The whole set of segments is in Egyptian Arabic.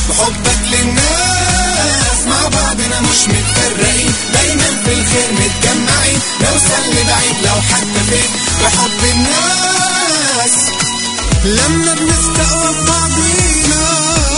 بحبك للناس مع بعضنا مش متفرقين دايما في الخير متجمعين نوصل لبعيد لو حتى فين بحب الناس لما بنستقوى ببعضينا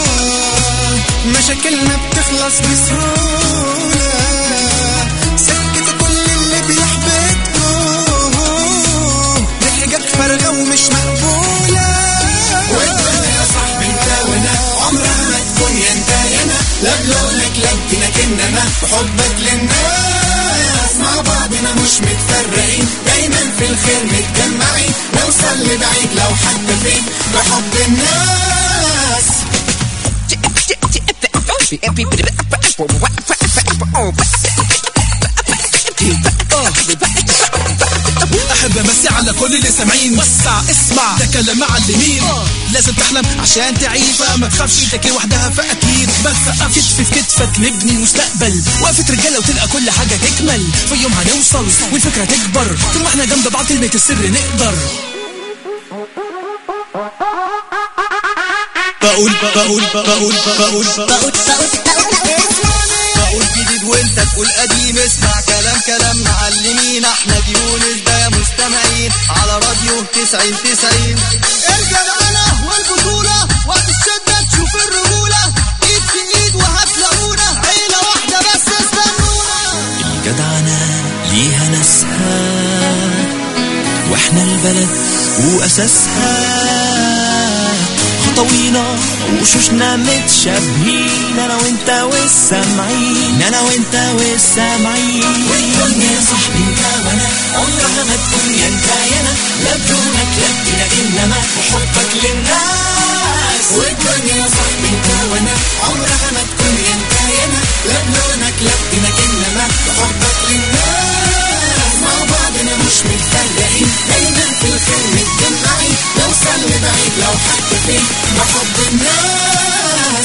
مشاكلنا بتخلص بسهولة سكت كل اللي بيحبطكم ضحكك فارغة ومش مقبولة والدنيا يا صاحبي انت وانا عمرها ما تكون يا انت يا انا لا بلونك لا بدينك انما بحبك للناس مع بعضنا مش متفرقين دايما في الخير متجمعين نوصل لبعيد لو حتى فين بحب الناس احب امسي على كل اللي سامعين وسع اسمع ده كلام معلمين لازم تحلم عشان تعيش فما تخافش انت كده وحدها فاكيد بس كتف في كتفك نبني مستقبل وقفة رجاله وتلقى كل حاجه تكمل في يوم هنوصل والفكره تكبر طول ما احنا جنب بعض كلمه السر نقدر بقول بقول بقول بقول بقول بقول جديد وانت تقول قديم اسمع كلام كلام معلمين احمد يونس ده يا مستمعين على راديو 90 90 الجدعنة والبطولة وقت الشدة تشوف الرجولة ايد في ايد وهتلاقونا عيلة واحدة بس استنونا الجدعنة ليها ناسها واحنا البلد واساسها خطوينا وشوشنا متشابهين انا وانت والسامعين انا وانت والسامعين والدنيا يا صاحبي انت وانا عمرها ما تكون يا انت يا انا لا بدونك لا بدينك انما بحبك للناس والدنيا يا صاحبي انت وانا عمرها ما تكون يا انت يا انا لا بلونك لا بدينك انما بحبك للناس مع بعضنا مش متفرقين دايما في الخير متجمعين نوصل لبعيد لو حتى فين بحب الناس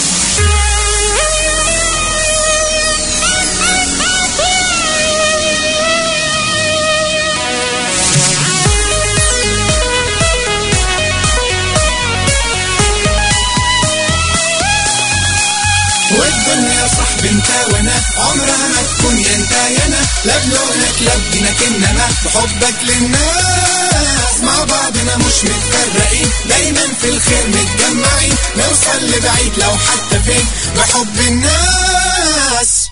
والدنيا يا صاحبي انت وانا عمرها ما تكون يا انت يا انا لا بلونك لا بدينك انما بحبك للناس مع بعضنا مش متفرقين دايما في الخير متجمعين نوصل لبعيد لو حتى فين بحب الناس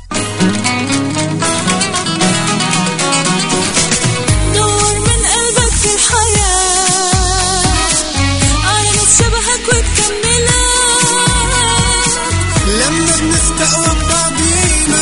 نور من قلبك في الحياة على ناس شبهك وتكملك لما بنستقوى ببعضينا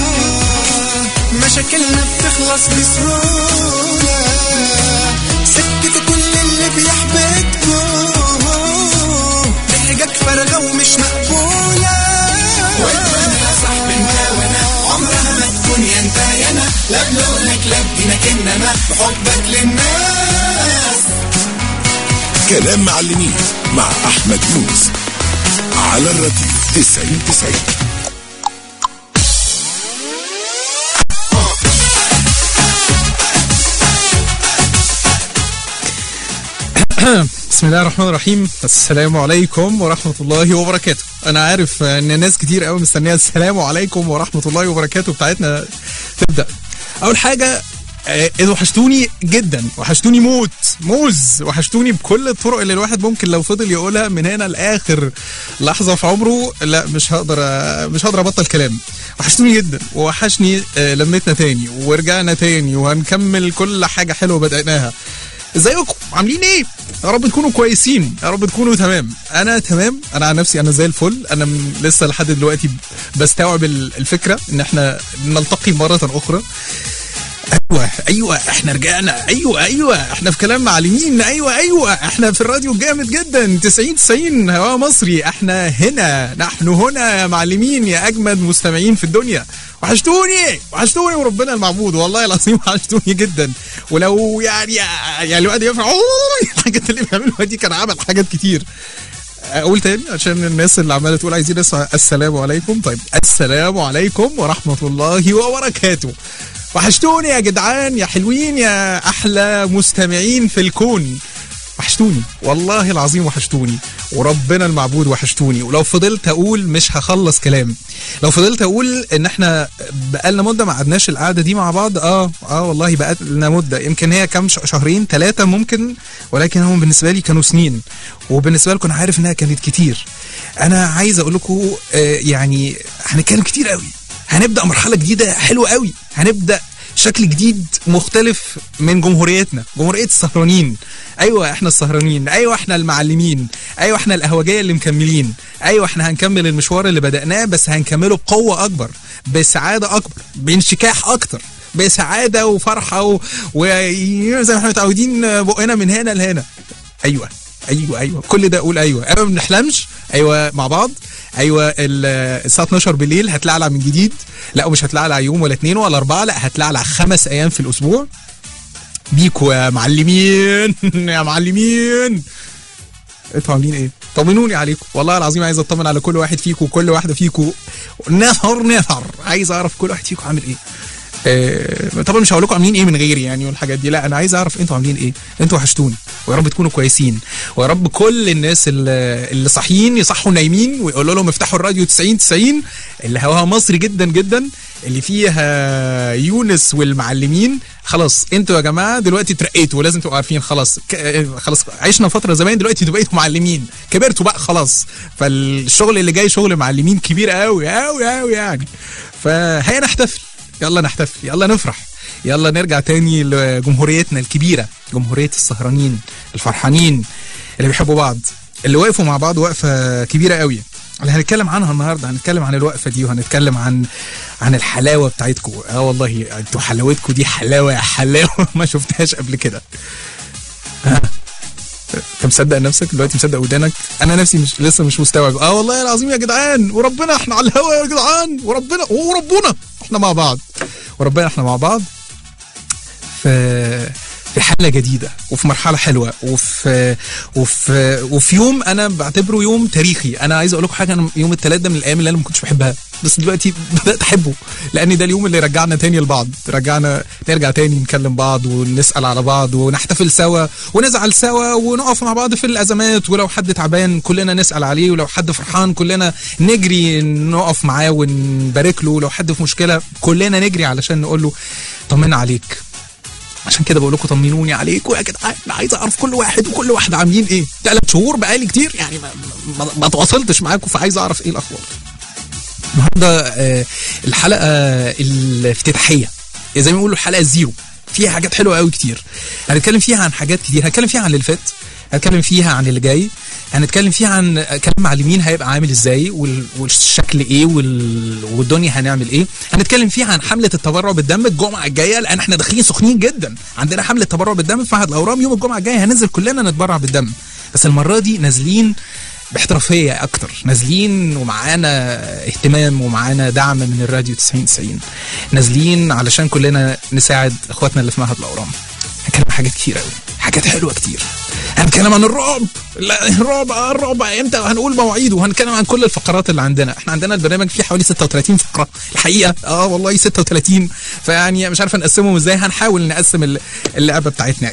مشاكلنا بتخلص بسهولة سكت كل اللي بيحبطكم ضحكك فارغة ومش مقبولة والدنيا يا صاحبي انت وانا عمرها ما تكون يا انت يا انا لا بلونك لا بدينك انما بحبك للناس كلام معلمين مع احمد يونس على الراديو 90 90 بسم الله الرحمن الرحيم السلام عليكم ورحمة الله وبركاته أنا عارف إن ناس كتير قوي مستنية السلام عليكم ورحمة الله وبركاته بتاعتنا تبدأ أول حاجة آه، إذا وحشتوني جدا وحشتوني موت موز وحشتوني بكل الطرق اللي الواحد ممكن لو فضل يقولها من هنا لاخر لحظه في عمره لا مش هقدر آه، مش هقدر ابطل كلام وحشتوني جدا ووحشني آه، لمتنا تاني ورجعنا تاني وهنكمل كل حاجه حلوه بدأناها ازيكم عاملين ايه يا رب تكونوا كويسين يا رب تكونوا تمام انا تمام انا عن نفسي انا زي الفل انا م- لسه لحد دلوقتي بستوعب ال- الفكره ان احنا نلتقي مره اخرى ايوه ايوه احنا رجعنا ايوه ايوه احنا في كلام معلمين ايوه ايوه احنا في الراديو جامد جدا 90 90 هواء مصري احنا هنا نحن هنا يا معلمين يا اجمد مستمعين في الدنيا وحشتوني وحشتوني وربنا المعبود والله العظيم وحشتوني جدا ولو يعني يعني الواحد يفرح الحاجات اللي بيعملوها دي كان عمل حاجات كتير اقول تاني عشان الناس اللي عماله تقول عايزين نسمع السلام عليكم طيب السلام عليكم ورحمه الله وبركاته وحشتوني يا جدعان يا حلوين يا احلى مستمعين في الكون وحشتوني والله العظيم وحشتوني وربنا المعبود وحشتوني ولو فضلت اقول مش هخلص كلام لو فضلت اقول ان احنا بقالنا مده ما قعدناش القعده دي مع بعض اه اه والله بقالنا مده يمكن هي كام ش- شهرين ثلاثه ممكن ولكن هم بالنسبه لي كانوا سنين وبالنسبه لكم أنا عارف انها كانت كتير انا عايز اقول لكم آه يعني هنتكلم كتير قوي هنبدا مرحله جديده حلوه قوي هنبدا شكل جديد مختلف من جمهوريتنا جمهورية السهرانين ايوه احنا السهرانين ايوه احنا المعلمين ايوه احنا القهوجيه اللي مكملين ايوه احنا هنكمل المشوار اللي بدأناه بس هنكمله بقوة اكبر بسعادة اكبر بانشكاح اكتر بسعادة وفرحة و... وزي ما احنا متعودين بقنا من هنا لهنا ايوه ايوه ايوه كل ده اقول ايوه ايوه ما بنحلمش ايوه مع بعض ايوه ال- الساعه 12 بالليل هتلعلع من جديد لا ومش هتلعلع يوم ولا اتنين ولا اربعه لا هتلعلع خمس ايام في الاسبوع بيكوا يا معلمين يا معلمين انتوا عاملين ايه؟ طمنوني عليكم والله العظيم عايز اطمن على كل واحد فيكم وكل واحده فيكم نفر نفر عايز اعرف كل واحد فيكم عامل ايه آه، طبعا مش هقول لكم عاملين ايه من غيري يعني والحاجات دي لا انا عايز اعرف انتوا عاملين ايه انتوا وحشتوني ويا رب تكونوا كويسين ويا رب كل الناس اللي, اللي صاحيين يصحوا نايمين ويقولوا لهم افتحوا الراديو 90 90 اللي هواها مصري جدا جدا اللي فيها يونس والمعلمين خلاص انتوا يا جماعه دلوقتي اترقيتوا ولازم تبقوا عارفين خلاص ك... آه، خلاص عشنا فتره زمان دلوقتي انتوا بقيتوا معلمين كبرتوا بقى خلاص فالشغل اللي جاي شغل معلمين كبير قوي قوي قوي يعني فهيا نحتفل يلا نحتفل يلا نفرح يلا نرجع تاني لجمهوريتنا الكبيرة جمهورية السهرانين الفرحانين اللي بيحبوا بعض اللي وقفوا مع بعض وقفة كبيرة قوي اللي هنتكلم عنها النهارده هنتكلم عن الوقفه دي وهنتكلم عن عن الحلاوه بتاعتكم اه والله انتوا حلاوتكم دي حلاوه حلاوه ما شفتهاش قبل كده ها انت مصدق نفسك دلوقتي مصدق ودانك انا نفسي مش لسه مش مستوعب اه والله العظيم يا جدعان وربنا احنا على الهوا يا جدعان وربنا وربنا احنا مع بعض وربنا احنا مع بعض في في حالة جديدة وفي مرحلة حلوة وفي وفي وفي يوم أنا بعتبره يوم تاريخي أنا عايز أقول لكم حاجة أنا يوم الثلاث ده من الأيام اللي أنا ما كنتش بحبها بس دلوقتي بدأت أحبه لأن ده اليوم اللي رجعنا تاني لبعض رجعنا نرجع تاني نكلم بعض ونسأل على بعض ونحتفل سوا ونزعل سوا ونقف مع بعض في الأزمات ولو حد تعبان كلنا نسأل عليه ولو حد فرحان كلنا نجري نقف معاه ونبارك له ولو حد في مشكلة كلنا نجري علشان نقول له طمنا عليك عشان كده بقول لكم طمنوني عليكم يا جدعان انا عايز اعرف كل واحد وكل واحده عاملين ايه ثلاث شهور بقالي كتير يعني ما, ما, ما تواصلتش معاكم فعايز اعرف ايه الاخبار النهارده آه، الحلقه الافتتاحيه زي ما بيقولوا الحلقه الزيرو فيها حاجات حلوه قوي كتير هنتكلم فيها عن حاجات كتير هنتكلم فيها عن اللي فات هنتكلم فيها عن اللي جاي هنتكلم فيها عن كلام معلمين هيبقى عامل ازاي وال- والشكل ايه وال... والدنيا هنعمل ايه هنتكلم فيها عن حمله التبرع بالدم الجمعه الجايه لان احنا داخلين سخنين جدا عندنا حمله تبرع بالدم في معهد الاورام يوم الجمعه الجايه هننزل كلنا نتبرع بالدم بس المره دي نازلين باحترافيه اكتر نازلين ومعانا اهتمام ومعانا دعم من الراديو 90 90 نازلين علشان كلنا نساعد اخواتنا اللي في معهد الاورام هنتكلم عن حاجات كتير قوي حاجات حلوه كتير هنتكلم عن الرعب لا الرعب آه، الرعب امتى هنقول مواعيده وهنتكلم عن كل الفقرات اللي عندنا احنا عندنا البرنامج فيه حوالي 36 فقره الحقيقه اه والله 36 فيعني مش عارف نقسمهم ازاي هنحاول نقسم ال- اللعبه بتاعتنا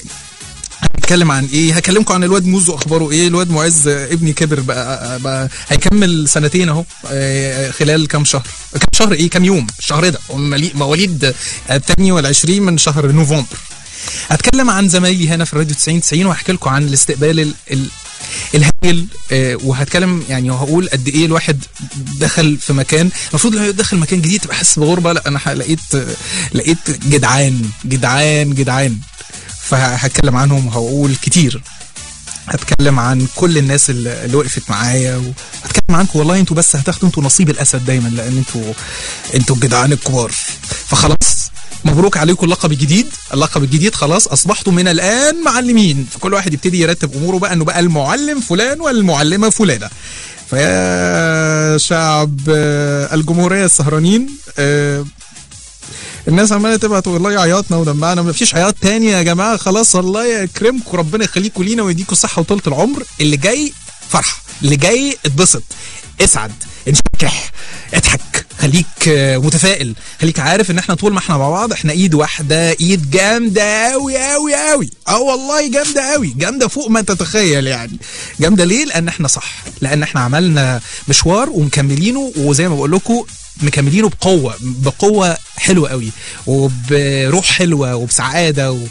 هنتكلم عن ايه هكلمكم عن الواد موزو اخباره ايه الواد معز آه، ابني كبر بقى, بقى هيكمل سنتين اهو آه، خلال كام شهر كام شهر ايه كام يوم الشهر ده هو ملي- مواليد آه، الثاني والعشرين من شهر نوفمبر هتكلم عن زمايلي هنا في الراديو 90 90 وهحكي لكم عن الاستقبال ال ال الهائل آه، وهتكلم يعني وهقول قد ايه الواحد دخل في مكان المفروض لما يدخل مكان جديد تبقى حاسس بغربه لا انا ح- لقيت آه، لقيت جدعان جدعان جدعان فهتكلم عنهم وهقول كتير هتكلم عن كل الناس اللي اللي وقفت معايا وهتكلم عنكم والله انتوا بس هتاخدوا انتوا نصيب الاسد دايما لان انتوا انتوا الجدعان الكبار فخلاص مبروك عليكم اللقب الجديد اللقب الجديد خلاص اصبحتوا من الان معلمين فكل واحد يبتدي يرتب اموره بقى انه بقى المعلم فلان والمعلمه فلانه فيا شعب آه، الجمهوريه السهرانين آه، الناس عماله تبعت والله عياطنا ودمعنا ما فيش عياط تاني يا جماعه خلاص الله يكرمكم ربنا يخليكم لينا ويديكم الصحه وطولة العمر اللي جاي فرحه اللي جاي اتبسط اسعد انشكح اضحك خليك آه، متفائل خليك عارف ان احنا طول ما احنا مع بعض احنا ايد واحده ايد جامده قوي قوي قوي اه والله جامده قوي جامده فوق ما تتخيل يعني جامده ليه لان احنا صح لان احنا عملنا مشوار ومكملينه وزي ما بقول لكم مكملينه بقوه بقوه حلوه قوي وبروح حلوه وبسعاده و...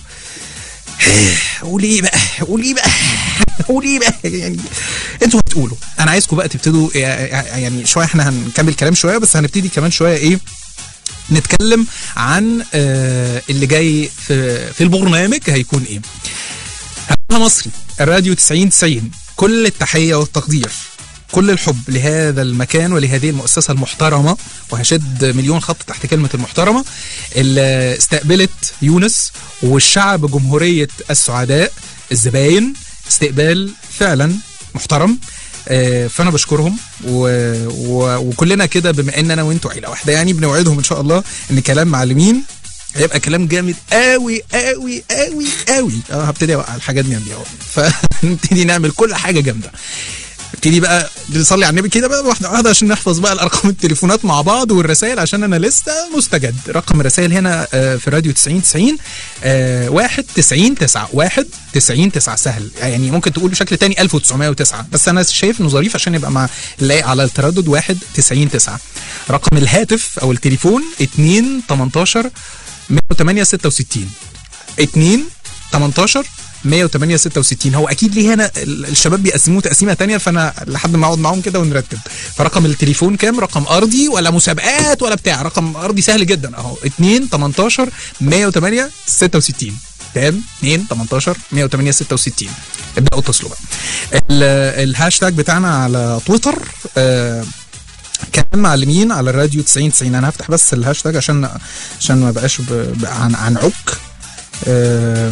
قول ايه بقى قول ايه بقى قول ايه بقى يعني انتوا هتقولوا انا عايزكم بقى تبتدوا يعني شويه احنا هنكمل كلام شويه بس هنبتدي كمان شويه ايه نتكلم عن آه اللي جاي في في البرنامج هيكون ايه هبقى مصري الراديو 90 90 كل التحيه والتقدير كل الحب لهذا المكان ولهذه المؤسسة المحترمة وهشد مليون خط تحت كلمة المحترمة اللي استقبلت يونس والشعب جمهورية السعداء الزباين استقبال فعلا محترم آه، فانا بشكرهم و... و... وكلنا كده بما ان انا وانتوا عيله واحده يعني بنوعدهم ان شاء الله ان كلام معلمين هيبقى كلام جامد قوي قوي قوي قوي اه هبتدي اوقع الحاجات دي اهو فنبتدي نعمل كل حاجه جامده نبتدي بقى نصلي على النبي كده بقى واحده واحده عشان نحفظ بقى الارقام التليفونات مع بعض والرسائل عشان انا لسه مستجد رقم الرسائل هنا آه، في راديو 90 90 آه، واحد 90 9 واحد 90 9 سهل يعني ممكن تقول بشكل تاني 1909 بس انا شايف انه ظريف عشان يبقى مع لايق على التردد واحد 90 9 رقم الهاتف او التليفون 2 18 108 66 2 18 108 66 هو اكيد ليه هنا ال- الشباب بيقسموه تقسيمه تانية فانا لحد ما اقعد معاهم كده ونرتب فرقم التليفون كام رقم ارضي ولا مسابقات ولا بتاع رقم ارضي سهل جدا اهو 2 18 108 66 تمام 2 18 108 66 ابداوا اتصلوا بقى ال- الهاشتاج بتاعنا على تويتر آه كمان معلمين على الراديو 90 90 انا هفتح بس الهاشتاج عشان عشان ما بقاش ب... ب... عن عن عك آه...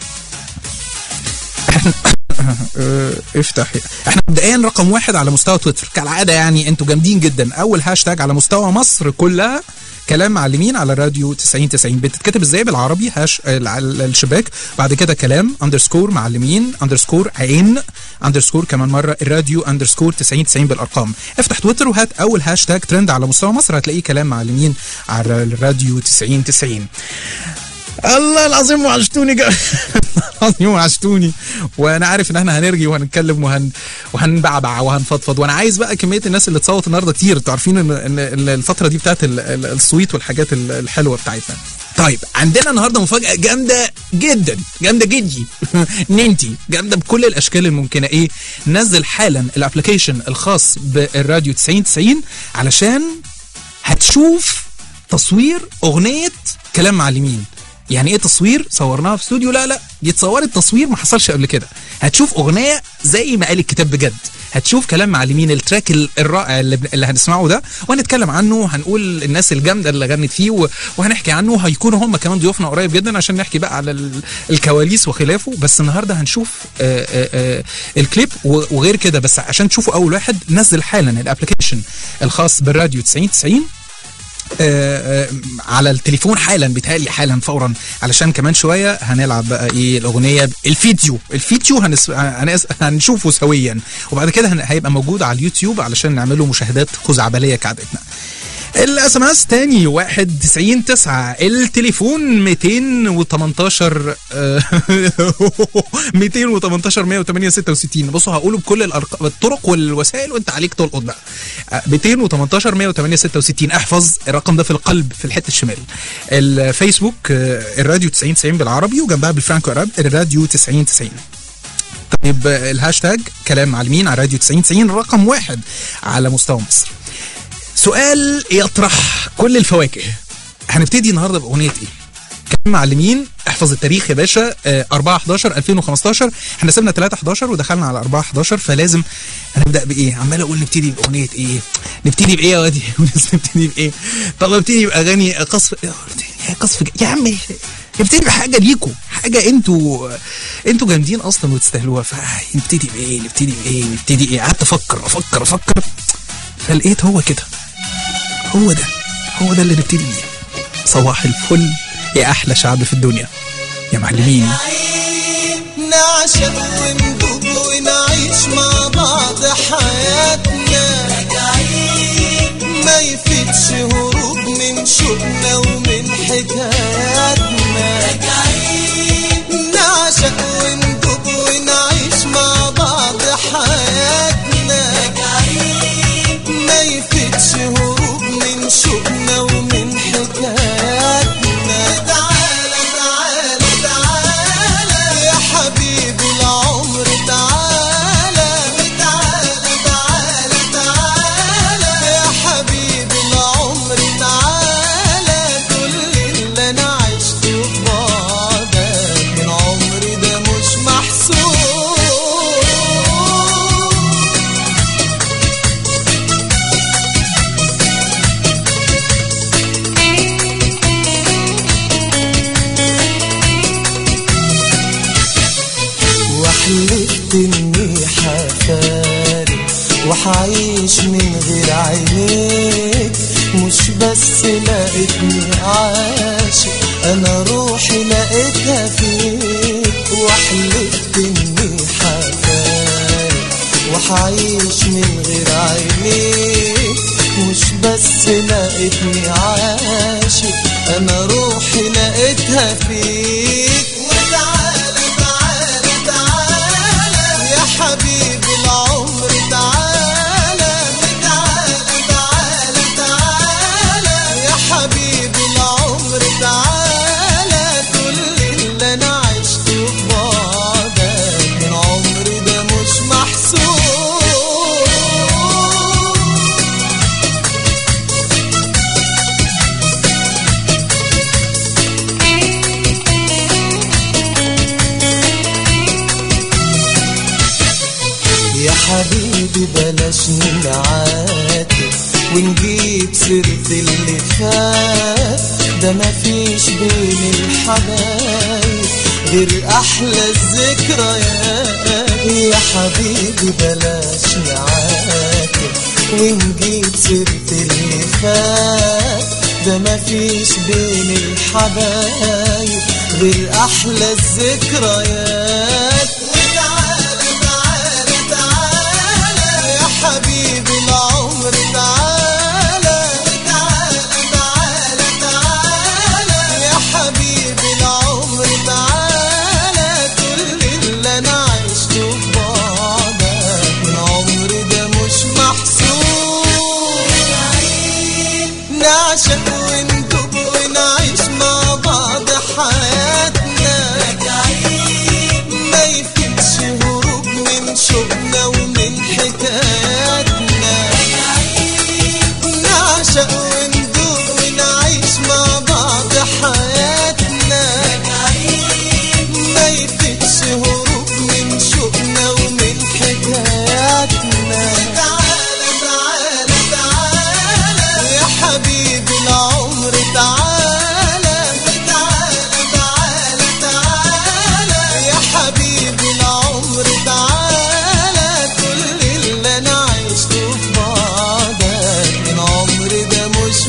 آه، افتح احنا مبدئيا رقم واحد على مستوى تويتر كالعاده يعني انتوا جامدين جدا اول هاشتاج على مستوى مصر كلها كلام معلمين على الراديو 90 90 بتتكتب ازاي بالعربي هاش ال- ال- الشباك بعد كده كلام اندرسكور معلمين اندرسكور عين اندرسكور كمان مره الراديو اندرسكور 90 90 بالارقام افتح تويتر وهات اول هاشتاج ترند على مستوى مصر هتلاقيه كلام معلمين على الراديو 90 90 الله العظيم وحشتوني جا... العظيم وحشتوني وانا عارف ان احنا هنرجي وهنتكلم وهن وهنبعبع وهنفضفض وانا عايز بقى كميه الناس اللي تصوت النهارده كتير انتوا عارفين ان إن ال- الفتره دي بتاعت ال- ال- الصويت والحاجات ال- الحلوه بتاعتنا طيب عندنا النهارده مفاجاه جامده جدا جامده جدي ننتي جامده بكل الاشكال الممكنه ايه نزل حالا الابلكيشن الخاص بالراديو 90 90 علشان هتشوف تصوير اغنيه كلام معلمين يعني ايه تصوير صورناها في استوديو لا لا دي اتصورت تصوير ما حصلش قبل كده هتشوف اغنيه زي ما قال الكتاب بجد هتشوف كلام معلمين التراك ال- الرائع اللي, اللي هنسمعه ده وهنتكلم عنه وهنقول الناس الجامده اللي غنت فيه و- وهنحكي عنه هيكونوا هم كمان ضيوفنا قريب جدا عشان نحكي بقى على ال- الكواليس وخلافه بس النهارده هنشوف آه، آه، آه، الكليب و- وغير كده بس عشان تشوفوا اول واحد نزل حالا الابلكيشن الخاص بالراديو 90 90 آه، آه، على التليفون حالا بيتهيألي حالا فورا علشان كمان شويه هنلعب بقى ايه الاغنيه الفيديو الفيديو هنس... هنس... هنشوفه سويا وبعد كده هن... هيبقى موجود على اليوتيوب علشان نعمله مشاهدات خزعبليه كعادتنا الاس ام اس تاني 1 90 9 التليفون 218 آه، 218 108 66 بصوا هقوله بكل الأرق... الطرق والوسائل وانت عليك تلقط بقى آه، 218 108 66 احفظ الرقم ده في القلب في الحته الشمال الفيسبوك آه، الراديو 90 90 بالعربي وجنبها بالفرانكو اراب الراديو 90 90 طيب آه، الهاشتاج كلام معلمين على راديو 90 90 رقم واحد على مستوى مصر سؤال يطرح كل الفواكه هنبتدي النهارده باغنيه ايه؟ كلام معلمين احفظ التاريخ يا باشا آه، 4 11 2015 احنا سيبنا 3 11 ودخلنا على 4 11 فلازم هنبدا بايه؟ عمال اقول نبتدي باغنيه ايه؟ نبتدي بايه يا وادي؟ نبتدي بايه؟ طب نبتدي باغاني قصف يا قصف ج- يا عم نبتدي بحاجه ليكوا حاجه انتوا انتوا جامدين اصلا وتستاهلوها فنبتدي بايه؟ نبتدي بايه؟ نبتدي ايه؟ قعدت افكر افكر افكر فلقيت هو كده هو ده هو ده اللي نبتدي بيه صباح الفل يا احلى شعب في الدنيا يا معلمين نعشق وندوب ونعيش مع بعض حياتنا ما يفيد يفتش هروب من شوقنا ومن حكاياتنا راجعين نعشق وندوب ونعيش مع بعض حياتنا راجعين ما يفتش هروب من شوقنا ومن حكاياتنا تعالى تعالى تعالى يا حبيبي العمر تعالى تعالى تعالى تعالى يا حبيبي العمر تعالى كل اللي انا عشته في بعدك من عمري ده مش محسوب وحلفت اني حفارق وحعيش من غير عينيك مش بس لقيتني عاشق انا روحي لقيتها فيك وحلفت اني حفارق وحعيش من غير عينيك مش بس لقيتني عاشق انا روحي لقيتها فيك وتعالى تعالى تعالى يا حبيبي العمر تعالى تعالى تعالى تعالى يا حبيبي العمر تعالى كل اللي انا عشته في بعدك من عمري ده مش محسوب يا حبيبي بلاش نعاتب ونجيب سيرة اللي فات ده مفيش بين الحبايب غير أحلى الذكريات يا حبيبي بلاش نعاتب ونجيب سيرة اللي فات ده مفيش بين الحبايب غير أحلى الذكريات وتعالى تعالى تعالى يا حبيبي العمر تعالى تعالى تعالى تعالى يا حبيبي العمر تعالى كل اللي انا عشته في بعدك من عمري ده مش محسوب نعشق وندوب ونعيش مع بعض حياتنا ما يفتش هروب من شوقنا ومن حكاياتنا نعشق وندوب ونعيش مع بعض حياتنا ما يفتش هروب من شوقنا ومن حكاياتنا تعالى تعالى تعالى يا حبيبي العمر تعالى تعالى تعالى تعالى يا حبيبي العمر تعالى كل اللي انا عشته في بعدك من عمري ده مش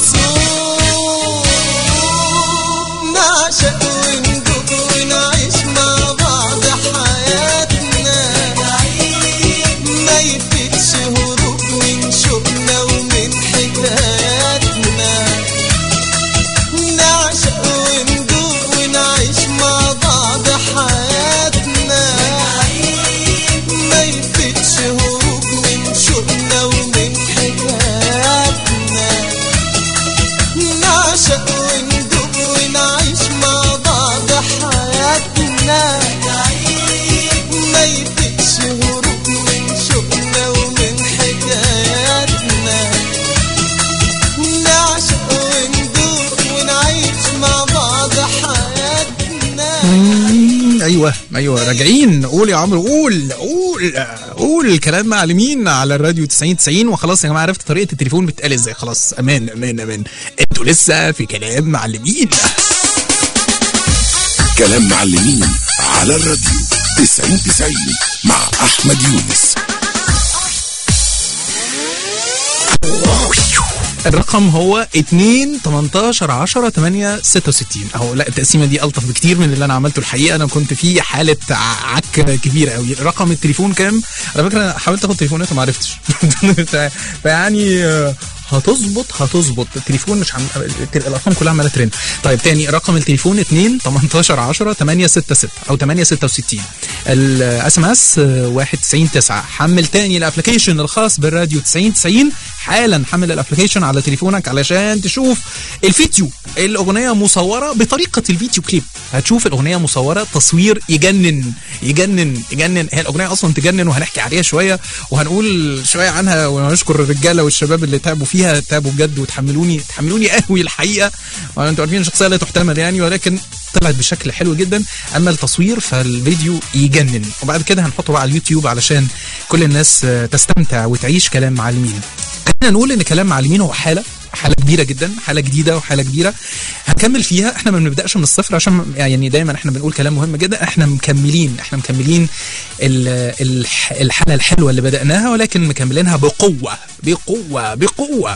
محسوب نعشق وندوب ونعيش مع بعض حياتنا ما يفتش هروب من شوقنا ومن حكاياتنا نعشق وندوب ونعيش مع بعض حياتنا ما يفتش هروب من شوقنا ومن حكاياتنا نعشق وندوب ونعيش مع بعض حياتنا ما يفتش هروب من شوقنا ومن حكاياتنا نعشق وندوب ونعيش مع بعض حياتنا مم، ايوه ايوه راجعين قول يا عمرو قول قول قول الكلام معلمين على الراديو 90 90 وخلاص يا جماعه عرفت طريقه التليفون بتتقال ازاي خلاص امان امان امان انتوا لسه في كلام معلمين كلام معلمين على الراديو 90 90 مع أحمد يونس الرقم هو 2 18 10 8 66 اهو لا التقسيمه دي الطف بكتير من اللي انا عملته الحقيقه انا كنت في حاله ع- عك كبيره قوي رقم التليفون كام على فكره انا حاولت اخد تليفونات وما عرفتش فيعني آه، هتظبط هتظبط التليفون مش عم الت- الارقام كلها عماله ترن طيب تاني رقم التليفون 2 18 10 866 او 866 الاس ام اس 199 حمل تاني الابلكيشن الخاص بالراديو 90 90 حالا حمل الابلكيشن على تليفونك علشان تشوف الفيديو الاغنيه مصوره بطريقه الفيديو كليب هتشوف الاغنيه مصوره تصوير يجنن يجنن يجنن هي الاغنيه اصلا تجنن وهنحكي عليها شويه وهنقول شويه عنها ونشكر الرجاله والشباب اللي تعبوا فيها تعبوا بجد وتحملوني تحملوني قوي الحقيقه وانتوا عارفين شخصيه لا تحتمل يعني ولكن طلعت بشكل حلو جدا اما التصوير فالفيديو يجنن وبعد كده هنحطه بقى على اليوتيوب علشان كل الناس آه، تستمتع وتعيش كلام معلمين خلينا نقول ان كلام معلمين هو حاله حاله كبيره جدا حاله جديده وحاله كبيره هنكمل فيها احنا ما بنبداش من الصفر عشان يعني دايما احنا بنقول كلام مهم جدا احنا مكملين احنا مكملين ال- الح- الحاله الحلوه اللي بداناها ولكن مكملينها بقوه بقوه بقوه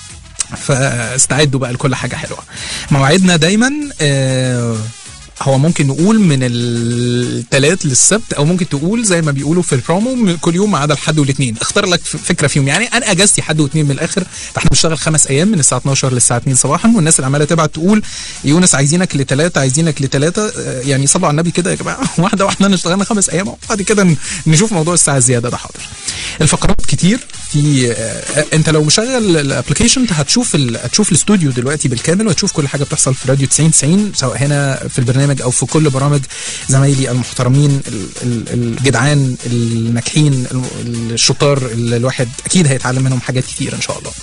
فاستعدوا بقى لكل حاجه حلوه موعدنا دايما آه هو ممكن نقول من الثلاث للسبت او ممكن تقول زي ما بيقولوا في البرومو من كل يوم ما عدا الحد والاثنين اختار لك ف- فكره فيهم يعني انا اجازتي حد واثنين من الاخر فاحنا بنشتغل خمس ايام من الساعه 12 للساعه 2 صباحا والناس اللي عماله تبعت تقول يونس عايزينك لثلاثه عايزينك لثلاثه آه، يعني صلوا على النبي كده يا جماعه واحده واحده أنا اشتغلنا خمس ايام وبعد كده ن- نشوف موضوع الساعه الزياده ده حاضر الفقرات كتير في آه، انت لو مشغل الابلكيشن انت هتشوف ال... هتشوف الاستوديو دلوقتي بالكامل وهتشوف كل حاجه بتحصل في راديو 90 90 سواء هنا في البرنامج او في كل برامج زمايلي المحترمين ال- ال- الجدعان الناجحين الم- الشطار اللي الواحد اكيد هيتعلم منهم حاجات كتير ان شاء الله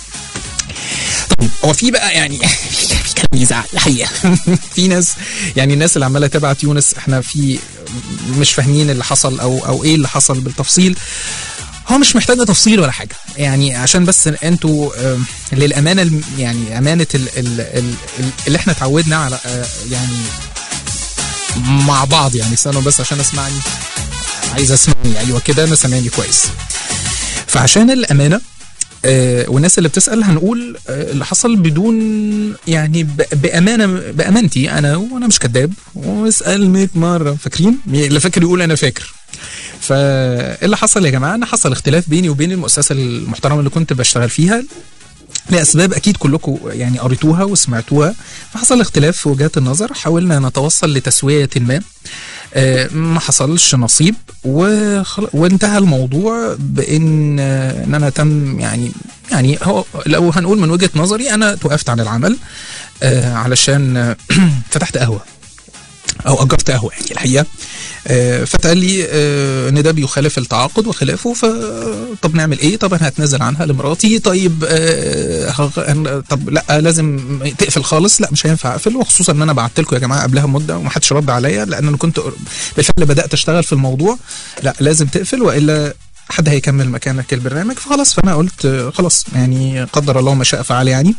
طيب هو في بقى يعني في كلام يزعل الحقيقه في ناس يعني الناس اللي عماله تبعت يونس احنا في مش فاهمين اللي حصل او او ايه اللي حصل بالتفصيل هو مش محتاجه تفصيل ولا حاجه يعني عشان بس انتوا آم، للامانه الم- يعني امانه ال ال ال ال- اللي احنا اتعودنا على آه، يعني مع بعض يعني استنوا بس عشان اسمعني عايز اسمعني ايوه كده انا سامعني كويس فعشان الامانه آه، والناس اللي بتسال هنقول آه، اللي حصل بدون يعني ب- بامانه بامانتي انا وانا مش كذاب واسال 100 مره فاكرين اللي فاكر يقول انا فاكر فاللي حصل يا جماعه ان حصل اختلاف بيني وبين المؤسسه المحترمه اللي كنت بشتغل فيها لاسباب اكيد كلكم يعني قريتوها وسمعتوها فحصل اختلاف في وجهات النظر حاولنا نتوصل لتسويه ما آه، ما حصلش نصيب وخل... وانتهى الموضوع بان آه، ان انا تم يعني يعني هو لو هنقول من وجهه نظري انا توقفت عن العمل آه، علشان آه، فتحت قهوه او اجرت قهوه يعني الحقيقه آه، فتقال لي آه، ان ده بيخالف التعاقد وخلافه ف طب نعمل ايه طب انا هتنازل عنها لمراتي طيب آه، هغ- هن- طب لا لازم تقفل خالص لا مش هينفع اقفل وخصوصا ان انا بعت لكم يا جماعه قبلها مده ومحدش رد عليا لان انا كنت بالفعل بدات اشتغل في الموضوع لا لازم تقفل والا حد هيكمل مكانك البرنامج فخلاص فانا قلت آه، خلاص يعني قدر الله ما شاء فعل يعني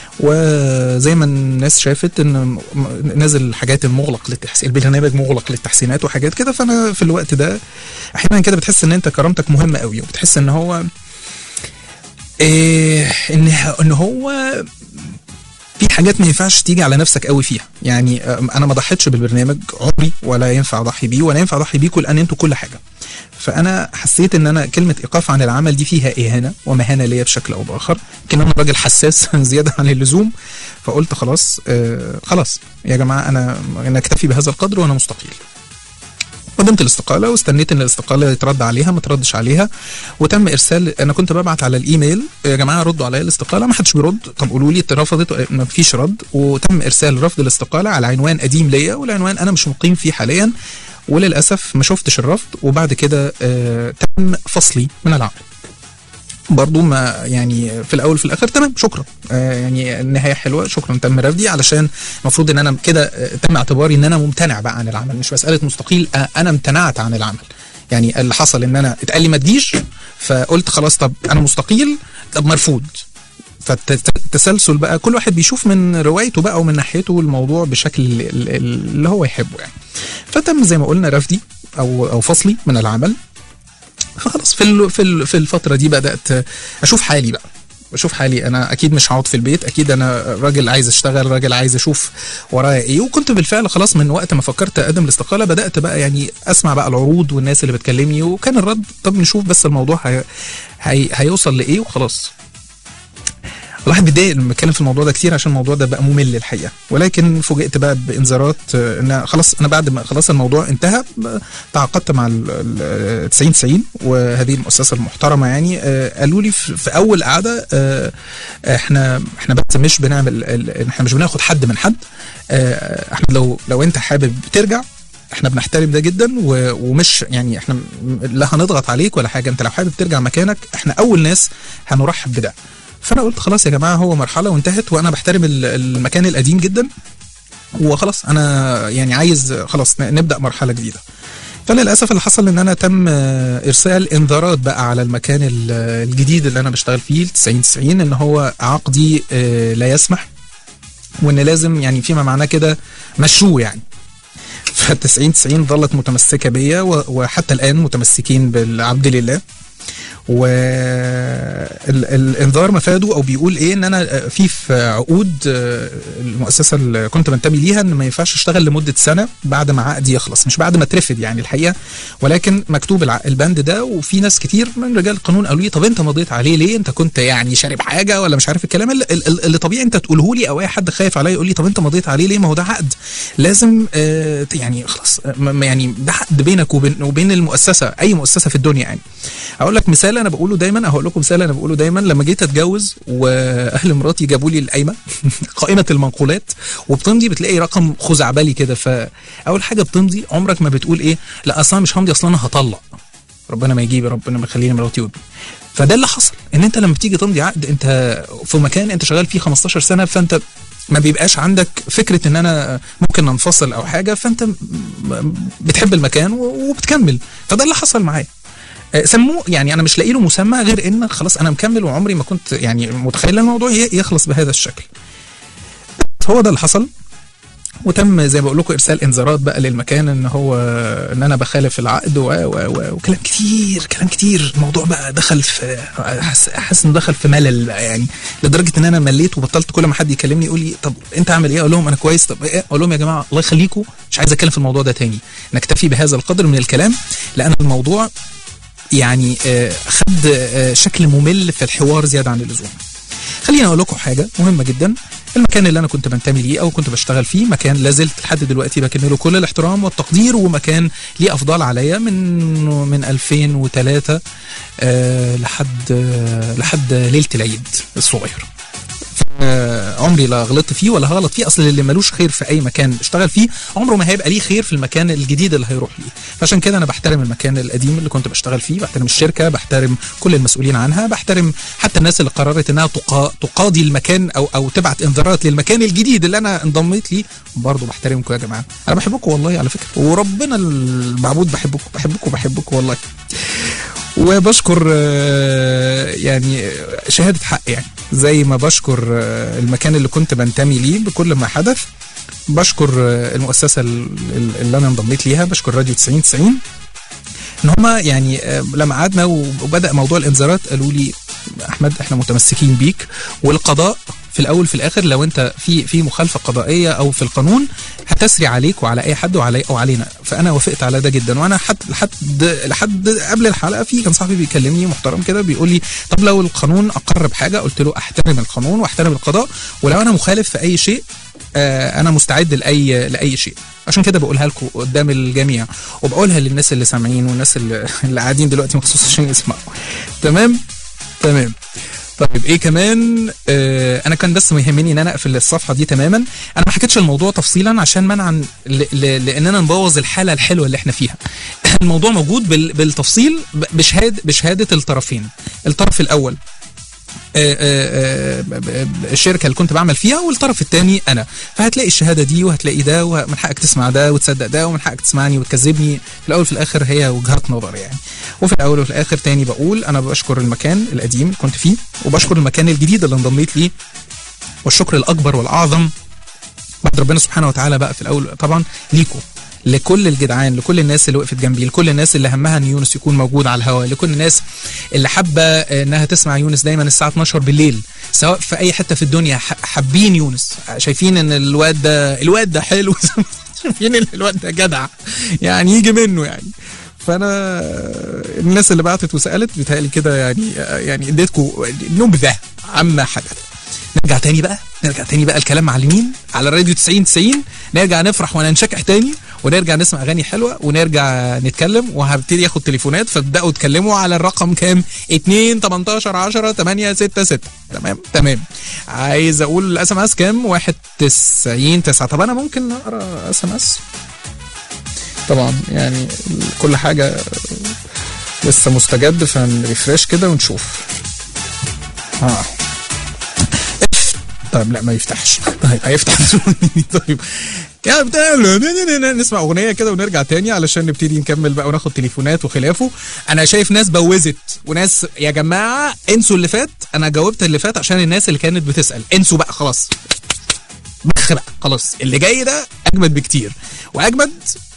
وزي ما الناس شافت ان م- نازل حاجات مغلق للتحسين البرنامج مغلق للتحسينات وحاجات كده فانا في الوقت ده احيانا كده بتحس ان انت كرامتك مهمه قوي وبتحس ان هو إيه ان ان هو في حاجات ما ينفعش تيجي على نفسك قوي فيها يعني أم، انا ما ضحيتش بالبرنامج عمري ولا ينفع اضحي بيه ولا ينفع اضحي بيكم لان انتوا كل حاجه فانا حسيت ان انا كلمه ايقاف عن العمل دي فيها اهانه ومهانه ليا بشكل او باخر يمكن انا راجل حساس زياده عن اللزوم فقلت خلاص آه خلاص يا جماعه انا انا اكتفي بهذا القدر وانا مستقيل قدمت الاستقاله واستنيت ان الاستقاله يترد عليها ما تردش عليها وتم ارسال انا كنت ببعت على الايميل يا جماعه ردوا عليا الاستقاله ما حدش بيرد طب قولوا لي اترفضت ما فيش رد وتم ارسال رفض الاستقاله على عنوان قديم ليا والعنوان انا مش مقيم فيه حاليا وللاسف ما شفتش الرفض وبعد كده آه تم فصلي من العمل برضو ما يعني في الاول في الاخر تمام شكرا آه يعني النهايه حلوه شكرا تم رفضي علشان المفروض ان انا كده آه، تم اعتباري ان انا ممتنع بقى عن العمل مش مساله مستقيل آه انا امتنعت عن العمل يعني اللي حصل ان انا اتقال لي ما تجيش فقلت خلاص طب انا مستقيل طب مرفوض فالتسلسل بقى كل واحد بيشوف من روايته بقى ومن ناحيته الموضوع بشكل ال- ال- اللي هو يحبه يعني فتم زي ما قلنا رفضي او او فصلي من العمل فخلاص في ال- في ال- في الفتره دي بدات اشوف حالي بقى بشوف حالي انا اكيد مش هقعد في البيت اكيد انا راجل عايز اشتغل راجل عايز اشوف ورايا ايه وكنت بالفعل خلاص من وقت ما فكرت اقدم الاستقاله بدات بقى يعني اسمع بقى العروض والناس اللي بتكلمني وكان الرد طب نشوف بس الموضوع هي هي هيوصل لايه وخلاص الواحد بيتضايق لما بيتكلم في الموضوع ده كتير عشان الموضوع ده بقى ممل الحقيقه ولكن فوجئت بقى بانذارات آه، ان خلاص انا بعد ما خلاص الموضوع انتهى ب- تعاقدت مع ال- ال 90 90 وهذه المؤسسه المحترمه يعني آه، قالوا لي في في اول قعده آه، احنا احنا بس مش بنعمل ال- احنا مش بناخد حد من حد آه، احنا لو لو انت حابب ترجع احنا بنحترم ده جدا و- ومش يعني احنا م- لا هنضغط عليك ولا حاجه انت لو حابب ترجع مكانك احنا اول ناس هنرحب بده فانا قلت خلاص يا جماعه هو مرحله وانتهت وانا بحترم ال- المكان القديم جدا وخلاص انا يعني عايز خلاص ن- نبدا مرحله جديده فللاسف اللي حصل ان انا تم آه، ارسال انذارات بقى على المكان ال- الجديد اللي انا بشتغل فيه ال 90 90 ان هو عقدي آه، لا يسمح وان لازم يعني فيما معناه كده مشوه يعني فال 90 90 ظلت متمسكه بيا و- وحتى الان متمسكين بالعبد لله والانذار مفاده او بيقول ايه ان انا في في عقود آه، المؤسسه اللي كنت بنتمي ليها ان ما ينفعش اشتغل لمده سنه بعد ما عقدي يخلص مش بعد ما اترفد يعني الحقيقه ولكن مكتوب الع- البند ده وفي ناس كتير من رجال القانون قالوا لي طب انت مضيت عليه ليه انت كنت يعني شارب حاجه ولا مش عارف الكلام اللي, اللي اللي طبيعي انت تقوله لي او اي حد خايف عليا يقول لي طب انت مضيت عليه ليه ما هو ده عقد لازم آه يعني خلاص آه، م- يعني ده عقد بينك وبين وبين المؤسسه اي مؤسسه في الدنيا يعني اقول لك مثال انا بقوله دايما هقول لكم مثال انا بقوله دايما لما جيت اتجوز واهل مراتي جابوا لي القايمه قائمه المنقولات وبتمضي بتلاقي رقم خزعبلي كده فاول حاجه بتمضي عمرك ما بتقول ايه لا اصلا مش همضي اصلا انا هطلق ربنا ما يجيب ربنا ما يخليني مراتي وابني فده اللي حصل ان انت لما بتيجي تمضي عقد انت في مكان انت شغال فيه 15 سنه فانت ما بيبقاش عندك فكره ان انا ممكن ننفصل او حاجه فانت م- م- بتحب المكان و- وبتكمل فده اللي حصل معايا آه، سموه يعني انا مش لاقي له مسمى غير ان خلاص انا مكمل وعمري ما كنت يعني متخيل ان الموضوع ي- يخلص بهذا الشكل هو ده اللي حصل وتم زي ما بقول لكم ارسال انذارات بقى للمكان ان هو ان انا بخالف العقد و و و وكلام كتير كلام كتير الموضوع بقى دخل في حاسس حاسس انه دخل في ملل بقى يعني لدرجه ان انا مليت وبطلت كل ما حد يكلمني يقول لي طب انت عامل ايه اقول لهم انا كويس طب ايه اقول لهم يا جماعه الله يخليكم مش عايز اتكلم في الموضوع ده تاني نكتفي بهذا القدر من الكلام لان الموضوع يعني آه، خد آه، شكل ممل في الحوار زياده عن اللزوم خليني اقول لكم حاجه مهمه جدا المكان اللي انا كنت بنتمي ليه او كنت بشتغل فيه مكان لازلت لحد دلوقتي بكن له كل الاحترام والتقدير ومكان ليه افضال عليا من من 2003 آه لحد آه لحد ليله العيد الصغير آه، عمري لا غلطت فيه ولا هغلط فيه اصل اللي ملوش خير في اي مكان اشتغل فيه عمره ما هيبقى ليه خير في المكان الجديد اللي هيروح ليه فعشان كده انا بحترم المكان القديم اللي كنت بشتغل فيه بحترم الشركه بحترم كل المسؤولين عنها بحترم حتى الناس اللي قررت انها تقا... تقاضي المكان او او تبعت انذارات للمكان الجديد اللي انا انضميت ليه برضه بحترمكم يا جماعه انا بحبكم والله على فكره وربنا المعبود بحبكم بحبكم بحبكم والله وبشكر آه، يعني شهادة حق يعني زي ما بشكر آه، المكان اللي كنت بنتمي ليه بكل ما حدث بشكر آه، المؤسسة ال- ال- اللي أنا انضميت ليها بشكر راديو 90 90 ان هما يعني آه، لما قعدنا وبدا موضوع الانذارات قالوا لي احمد احنا متمسكين بيك والقضاء في الاول في الاخر لو انت في في مخالفه قضائيه او في القانون هتسري عليك وعلى اي حد وعلي او علينا فانا وافقت على ده جدا وانا حد لحد لحد قبل الحلقه في كان صاحبي بيكلمني محترم كده بيقول لي طب لو القانون اقر بحاجه قلت له احترم القانون واحترم القضاء ولو انا مخالف في اي شيء آه، انا مستعد لاي لاي شيء عشان كده بقولها لكم قدام الجميع وبقولها للناس اللي سامعين والناس اللي, اللي قاعدين دلوقتي مخصوص عشان يسمعوا تمام تمام طيب ايه كمان آه انا كان بس يهمني ان انا اقفل الصفحه دي تماما انا ما حكيتش الموضوع تفصيلا عشان منعا ل- ل- لاننا نبوظ الحاله الحلوه اللي احنا فيها الموضوع موجود بال- بالتفصيل ب- بشهاده بشهاده الطرفين الطرف الاول آه، آه، آه، ب- ب- الشركه اللي كنت بعمل فيها والطرف الثاني انا فهتلاقي الشهاده دي وهتلاقي ده ومن حقك تسمع ده وتصدق ده ومن حقك تسمعني وتكذبني في الاول في الاخر هي وجهات نظر يعني وفي الاول وفي الاخر تاني بقول انا بشكر المكان القديم اللي كنت فيه وبشكر المكان الجديد اللي انضميت ليه والشكر الاكبر والاعظم بعد ربنا سبحانه وتعالى بقى في الاول طبعا ليكم لكل الجدعان لكل الناس اللي وقفت جنبي لكل الناس اللي همها ان يونس يكون موجود على الهواء لكل الناس اللي حابه انها تسمع يونس دايما الساعه 12 بالليل سواء في اي حته في الدنيا ح- حابين يونس شايفين ان الواد ده الواد ده حلو شايفين ان الواد ده جدع يعني يجي منه يعني فانا الناس اللي بعتت وسالت بيتهيألي كده يعني يعني اديتكم نبذه عما حدث نرجع تاني بقى نرجع تاني بقى الكلام معلمين على الراديو 90 90 نرجع نفرح وننشكح تاني ونرجع نسمع اغاني حلوه ونرجع نتكلم وهبتدي اخد تليفونات فابداوا تكلموا على الرقم كام 2 18 10 8 6 6 تمام تمام عايز اقول الاس ام اس كام 91 9 طب انا ممكن اقرا اس ام اس طبعا يعني كل حاجه لسه مستجد فنريفريش كده ونشوف اه طيب لا ما يفتحش طيب هيفتح طيب يا بتاع نسمع اغنيه كده ونرجع تاني علشان نبتدي نكمل بقى وناخد تليفونات وخلافه انا شايف ناس بوزت وناس يا جماعه انسوا اللي فات انا جاوبت اللي فات عشان الناس اللي كانت بتسال انسوا بقى خلاص بخ بقى خلاص اللي جاي ده اجمد بكتير واجمد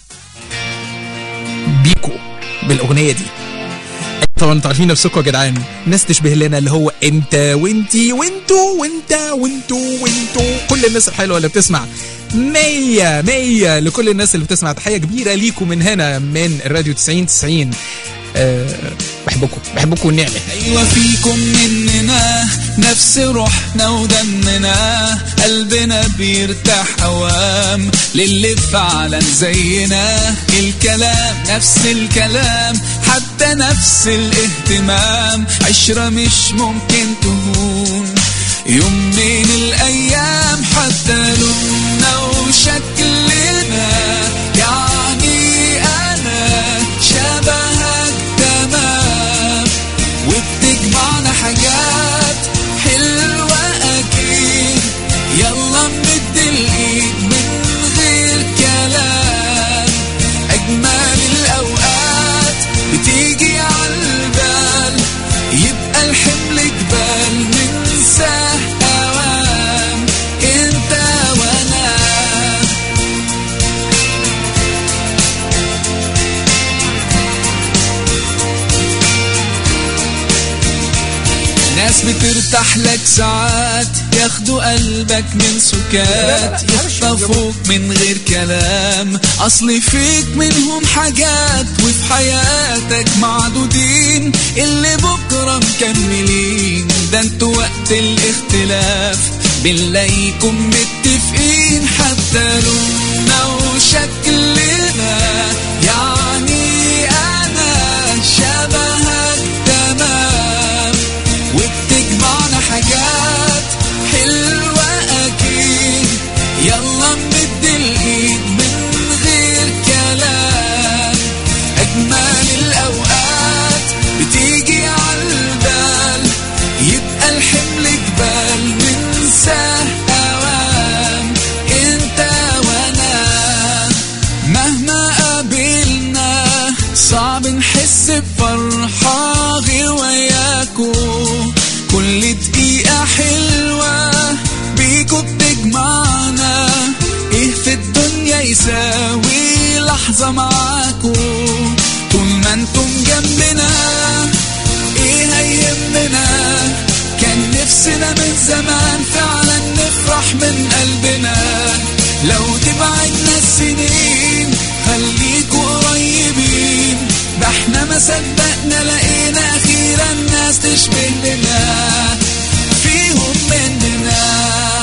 بيكو بالاغنيه دي طبعا انتوا عارفين نفسكم يا جدعان ناس تشبه لنا اللي هو انت وانتي وانتو وانت وانتو وانتو كل الناس الحلوه اللي بتسمع مية مية لكل الناس اللي بتسمع تحية كبيرة ليكم من هنا من الراديو 90 90 أه بحبكم بحبكم والنعمة ايوه فيكم مننا نفس روحنا ودمنا قلبنا بيرتاح اوام للي فعلا زينا الكلام نفس الكلام حتى نفس الاهتمام عشرة مش ممكن تهون يوم من الايام حتى لوننا وشكلنا يعني انا شبهك تمام وبتجمعنا حاجات حلوة أكيد يلا نمد الإيد من غير كلام أجمل الأوقات بتيجي عالبال يبقى الحمل جبال ننساه أوام أنت وأنا ناس بترتاح لك ساعات ياخدوا قلبك من سكات يخطفوك من غير كلام اصل فيك منهم حاجات وفي حياتك معدودين اللي بكره مكملين ده انتوا وقت الاختلاف بنلاقيكم متفقين حتى لوننا وشكلنا يعني انا شبهك تمام وبتجمعنا حاجات حلوة أكيد يلا نمد الإيد من غير كلام أجمل الأوقات بتيجي عالبال يبقى الحمل جبال ننساه أوام أنت وأنا مهما قابلنا صعب نحس بفرحة غير وياكو كل دقيقة حلوة بيكو بتجمعنا ايه في الدنيا يساوي لحظة معاكو طول ما انتم جنبنا ايه هيهمنا كان نفسنا من زمان فعلا نفرح من قلبنا لو تبعدنا السنين خليكوا قريبين ده احنا ما صدقنا لقينا اخيرا ناس تشبه لنا فيهم مننا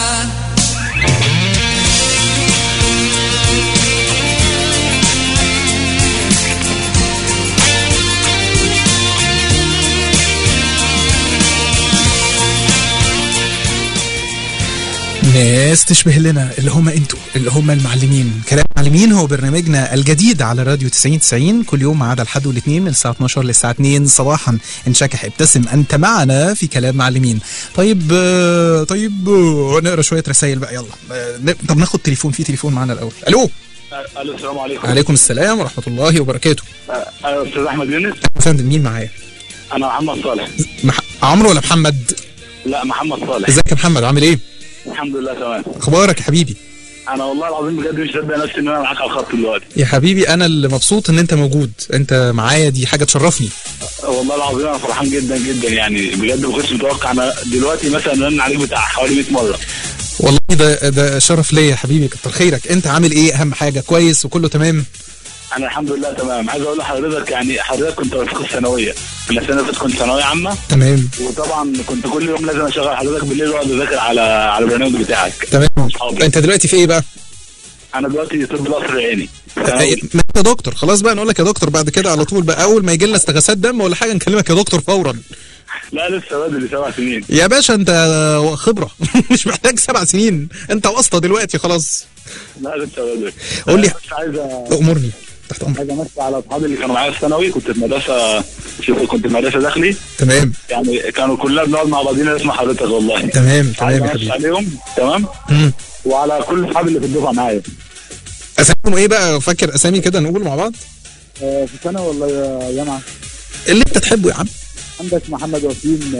ناس تشبه لنا اللي هم انتوا اللي هم المعلمين كلام معلمين هو برنامجنا الجديد على راديو 90 90 كل يوم ما عدا الحد والاثنين من الساعه 12 للساعه 2 صباحا انشكح ابتسم انت معنا في كلام معلمين طيب آه، طيب آه، نقرا شويه رسائل بقى يلا آه، ن- طب ناخد تليفون في تليفون معانا الاول الو الو السلام عليكم عليكم السلام ورحمه الله وبركاته انا استاذ احمد يونس يا فندم مين معايا انا محمد صالح مح... عمرو ولا محمد لا محمد صالح ازيك يا محمد عامل ايه الحمد لله تمام اخبارك يا حبيبي انا والله العظيم بجد مش مصدق نفسي ان انا معاك على الخط دلوقتي يا حبيبي انا اللي مبسوط ان انت موجود انت معايا دي حاجه تشرفني والله العظيم انا فرحان جدا جدا يعني بجد ما كنتش متوقع انا دلوقتي مثلا رن عليك بتاع حوالي 100 مره والله ده ده شرف ليا يا حبيبي كتر خيرك انت عامل ايه اهم حاجه كويس وكله تمام انا الحمد لله تمام عايز اقول لحضرتك يعني حضرتك كنت رفيق الثانويه انا السنه اللي فاتت كنت ثانويه عامه تمام وطبعا كنت كل يوم لازم اشغل حضرتك بالليل واقعد اذاكر على على البرنامج بتاعك تمام أصحابي. انت دلوقتي في ايه بقى؟ انا دلوقتي طب القصر العيني إيه، ما انت دكتور خلاص بقى نقول لك يا دكتور بعد كده على طول بقى اول ما يجي لنا استغاثات دم ولا حاجه نكلمك يا دكتور فورا لا لسه بدري سبع سنين يا باشا انت خبره مش محتاج سبع سنين انت واسطه دلوقتي خلاص لا لسه بدري قول لي. أنا بس عايز أ- امرني تحت امرك عايز امسي على اصحابي اللي كانوا معايا في الثانوي كنت في مدرسه شوف كنت في مدرسه داخلي تمام يعني كانوا كلنا بنقعد مع بعضينا نسمع حضرتك والله تمام عايز تمام يا امسي حبيبي عليهم تمام مم. وعلى كل اصحابي اللي في الدفعه معايا اساميهم ايه بقى فاكر اسامي كده نقول مع بعض في سنه والله يا جماعه اللي انت تحبه يا عم عندك محمد وسيم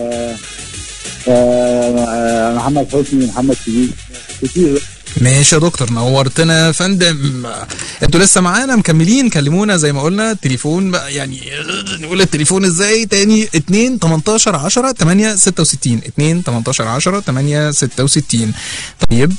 محمد حسني محمد شديد كتير ماشي يا دكتور نورتنا يا فندم انتوا لسه معانا مكملين كلمونا زي ما قلنا التليفون بقى يعني نقول التليفون ازاي تاني 2 18 10 8 66 2 18 10 8 66 طيب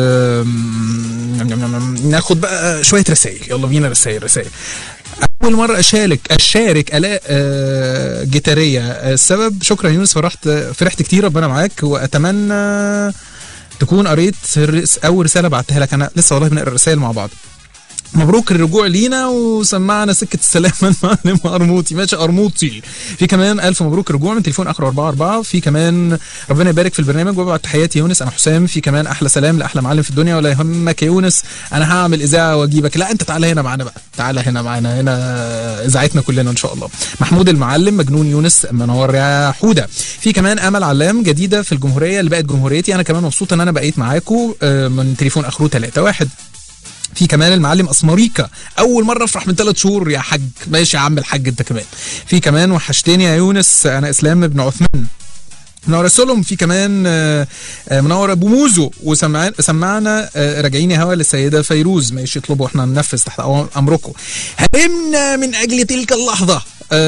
أم، ناخد بقى شويه رسائل يلا بينا رسائل رسائل اول مره اشارك اشارك الاء آه، جيتاريه آه، السبب شكرا يونس فرحت فرحت كتير ربنا معاك واتمنى تكون قريت الرس- اول رساله بعتها لك انا لسه والله بنقرا الرسائل مع بعض مبروك الرجوع لينا وسمعنا سكه السلام من معلم ارموطي ماشي ارموطي في كمان الف مبروك الرجوع من تليفون اخر 44 في كمان ربنا يبارك في البرنامج وابعت تحياتي يونس انا حسام في كمان احلى سلام لاحلى معلم في الدنيا ولا يهمك يا يونس انا هعمل اذاعه واجيبك لا انت تعالى هنا معانا بقى تعالى هنا معانا هنا اذاعتنا كلنا ان شاء الله محمود المعلم مجنون يونس منور يا حوده في كمان امل علام جديده في الجمهوريه اللي بقت جمهوريتي انا كمان مبسوط ان انا بقيت معاكم آه، من تليفون اخره 3 واحد في كمان المعلم اسمريكا اول مره افرح من ثلاث شهور يا حاج ماشي يا عم الحاج انت كمان في كمان وحشتني يا يونس انا اسلام بن عثمان منور سلم في كمان آه، آه، منور ابو موزو وسمعنا سمعنا آه، راجعين يا هوا للسيده فيروز ماشي اطلبوا احنا ننفذ تحت أو- امركم هرمنا من اجل تلك اللحظه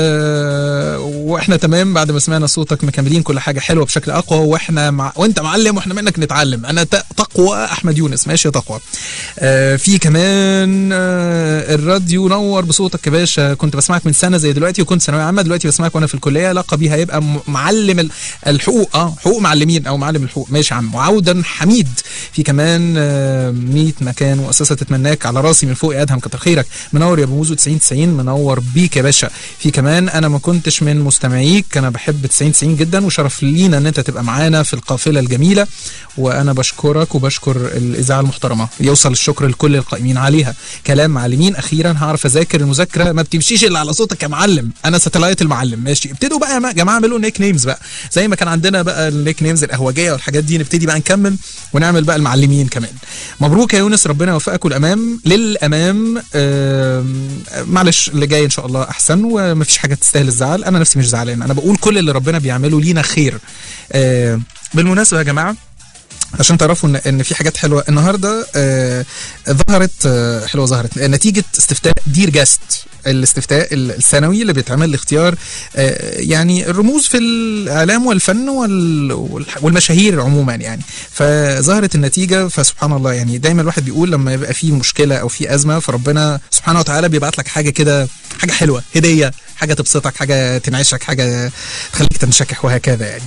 آه واحنا تمام بعد ما سمعنا صوتك مكملين كل حاجه حلوه بشكل اقوى واحنا مع وانت معلم واحنا منك نتعلم انا ت- تقوى احمد يونس ماشي يا تقوى آه في كمان آه الراديو نور بصوتك يا باشا كنت بسمعك من سنه زي دلوقتي وكنت ثانويه عامه دلوقتي بسمعك وانا في الكليه لقبي هيبقى م- معلم ال- الحقوق اه حقوق معلمين او معلم الحقوق ماشي يا عم وعودا حميد في كمان آه 100 مكان مؤسسه تتمناك على راسي من فوق يا ادهم كتر خيرك منور يا ابو موزو 90 90 منور بيك يا باشا في كمان انا ما كنتش من مستمعيك انا بحب 90 90 جدا وشرف لينا ان انت تبقى معانا في القافله الجميله وانا بشكرك وبشكر الاذاعه المحترمه يوصل الشكر لكل القائمين عليها كلام معلمين اخيرا هعرف اذاكر المذاكره ما بتمشيش الا على صوتك يا معلم انا ساتلايت المعلم ماشي ابتدوا بقى يا جماعه اعملوا نيك نيمز بقى زي ما كان عندنا بقى النيك نيمز القهوجيه والحاجات دي نبتدي بقى نكمل ونعمل بقى المعلمين كمان مبروك يا يونس ربنا يوفقك والامام للامام آم، معلش اللي جاي ان شاء الله احسن ومفيش حاجه تستاهل الزعل انا نفسي مش زعلان انا بقول كل اللي ربنا بيعمله لينا خير آه، بالمناسبه يا جماعه عشان تعرفوا ان ان في حاجات حلوه النهارده آه ظهرت آه حلوه ظهرت آه، نتيجه استفتاء دير جاست الاستفتاء ال- السنوي اللي بيتعمل لاختيار آه يعني الرموز في الاعلام والفن وال- والح- والمشاهير عموما يعني فظهرت النتيجه فسبحان الله يعني دايما الواحد بيقول لما يبقى في مشكله او في ازمه فربنا سبحانه وتعالى بيبعت لك حاجه كده حاجه حلوه هديه حاجه تبسطك حاجه تنعشك حاجه تخليك تنشكح وهكذا يعني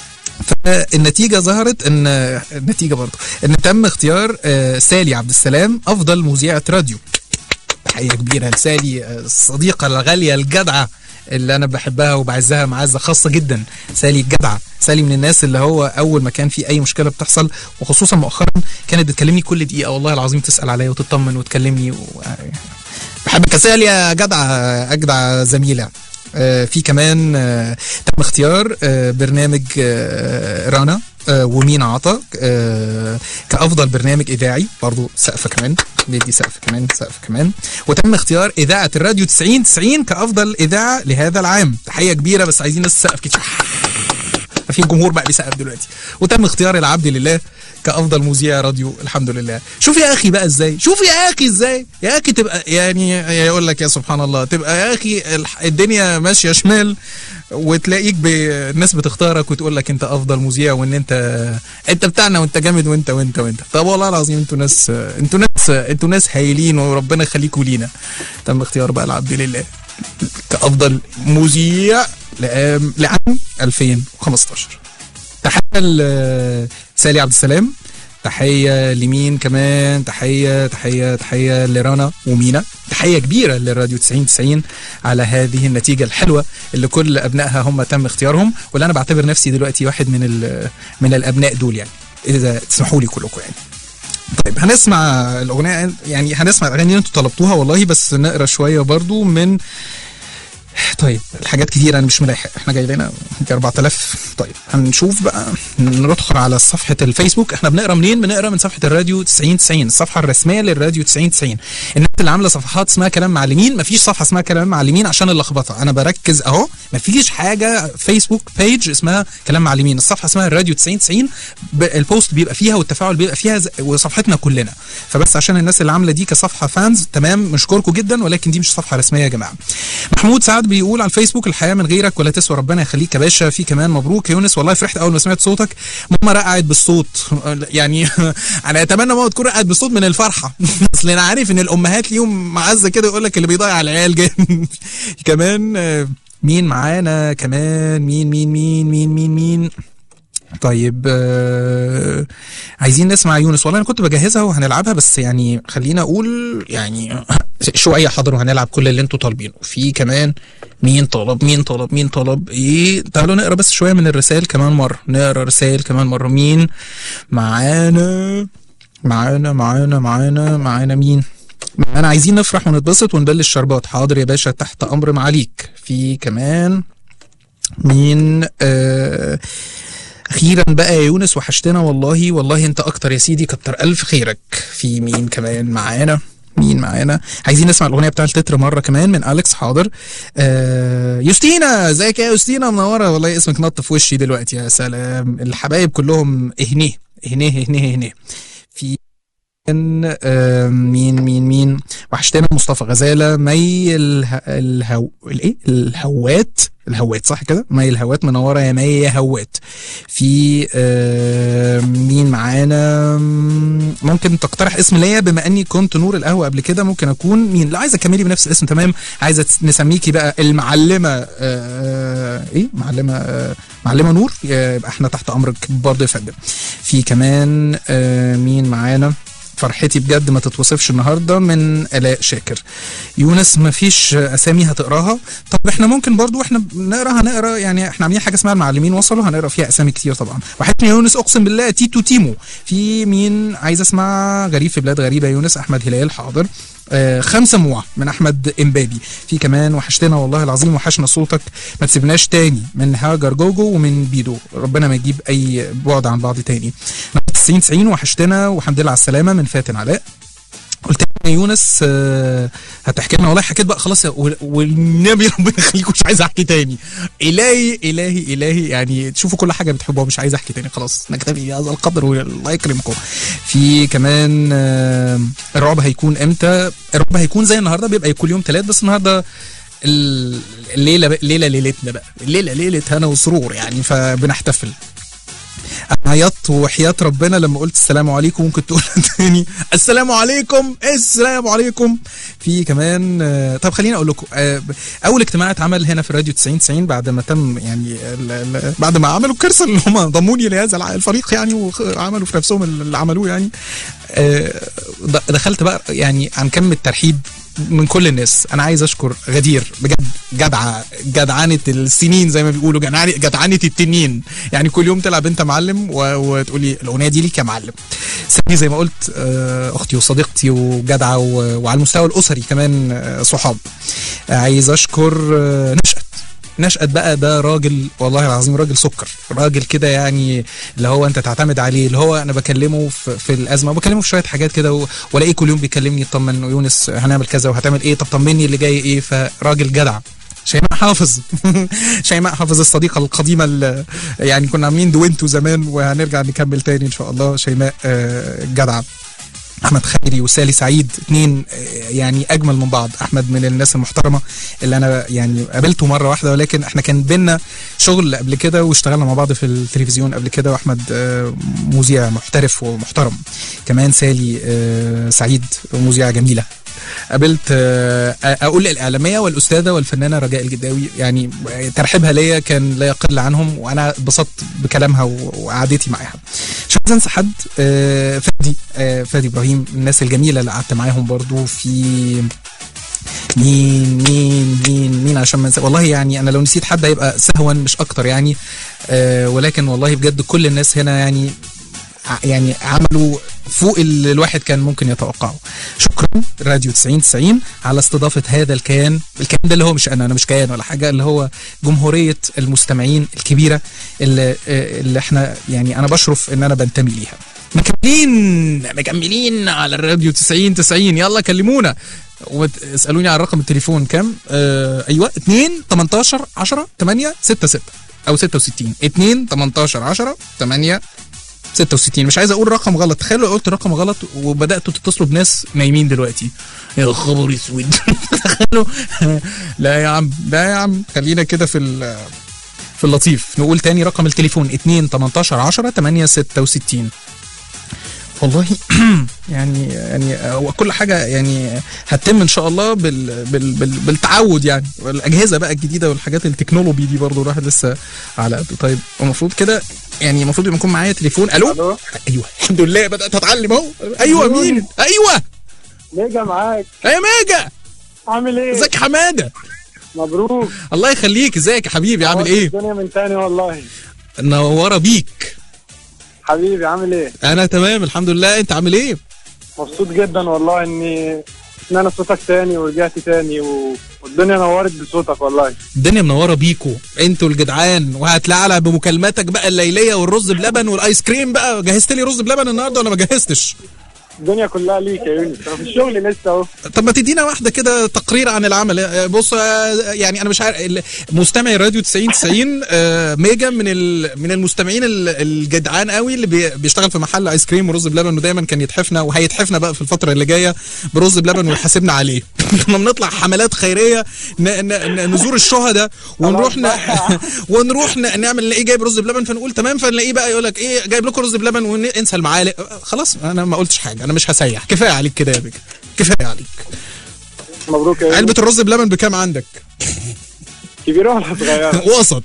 فالنتيجه ظهرت ان النتيجه برضه ان تم اختيار آه، سالي عبد السلام افضل مذيعه راديو تحيه كبيره لسالي آه، الصديقه الغاليه الجدعه اللي انا بحبها وبعزها معزه خاصه جدا سالي الجدعه سالي من الناس اللي هو اول ما كان في اي مشكله بتحصل وخصوصا مؤخرا كانت بتكلمني كل دقيقه والله العظيم تسال عليا وتطمن وتكلمني و... بحبك يا سالي يا جدعه اجدع زميله آه، في كمان آه، تم اختيار آه، برنامج آه، رنا آه، ومين عطا آه، كافضل برنامج اذاعي برضو سقف كمان ندي سقف كمان سقف كمان وتم اختيار اذاعه الراديو 90 90 كافضل اذاعه لهذا العام تحيه كبيره بس عايزين ناس سقف كتير في جمهور بقى بيسقف دلوقتي وتم اختيار العبد لله كافضل مذيع راديو الحمد لله شوف يا اخي بقى ازاي شوف يا اخي ازاي يا اخي تبقى يعني يقول لك يا سبحان الله تبقى يا اخي الح- الدنيا ماشيه شمال وتلاقيك ب- الناس بتختارك وتقول لك انت افضل مذيع وان انت انت بتاعنا وانت جامد وانت وانت وانت طب والله العظيم انتوا ناس انتوا ناس انتوا ناس هايلين وربنا يخليكم لينا تم اختيار بقى العبد لله كافضل مذيع لعام لعام 2015 تحيه لسالي عبد السلام تحيه لمين كمان تحيه تحيه تحيه لرنا ومينا تحيه كبيره للراديو 90 90 على هذه النتيجه الحلوه اللي كل ابنائها هم تم اختيارهم واللي انا بعتبر نفسي دلوقتي واحد من ال- من الابناء دول يعني اذا تسمحوا لي كلكم يعني طيب هنسمع الاغنيه يعني هنسمع الاغاني اللي انتوا طلبتوها والله بس نقرا شويه برضو من طيب الحاجات كتير انا مش ملاحق احنا جاي لنا يجي 4000 طيب هنشوف بقى ندخل على صفحه الفيسبوك احنا بنقرا منين بنقرا من صفحه الراديو 90 90 الصفحه الرسميه للراديو 90 90 الناس اللي عامله صفحات اسمها كلام معلمين مفيش صفحه اسمها كلام معلمين عشان اللخبطه انا بركز اهو مفيش حاجه فيسبوك بيج اسمها كلام معلمين الصفحه اسمها الراديو 90 90 ب- البوست بيبقى فيها والتفاعل بيبقى فيها ز- وصفحتنا كلنا فبس عشان الناس اللي عامله دي كصفحه فانز تمام نشكركم جدا ولكن دي مش صفحه رسميه يا جماعه محمود سعد بيقول على الفيسبوك الحياه من غيرك ولا تسوى ربنا يخليك يا باشا في كمان مبروك يا يونس والله فرحت اول ما سمعت صوتك ماما رقعت بالصوت يعني انا اتمنى ماما تكون رقعت بالصوت من الفرحه اصل انا عارف ان الامهات ليهم معزه كده يقول لك اللي بيضيع العيال جاي كمان آه، مين معانا كمان مين مين مين مين مين مين طيب آه عايزين نسمع يونس والله انا كنت بجهزها وهنلعبها بس يعني خلينا اقول يعني شويه حاضر وهنلعب كل اللي انتوا طالبينه في كمان مين طلب مين طلب مين طلب ايه تعالوا نقرا بس شويه من الرسائل كمان مره نقرا رسائل كمان مره مين معانا معانا معانا معانا معانا مين معانا عايزين نفرح ونتبسط ونبل الشربات حاضر يا باشا تحت امر معاليك في كمان مين آه اخيرا بقى يا يونس وحشتنا والله والله انت اكتر يا سيدي كتر الف خيرك في مين كمان معانا مين معانا عايزين نسمع الاغنيه بتاع التتر مره كمان من اليكس حاضر آه يوستينا ازيك يا يوستينا منوره والله اسمك نط في وشي دلوقتي يا سلام الحبايب كلهم اهنيه اهنيه اهنيه اهنيه في كان، آه، مين مين مين وحشتنا مصطفى غزاله مي اله... الهو الايه الهوات الهوات صح كده مي الهوات منوره يا مي يا هوات في آه، مين معانا ممكن تقترح اسم ليا بما اني كنت نور القهوه قبل كده ممكن اكون مين لا عايزه تكملي بنفس الاسم تمام عايزه تس- نسميكي بقى المعلمه آه، ايه معلمه آه، معلمه نور يبقى احنا تحت امرك برضه يا فندم في كمان آه، مين معانا فرحتي بجد ما تتوصفش النهارده من الاء شاكر يونس ما فيش اسامي هتقراها طب احنا ممكن برضو احنا بنقرا هنقرا يعني احنا عاملين حاجه اسمها المعلمين وصلوا هنقرا فيها اسامي كتير طبعا وحشني يا يونس اقسم بالله تيتو تيمو في مين عايز اسمع غريب في بلاد غريبه يا يونس احمد هلال حاضر آه خمسة موع من احمد امبابي في كمان وحشتنا والله العظيم وحشنا صوتك ما تسيبناش تاني من هاجر جوجو ومن بيدو ربنا ما يجيب اي بعد عن بعض تاني 90 90 وحشتنا والحمد لله على السلامه من فاتن علاء قلت لي يا يونس آه، هتحكي لنا والله حكيت بقى خلاص يا- وال- والنبي ربنا يخليكم مش عايز احكي تاني الهي الهي الهي يعني تشوفوا كل حاجه بتحبوها مش عايز احكي تاني خلاص نكتفي بهذا القدر والله يكرمكم في كمان آه، الرعب هيكون امتى الرعب هيكون زي النهارده بيبقى كل يوم ثلاث بس النهارده ال- الليله بقى- الليله ليلتنا بقى الليله ليله هنا وسرور يعني فبنحتفل انا عيطت وحياة ربنا لما قلت السلام عليكم ممكن تقول تاني السلام عليكم السلام عليكم في كمان آه، طب خليني اقول لكم آه، اول اجتماع اتعمل هنا في راديو 90 90 بعد ما تم يعني ال- ال- بعد ما عملوا الكرسي اللي هم ضموني لهذا الع- الفريق يعني وعملوا في نفسهم اللي عملوه يعني آه، د- دخلت بقى يعني عن كم الترحيب من كل الناس انا عايز اشكر غدير بجد جدعه جدعانه السنين زي ما بيقولوا جدعانه جدعانه التنين يعني كل يوم تلعب انت معلم و- وتقولي الاغنيه دي ليك يا معلم سامي زي ما قلت آه، اختي وصديقتي وجدعه و- وعلى المستوى الاسري كمان آه، صحاب آه، عايز اشكر آه، نشأت نشأت بقى ده راجل والله العظيم راجل سكر راجل كده يعني اللي هو انت تعتمد عليه اللي هو انا بكلمه في, في الازمه وبكلمه في شويه حاجات كده و- والاقيه كل يوم بيكلمني يطمن يونس هنعمل كذا وهتعمل ايه طب طمني اللي جاي ايه فراجل جدع شيماء حافظ شيماء حافظ الصديقة القديمة اللي يعني كنا عاملين دوينتو زمان وهنرجع نكمل تاني ان شاء الله شيماء آه، جدعة احمد خيري وسالي سعيد اتنين آه، يعني اجمل من بعض احمد من الناس المحترمه اللي انا يعني قابلته مره واحده ولكن احنا كان بينا شغل قبل كده واشتغلنا مع بعض في التلفزيون قبل كده واحمد آه، مذيع محترف ومحترم كمان سالي آه، سعيد مذيعه جميله قابلت آه، اقول الاعلاميه والاستاذه والفنانه رجاء الجداوي يعني ترحيبها ليا كان لا يقل عنهم وانا اتبسطت بكلامها و- وقعدتي معاها مش عايز انسى حد آه، فادي آه، فادي ابراهيم من الناس الجميله اللي قعدت معاهم برضو في مين مين مين مين عشان ما انسى والله يعني انا لو نسيت حد هيبقى سهوا مش اكتر يعني آه ولكن والله بجد كل الناس هنا يعني ع- يعني عملوا فوق اللي الواحد كان ممكن يتوقعه شكرا راديو 90 90 على استضافه هذا الكيان الكيان ده اللي هو مش انا انا مش كيان ولا حاجه اللي هو جمهوريه المستمعين الكبيره اللي, آه، اللي احنا يعني انا بشرف ان انا بنتمي ليها مكملين مكملين على الراديو 90 90 يلا كلمونا واسالوني على رقم التليفون كام آه ايوه 2 18 10 8 66 او 66 2 18 10 8 66 مش عايز اقول رقم غلط تخيلوا لو قلت رقم غلط وبداتوا تتصلوا بناس نايمين دلوقتي يا خبر اسود تخيلوا لا يا عم لا يا عم خلينا كده في ال- في اللطيف نقول تاني رقم التليفون 2 18 10 8 66 والله يعني يعني هو كل حاجه يعني هتتم ان شاء الله بال بال بال بالتعود يعني والاجهزه بقى الجديده والحاجات التكنولوجي دي برضو الواحد لسه على قده طيب المفروض كده يعني المفروض يبقى يكون معايا تليفون الو الو ايوه الحمد لله بدات اتعلم اهو ايوه مين ايوه ميجا معاك يا ماجا عامل ايه؟ ازيك يا حماده مبروك الله يخليك ازيك يا حبيبي عامل ايه الدنيا من تاني والله منوره بيك حبيبي عامل ايه؟ انا تمام الحمد لله انت عامل ايه مبسوط جدا والله اني ان انا صوتك تاني ورجعت تاني و... والدنيا نورت بصوتك والله الدنيا منوره بيكو انتوا الجدعان وهتلعلع بمكالماتك بقى الليليه والرز بلبن والايس كريم بقى جهزت لي رز بلبن النهارده ولا ما جهزتش الدنيا كلها ليك يا يونس انا في الشغل لسه اهو طب ما تدينا واحده كده تقرير عن العمل آه، بص آه، يعني انا مش عارف ال- مستمعي راديو 90 90 آه، ميجا من ال- من المستمعين ال- الجدعان قوي اللي بي- بيشتغل في محل ايس كريم ورز بلبن ودايما كان يتحفنا وهيتحفنا بقى في الفتره اللي جايه برز بلبن ويحاسبنا عليه كنا بنطلع حملات خيريه ن- ن- ن- نزور الشهداء ونروح ن... ونروح ن- نعمل نلاقيه جايب رز بلبن فنقول تمام فنلاقيه بقى يقول لك ايه جايب لكم رز بلبن وانسى المعالق آه، خلاص انا ما قلتش حاجه انا مش هسيح كفايه عليك كده يا بيك كفايه عليك مبروك يا يونس علبة الرز بلبن بكام عندك؟ كبيره ولا صغيره؟ وسط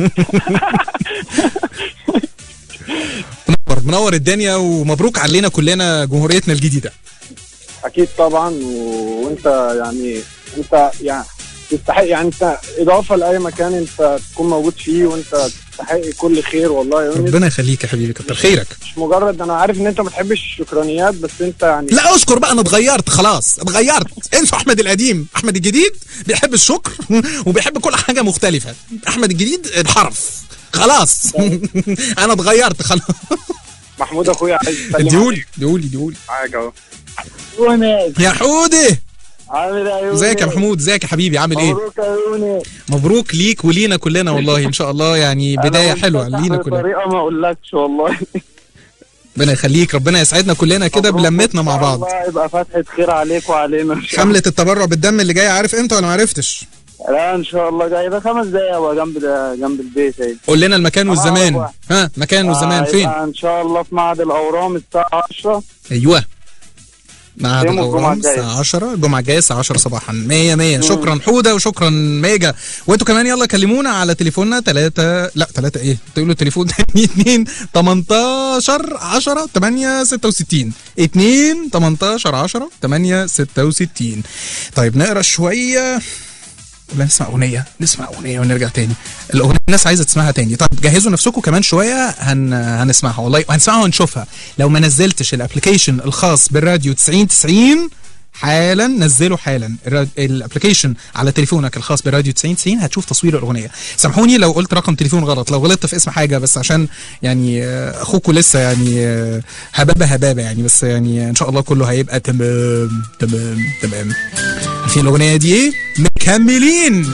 منور منور الدنيا ومبروك علينا كلنا جمهوريتنا الجديدة اكيد طبعا و... وانت يعني انت يعني تستحق يعني انت اضافه لاي مكان انت تكون موجود فيه وانت تستحق كل خير والله يا يونس ربنا يخليك يا حبيبي كتر خيرك مش مجرد انا عارف ان انت ما بتحبش الشكرانيات بس انت يعني لا اشكر بقى انا اتغيرت خلاص اتغيرت انسوا احمد القديم احمد الجديد بيحب الشكر وبيحب كل حاجة مختلفة احمد الجديد انحرف خلاص انا اتغيرت خلاص محمود اخويا عايز يسلم ديولي ديولي ديولي عليك اهو يونس يا حودي عامل ايه يا يونس ازيك يا محمود ازيك يا حبيبي عامل ايه مبروك يا يونس مبروك ليك ولينا كلنا والله ان شاء الله يعني بدايه أنا حلوه منفتح لينا كلنا بطريقه ما اقولكش والله ربنا يخليك ربنا يسعدنا كلنا كده مبروك بلمتنا مع إن شاء بعض الله يبقى فتحة خير عليك وعلينا إن شاء حمله التبرع بالدم اللي جايه عارف امتى ولا ما عرفتش الله. لا ان شاء الله جاي ده خمس دقايق ابقى جنب ده جنب البيت اهي قول لنا المكان والزمان أعرف ها مكان والزمان آه، فين يبقى ان شاء الله في معهد الاورام الساعه 10 ايوه معهد يوم الجمعة الاورام الجاية. الساعه 10 الجمعه الجايه الساعه 10 صباحا 100 100 شكرا حوده وشكرا ميجا وانتوا كمان يلا كلمونا على تليفوننا 3 لا 3 ايه تقولوا التليفون تاني 2 18 10 8 66 2 18 10 8 66 طيب نقرا شويه ولا نسمع اغنيه نسمع اغنيه ونرجع تاني الاغنيه الناس عايزه تسمعها تاني طب جهزوا نفسكم كمان شويه هن... هنسمعها والله وهنسمعها ونشوفها لو ما نزلتش الابلكيشن الخاص بالراديو 90 90 حالا نزله حالا الراد- الابلكيشن على تليفونك الخاص براديو 90 90 هتشوف تصوير الاغنيه سامحوني لو قلت رقم تليفون غلط لو غلطت في اسم حاجه بس عشان يعني آه، اخوكم لسه يعني آه، هبابه هبابه يعني بس يعني ان شاء الله كله هيبقى تمام تمام تمام عارفين الاغنيه دي ايه مكملين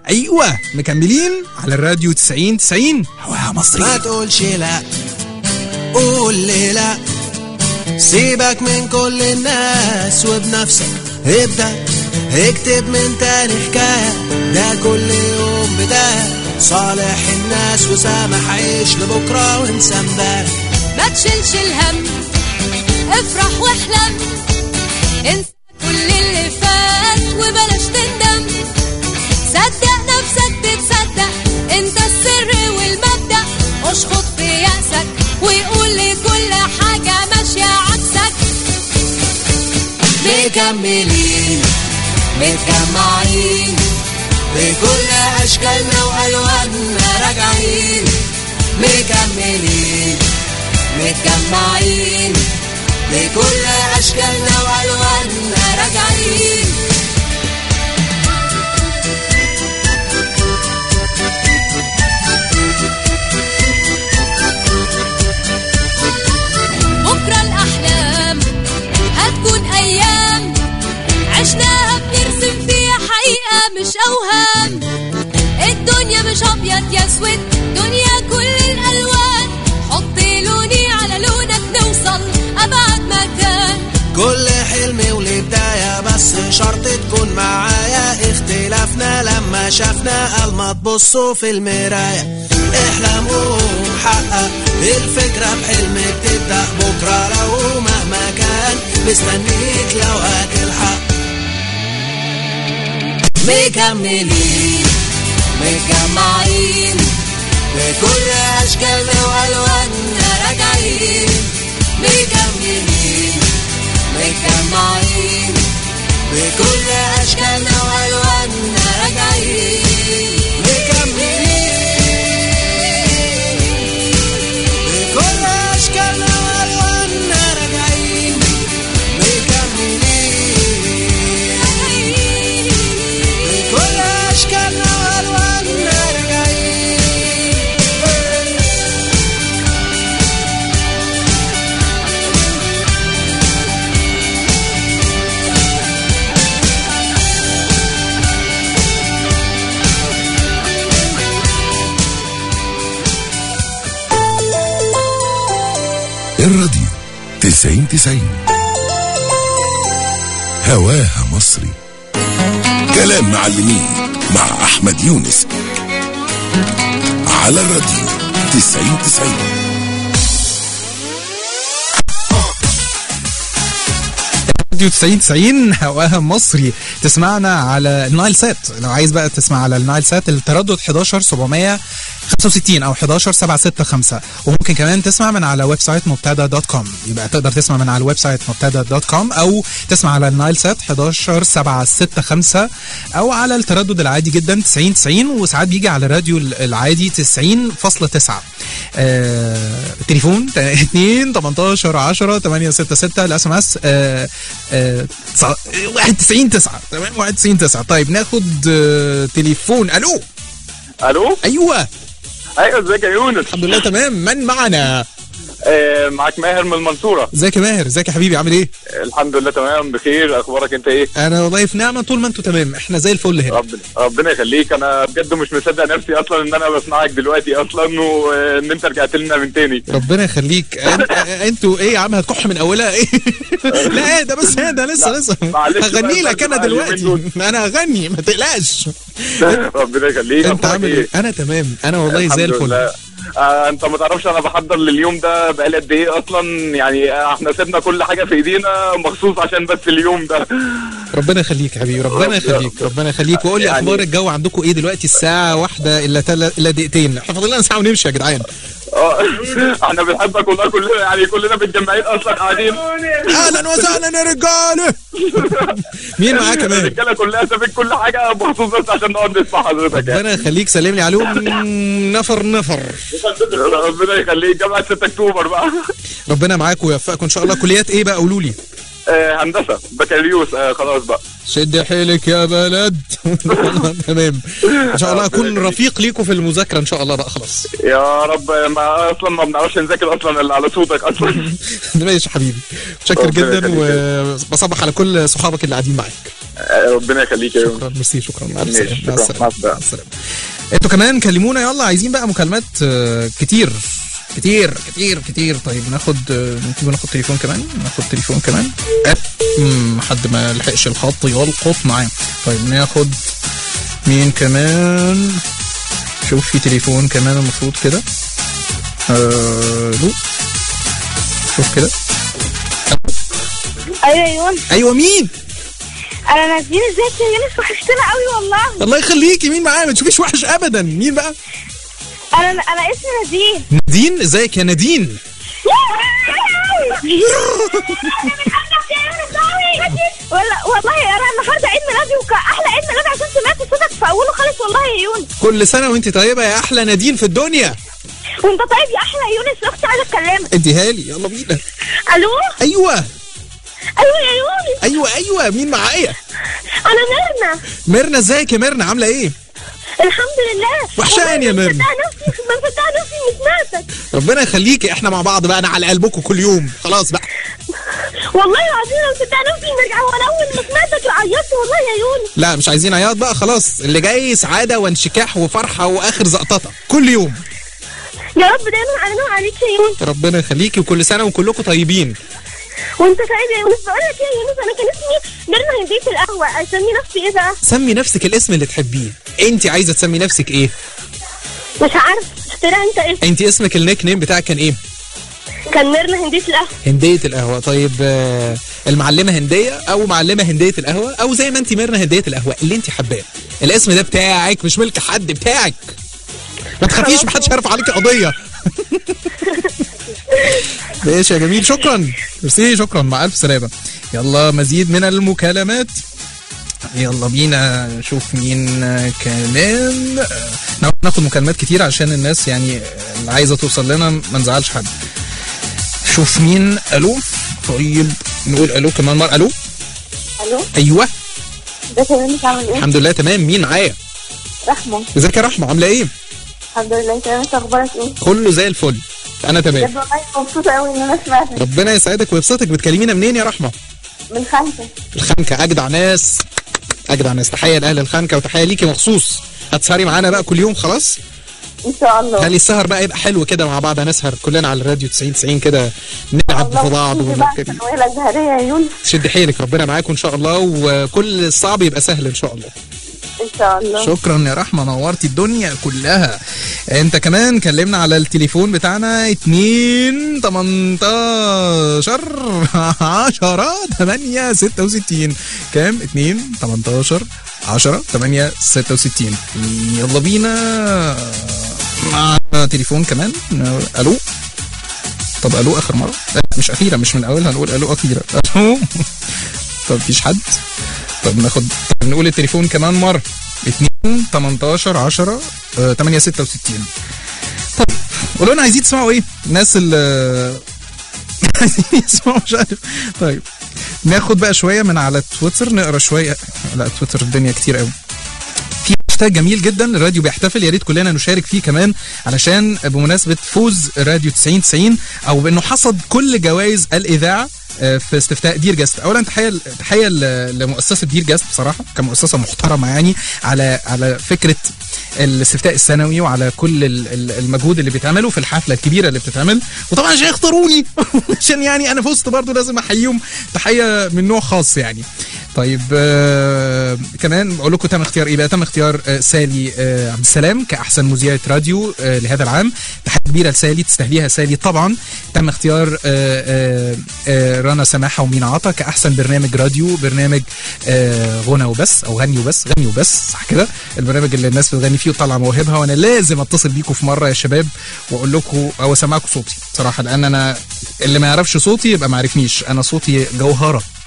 ايوه مكملين على الراديو 90 90 هواها مصري ما تقولش لا قول لي لا سيبك من كل الناس وبنفسك ابدأ اكتب من تاني حكاية ده كل يوم بداية صالح الناس وسامح عيش لبكرة وانسى امبارح ما تشيلش الهم افرح واحلم انسى كل اللي فات وبلاش تندم صدق نفسك تتصدق انت السر والمبدأ اشخط في يأسك ويقول لكل حاجة ماشية عكسك مكملين متجمعين بكل اشكالنا والواننا راجعين مكملين متجمعين بكل اشكالنا والواننا راجعين بكرة الأحلام هتكون أيام عشناها بنرسم فيها حقيقة مش أوهام الدنيا مش أبيض يا أسود دنيا كل الألوان حط لوني على لونك نوصل أبعد مكان كل حلم وليه بداية بس شرط تكون معايا اختلافنا لما شافنا قال ما تبصوا في المراية احلموا حقق الفكرة بحلمك تبدأ بكرة لو مهما كان مستنيك لو هتلحق مكملين متجمعين بكل أشكالنا وألواننا راجعين مكملين متجمعين بكل أشكالنا وألواننا راجعين مكملين بكل أشكالنا وألواننا راجعين مكملين بكل أشكالنا وألواننا راجعين الراديو 90 90 هواها مصري كلام معلمين مع أحمد يونس على الراديو 90 90 راديو 90 90 هواها مصري تسمعنا على النايل سات لو عايز بقى تسمع على النايل سات التردد 11 765 او 11 765 وممكن كمان تسمع من على ويب سايت مبتدا دوت كوم يبقى تقدر تسمع من على الويب سايت مبتدا دوت كوم او تسمع على النايل سات 11 765 او على التردد العادي جدا 90 90 وساعات بيجي على الراديو العادي 90.9 آه التليفون 2 18 10 866 الاس ام اس 91 9 تمام 91 9 طيب ناخد آه تليفون الو الو ايوه ايوه ازيك يا يونس الحمد لله تمام من معنا آه معاك ماهر من المنصوره ازيك يا ماهر ازيك يا حبيبي عامل ايه الحمد لله تمام بخير اخبارك انت ايه انا والله في نعمه طول ما انتوا تمام احنا زي الفل هنا ربنا ربنا يخليك انا بجد مش مصدق نفسي اصلا ان انا بسمعك دلوقتي اصلا وان انت رجعت لنا من تاني ربنا يخليك أنت- انتوا ايه يا عم هتكح من اولها ايه لا ايه ده بس ايه ده لسه لا، لسه معلش هغني بقى، لك انا بقى دلوقتي اليومين انا هغني ما تقلقش ربنا يخليك انت أخبارك عامل ايه انا تمام انا والله زي الحمد الفل لله. آه انت ما تعرفش انا بحضر لليوم ده بقالي قد ايه اصلا يعني آه، احنا سيبنا كل حاجه في ايدينا مخصوص عشان بس اليوم ده ربنا يخليك يا حبيبي ربنا يخليك ربنا يخليك وقول لي يعني- اخبار الجو عندكم ايه دلوقتي الساعه واحدة الا تل... الا دقيقتين احنا فاضل لنا ساعه ونمشي يا جدعان اه احنا بنحبك والله كلنا يعني كلنا متجمعين اصلا قاعدين اهلا وسهلا يا رجاله مين معاك كمان الرجاله كلها سابت كل حاجه مخصوص بس عشان نقعد نسمع حضرتك يعني ربنا يخليك سلم لي عليهم نفر نفر ربنا يخليك جامعه 6 اكتوبر بقى ربنا معاك ويوفقكم ان شاء الله كليات ايه بقى قولوا لي آه هندسه بكالوريوس آه خلاص بقى شد حيلك يا بلد تمام ان شاء الله اكون رفيق ليكم في المذاكره ان شاء الله بقى خلاص يا رب ما اصلا ما بنعرفش نذاكر اصلا الا على صوتك اصلا ماشي يا حبيبي متشكر ربنا جدا يخليك. وبصبح على كل صحابك اللي قاعدين معاك ربنا يخليك يا يونس شكرا ميرسي شكرا مع ماشي، السلامه شكراً. مع السلامه مع السلامة. مع السلامه انتوا كمان كلمونا يلا عايزين بقى مكالمات آه، كتير كتير كتير كتير طيب ناخد آه، نجيب ناخد تليفون كمان ناخد تليفون كمان أه، مم، حد ما لحقش الخط يلقط معاه طيب ناخد مين كمان شوف في تليفون كمان المفروض كده آه لو شوف كده ايوه يا يونس ايوه مين انا نازلين ازيك يا يونس وحشتنا قوي والله الله يخليكي مين معايا ما تشوفيش وحش ابدا مين بقى انا انا اسمي نادين نادين ازيك يا نادين والله والله انا النهارده عيد ميلادي واحلى عيد ميلادي عشان سمعت صوتك في اوله خالص والله يا يونس كل سنه وانت طيبه يا احلى نادين في الدنيا وانت طيب يا احلى يا يونس اختي عايزه اكلمك اديها لي يلا بينا الو ايوه ايوه يا يونس ايوه ايوه مين معايا انا ميرنا ميرنا ازيك يا ميرنا عامله ايه الحمد لله وحشاني يا والله ميرنا. ما مصدقه نفسي ما مصدقه نفسي اني سمعتك ربنا يخليكي احنا مع بعض بقى انا على قلبكم كل يوم خلاص بقى والله العظيم انا مصدقه نفسي اني ارجع وانا اول ما سمعتك عيطت والله يا يونس لا مش عايزين عياط بقى خلاص اللي جاي سعاده وانشكاح وفرحه واخر زقططه كل يوم يا رب دايما على نوع عليك يا يونس ربنا يخليكي وكل سنه وكلكم طيبين وانت طيب يا يونس بقول لك ايه يا يونس انا كان اسمي ميرنا هندية القهوه اسمي نفسي ايه بقى سمي نفسك الاسم اللي تحبيه انت عايزه تسمي نفسك ايه مش عارف اشتريها انت ايه انت اسمك النيك نيم بتاعك كان ايه كان ميرنا هندية القهوه هندية القهوة طيب آه، المعلمة هندية أو معلمة هندية القهوة أو زي ما أنت ميرنا هندية القهوة اللي أنت حباه الاسم ده بتاعك مش ملك حد بتاعك ما تخافيش محدش هيرفع عليكي قضية ماشي يا جميل شكرا ميرسي شكرا مع ألف سلامة يلا مزيد من المكالمات يلا بينا نشوف مين آه، كمان آه، ناخد مكالمات كتير عشان الناس يعني آه، اللي عايزة توصل لنا ما نزعلش حد شوف مين الو طيب نقول الو كمان مره الو الو ايوه ازيك يا يونس عامل ايه؟ الحمد لله تمام مين معايا رحمه ازيك يا رحمه عامله ايه الحمد لله تمام انت اخبارك ايه؟ كله زي الفل انا بجد تمام والله مبسوطه قوي ان انا سمعتك ربنا يسعدك ويبسطك بتكلمينا منين يا رحمه من خمسه الخنكه اجدع ناس اجدع ناس تحيه لاهل الخنكه وتحيه ليكي مخصوص هتسهري معانا بقى كل يوم خلاص ان شاء الله هل السهر بقى يبقى حلو كده مع بعض هنسهر كلنا على الراديو 90 90 كده نلعب في بعض تيجي بقى ونركب الثانويه الازهريه يا يونس شد حيلك ربنا معاكم ان شاء الله وكل الصعب يبقى سهل ان شاء الله ان شاء الله شكرا يا رحمة نورتي الدنيا كلها انت كمان كلمنا على التليفون بتاعنا 2 18 10 8 66 كام 2 18 10 8 66 يلا بينا معنا تليفون كمان الو طب الو اخر مره لا مش اخيرا مش من اولها نقول الو اخيرا الو طب مفيش حد طب ناخد طب نقول التليفون كمان مرة 2 18 10 آه، 8 66 طب قولوا لنا عايزين تسمعوا ايه؟ الناس اللي عايزين يسمعوا مش عارف طيب ناخد بقى شوية من على تويتر نقرا شوية لا تويتر الدنيا كتير قوي في هاشتاج جميل جدا الراديو بيحتفل يا ريت كلنا نشارك فيه كمان علشان بمناسبه فوز راديو 90 90 او بانه حصد كل جوائز الاذاعه آه، في استفتاء دير جاست اولا تحيه تحيه ل- لمؤسسه دير جاست بصراحه كمؤسسه محترمه يعني على على فكره الاستفتاء السنوي وعلى كل ال- ال- المجهود اللي بيتعمله في الحفله الكبيره اللي بتتعمل وطبعا عشان يختاروني عشان يعني انا فزت برضو لازم احييهم تحيه من نوع خاص يعني طيب آه كمان بقول لكم تم اختيار ايه بقى تم اختيار آه سالي آه عبد السلام كاحسن مذيعه راديو آه لهذا العام تحيه كبيره لسالي تستهليها سالي طبعا تم اختيار آه آه آه رنا سماحه ومينا عطا كاحسن برنامج راديو برنامج آه غنى وبس او غني وبس غني وبس صح كده البرنامج اللي الناس بتغني فيه وتطلع مواهبها وانا لازم اتصل بيكم في مره يا شباب واقول لكم او اسمعكم صوتي بصراحه لان انا اللي ما يعرفش صوتي يبقى ما عرفنيش انا صوتي جوهره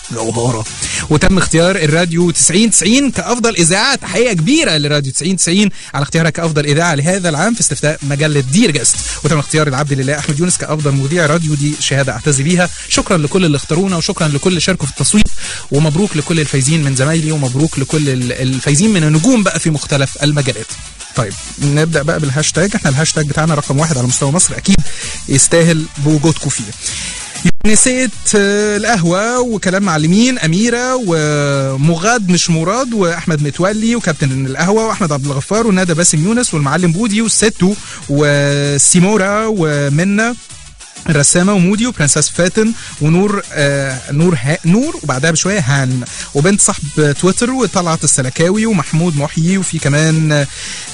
جوهره وتم اختيار الراديو 90 90 كافضل اذاعه تحيه كبيره لراديو 90 90 على اختيارها كافضل اذاعه لهذا العام في استفتاء مجله دير جاست وتم اختيار العبد لله احمد يونس كافضل مذيع راديو دي شهاده اعتز بيها شكرا لكل اللي اختارونا وشكرا لكل اللي شاركوا في التصويت ومبروك لكل الفايزين من زمايلي ومبروك لكل ال- الفايزين من النجوم بقى في مختلف المجالات طيب نبدا بقى بالهاشتاج احنا الهاشتاج بتاعنا رقم واحد على مستوى مصر اكيد يستاهل بوجودكم فيه نسيت آه، القهوة وكلام معلمين أميرة ومغاد مش مراد وأحمد متولي وكابتن القهوة وأحمد عبد الغفار وندى باسم يونس والمعلم بودي وستو وسيمورا ومنة الرسامة ومودي وبرنسس فاتن ونور آه نور ها نور وبعدها بشوية هان وبنت صاحب تويتر وطلعت السلكاوي ومحمود محيي وفي كمان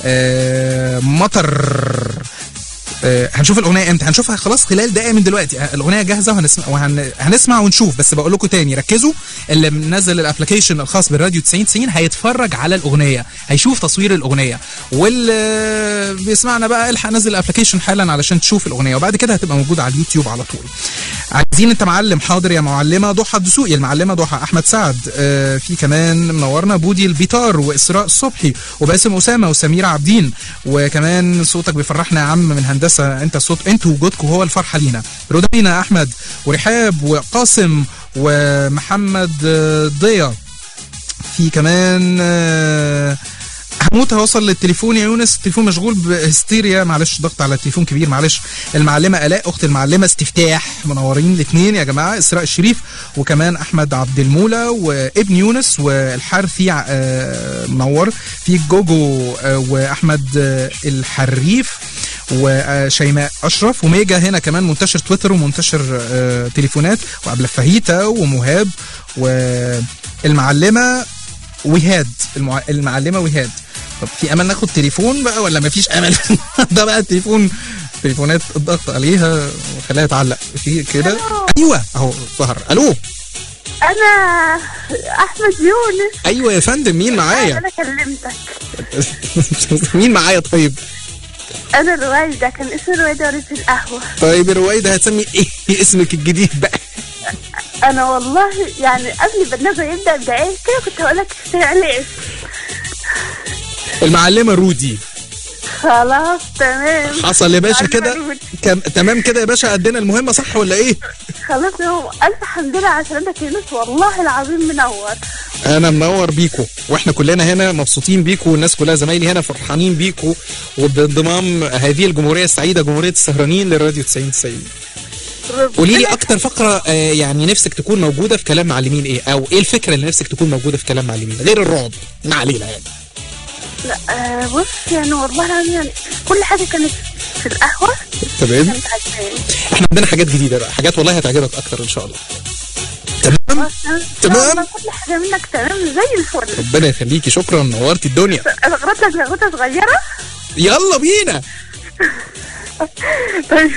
آه مطر آه، هنشوف الاغنيه امتى هنشوفها خلاص خلال دقائق من دلوقتي آه، الاغنيه جاهزه وهنسمع وهن... هنسمع ونشوف بس بقول لكم تاني ركزوا اللي منزل الابلكيشن الخاص بالراديو 90 90 هيتفرج على الاغنيه هيشوف تصوير الاغنيه واللي بيسمعنا بقى الحق نزل الابلكيشن حالا علشان تشوف الاغنيه وبعد كده هتبقى موجوده على اليوتيوب على طول عايزين انت معلم حاضر يا معلمه ضحى الدسوقي المعلمه ضحى احمد سعد آه، في كمان منورنا بودي البيطار واسراء الصبحي وباسم اسامه وسميره عابدين وكمان صوتك بيفرحنا يا عم من هندسه انت صوت انتوا وجودكم هو الفرحه لينا رودينا احمد ورحاب وقاسم ومحمد آه، ضيا في كمان آه، هموت هوصل للتليفون يا يونس التليفون مشغول بهستيريا معلش ضغط على التليفون كبير معلش المعلمه الاء اخت المعلمه استفتاح منورين الاثنين يا جماعه اسراء الشريف وكمان احمد عبد المولى وابن يونس والحارثي آه، منور في جوجو آه، واحمد آه، الحريف وشيماء اشرف وميجا هنا كمان منتشر تويتر ومنتشر آه، تليفونات وقبل فهيتا ومهاب والمعلمه وهاد المع... المعلمه وهاد طب في امل ناخد تليفون بقى ولا مفيش امل ده بقى التليفون تليفونات الضغط عليها وخليها تعلق في كده ايوه اهو ظهر الو انا احمد يونس ايوه يا فندم مين معايا انا كلمتك مين معايا طيب انا رويدة كان اسمي رويدة وريت القهوة طيب الرويده هتسمي ايه اسمك الجديد بقى انا والله يعني قبل البرنامج يبدا بدقايق كده كنت هقول لك تشتغلي اسم المعلمه رودي خلاص تمام حصل يا باشا معلمة كده رودي. كم... تمام كده يا باشا قدنا المهمه صح ولا ايه خلاص يوم الف حمد لله على سلامتك يا يونس والله العظيم منور انا منور بيكو واحنا كلنا هنا مبسوطين بيكو والناس كلها زمايلي هنا فرحانين بيكو وبانضمام هذه الجمهوريه السعيده جمهوريه السهرانين للراديو 90 90 قولي لي اكتر فقره آه، يعني نفسك تكون موجوده في كلام معلمين ايه او ايه الفكره اللي نفسك تكون موجوده في كلام معلمين غير الرعب ما علينا يعني لا آه بص يعني والله العظيم يعني كل حاجه كانت في القهوه تمام كانت عجباني احنا عندنا حاجات جديده بقى حاجات والله هتعجبك اكتر ان شاء الله تمام تمام. تمام كل حاجه منك تمام زي الفل ربنا يخليكي شكرا نورتي الدنيا اغرط لك لغوطه صغيره يلا بينا طيب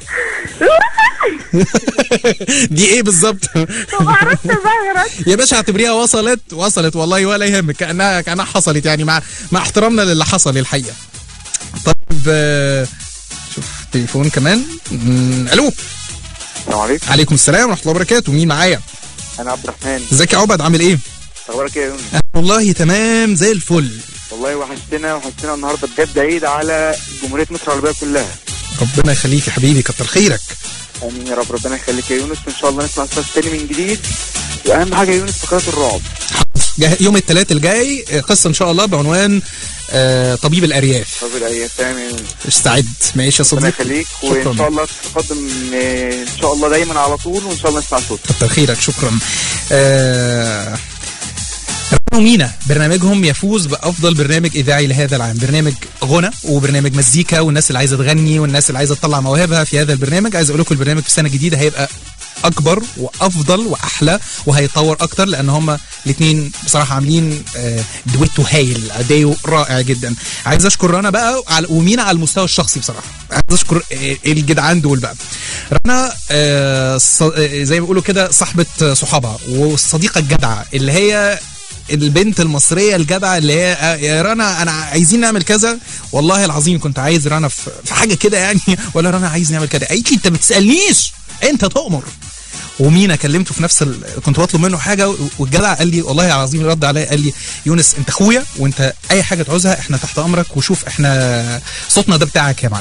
دي ايه بالظبط غرطت زغرت يا باشا اعتبريها وصلت وصلت والله ولا يهمك كانها كانها حصلت يعني مع مع احترامنا للي حصل الحقيقه طيب آه، شوف تليفون كمان مم، الو السلام عليكم عليكم السلام ورحمه الله وبركاته مين معايا انا عبد الرحمن ازيك يا عبد عامل ايه اخبارك ايه يا يونس أنا والله تمام زي الفل والله وحشتنا وحشتنا النهارده بجد عيد على جمهوريه مصر العربيه كلها ربنا يخليك يا حبيبي كتر خيرك امين يا رب ربنا يخليك يا يونس وان شاء الله نسمع صوت تاني من جديد واهم حاجه يا يونس فقرات الرعب جه- يوم الثلاث الجاي آه، قصه ان شاء الله بعنوان آه، طبيب الارياف طب الايام تمام يا يونس استعد ماشي يا ربنا صديقي يخليك وان شكراً. شاء الله تتقدم آه، ان شاء الله دايما على طول وان شاء الله نسمع صوتك كتر خيرك شكرا آه رنا ومينا برنامجهم يفوز بافضل برنامج اذاعي لهذا العام برنامج غنى وبرنامج مزيكا والناس اللي عايزه تغني والناس اللي عايزه تطلع مواهبها في هذا البرنامج عايز اقول لكم البرنامج في سنه جديده هيبقى اكبر وافضل واحلى وهيتطور اكتر لان هما الاثنين بصراحه عاملين آه، دويتو هايل اداؤه رائع جدا عايز اشكر رنا بقى على ومينا على المستوى الشخصي بصراحه عايز اشكر آه، الجدعان دول بقى رنا آه، ص- آه، زي ما بيقولوا كده صاحبه آه، صحابها والصديقه الجدعه اللي هي البنت المصريه الجدعه اللي هي آه، يا رنا انا عايزين نعمل كذا والله العظيم كنت عايز رنا في في حاجه كده يعني ولا رنا عايز نعمل كده قالت لي انت ما بتسالنيش انت تؤمر ومينا كلمته في نفس ال... كنت بطلب منه حاجه والجدع قال لي والله العظيم رد عليا قال لي يونس انت اخويا وانت اي حاجه تعوزها احنا تحت امرك وشوف احنا صوتنا ده بتاعك يا معلم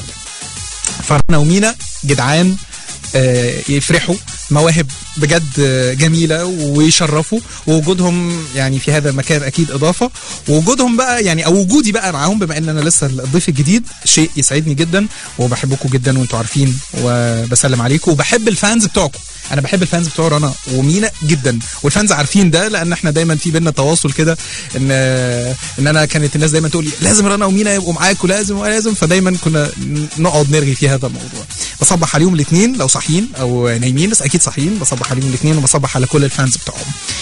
فانا ومينا جدعان آه، يفرحوا مواهب بجد آه، جميله ويشرفوا ووجودهم يعني في هذا المكان اكيد اضافه ووجودهم بقى يعني او وجودي بقى معاهم بما ان انا لسه الضيف الجديد شيء يسعدني جدا وبحبكم جدا وانتوا عارفين وبسلم عليكم وبحب الفانز بتوعكم انا بحب الفانز بتوع رنا ومينا جدا والفانز عارفين ده لان احنا دايما في بينا تواصل كده ان ان انا كانت الناس دايما تقول لي لازم رنا ومينا يبقوا معاك ولازم ولازم فدايما كنا نقعد نرغي في هذا الموضوع بصبح عليهم الاثنين لو صاحيين او نايمين بس اكيد صاحيين بصبح عليهم الاثنين وبصبح على كل الفانز بتوعهم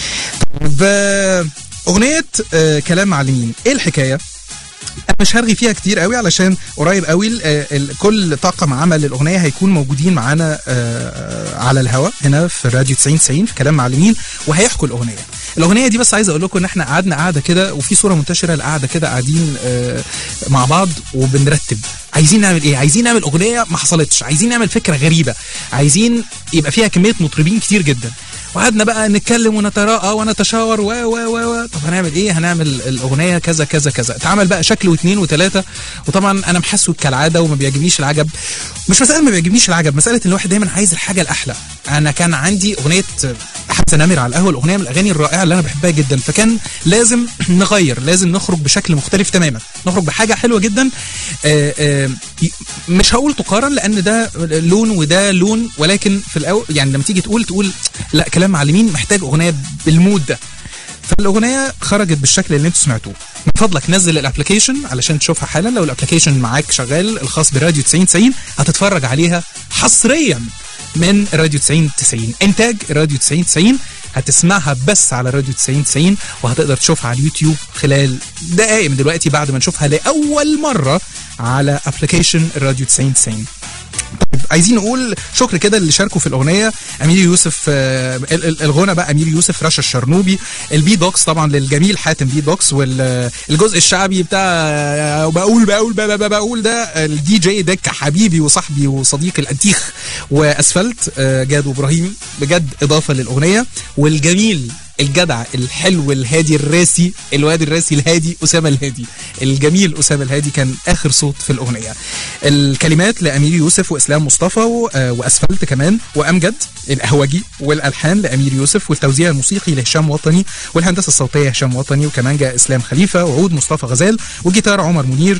طيب آه، اغنيه آه، كلام معلمين ايه الحكايه انا مش هرغي فيها كتير قوي علشان قريب قوي ال- ال- كل طاقم عمل الاغنيه هيكون موجودين معانا آه، على الهوا هنا في راديو 90 90 في كلام معلمين وهيحكوا الاغنيه الاغنيه دي بس عايز اقول لكم ان احنا قعدنا قاعده كده وفي صوره منتشره القعده كده قاعدين آه، مع بعض وبنرتب عايزين نعمل ايه عايزين نعمل اغنيه ما حصلتش عايزين نعمل فكره غريبه عايزين يبقى فيها كميه مطربين كتير جدا وقعدنا بقى نتكلم ونتراءى ونتشاور و و و و طب هنعمل ايه هنعمل الاغنيه كذا كذا كذا اتعمل بقى شكل واثنين وثلاثه وطبعا انا محسود كالعاده وما بيعجبنيش العجب مش مساله ما بيعجبنيش العجب مساله ان الواحد دايما عايز الحاجه الاحلى انا كان عندي اغنيه حمزه نمر على القهوه الاغنيه من الاغاني الرائعه اللي انا بحبها جدا فكان لازم نغير لازم نخرج بشكل مختلف تماما نخرج بحاجه حلوه جدا آه، آه، ي- مش هقول تقارن لان ده لون وده لون ولكن في الاول يعني لما تيجي تقول تقول لا كلام معلمين محتاج اغنيه بالمود ده فالاغنيه خرجت بالشكل اللي انتوا سمعتوه من فضلك نزل الابلكيشن علشان تشوفها حالا لو الابلكيشن معاك شغال الخاص براديو 90 90 هتتفرج عليها حصريا من راديو 90 90 انتاج راديو 90 90 هتسمعها بس على راديو 90 90 وهتقدر تشوفها على اليوتيوب خلال دقائق من دلوقتي بعد ما نشوفها لاول مره على ابلكيشن راديو 90 90 طيب عايزين نقول شكر كده اللي شاركوا في الاغنيه امير يوسف آه، ال- ال- الغنى بقى امير يوسف رشا الشرنوبي البي بوكس طبعا للجميل حاتم بي بوكس والجزء الشعبي بتاع آه، بقول بقول بقول, بقول, بقول ده الدي جي دك حبيبي وصاحبي وصديقي الانتيخ واسفلت آه، جاد وابراهيم بجد اضافه للاغنيه والجميل الجدع الحلو الهادي الراسي الواد الراسي الهادي اسامه الهادي الجميل اسامه الهادي كان اخر صوت في الاغنيه الكلمات لامير يوسف واسلام مصطفى و- آه، واسفلت كمان وامجد القهوجي والالحان لامير يوسف والتوزيع الموسيقي لهشام وطني والهندسه الصوتيه هشام وطني وكمانجا اسلام خليفه وعود مصطفى غزال والجيتار عمر منير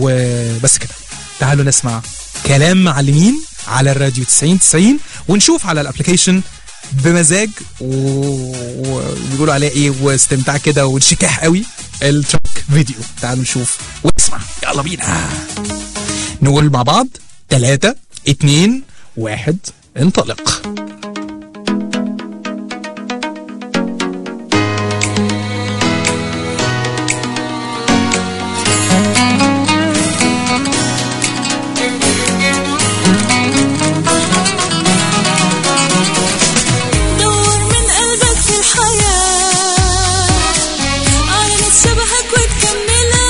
وبس كده تعالوا نسمع كلام معلمين على الراديو 90 90 ونشوف على الابلكيشن بمزاج و- وبيقولوا عليه ايه واستمتاع كده وانشكاح قوي التراك فيديو تعالوا نشوف ونسمع يلا بينا نقول مع بعض ثلاثة اتنين واحد انطلق دور من قلبك في الحياة على ناس شبهك وتكملك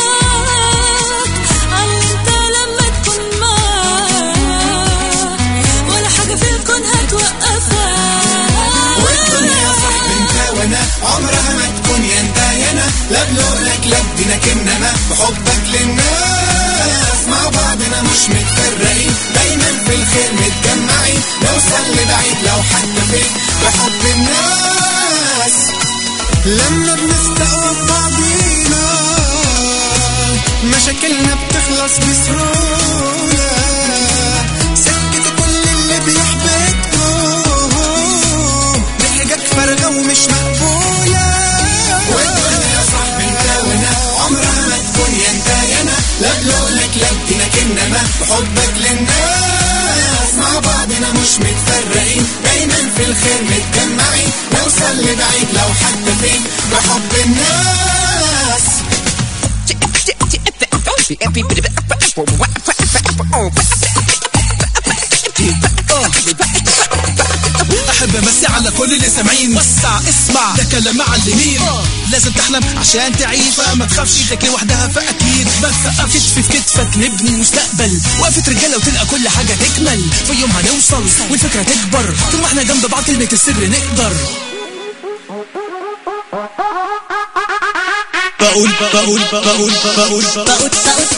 على انت لما تكون معاه ولا حاجة في الكون هتوقفك والدنيا صاحب انت وانا عمرها ما تكون يا انت يا انا لا بلونك لا بدينك انما بحبك للناس مع بعضنا مش متفرقين دايما في الخير متجمعين نوصل لبعيد لو حتى فين بحب الناس لما بنستقوى في بعضينا مشاكلنا بتخلص بسهولة سكتوا كل اللي بيحبطكم ضحكك فارغة ومش مقبولة والدنيا صاحب انت وانا عمرها ما تكون يا انت يا انا لا بلونك لا بدينك انما بحبك للناس مع بعضنا مش متفرقين دايما في الخير متجمعين نوصل لبعيد لو حتى فين بحب الناس احب امسي على كل اللي سامعين وسع اسمع ده كلام معلمين لازم تحلم عشان تعيش فما تخافش ايدك لوحدها فاكيد بنسقف كتف في كتفك نبني مستقبل وقفة رجالة وتلقى كل حاجة تكمل في يوم هنوصل والفكرة تكبر طول ما احنا جنب بعض كلمة السر نقدر بقول بقول بقول بقول بقول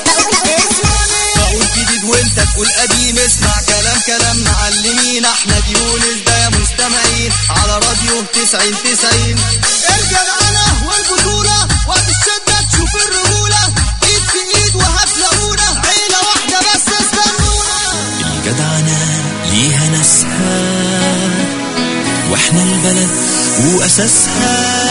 بقول جديد وانت تقول قديم اسمع كلام كلام معلمين احمد يونس ده يا مستمعين على راديو 90 90 الجدعنة والبطولة وقت الشدة تشوف الرجولة ايد في ايد وهتلاقونا عيلة واحدة بس استنونا الجدعنة ليها ناسها واحنا البلد واساسها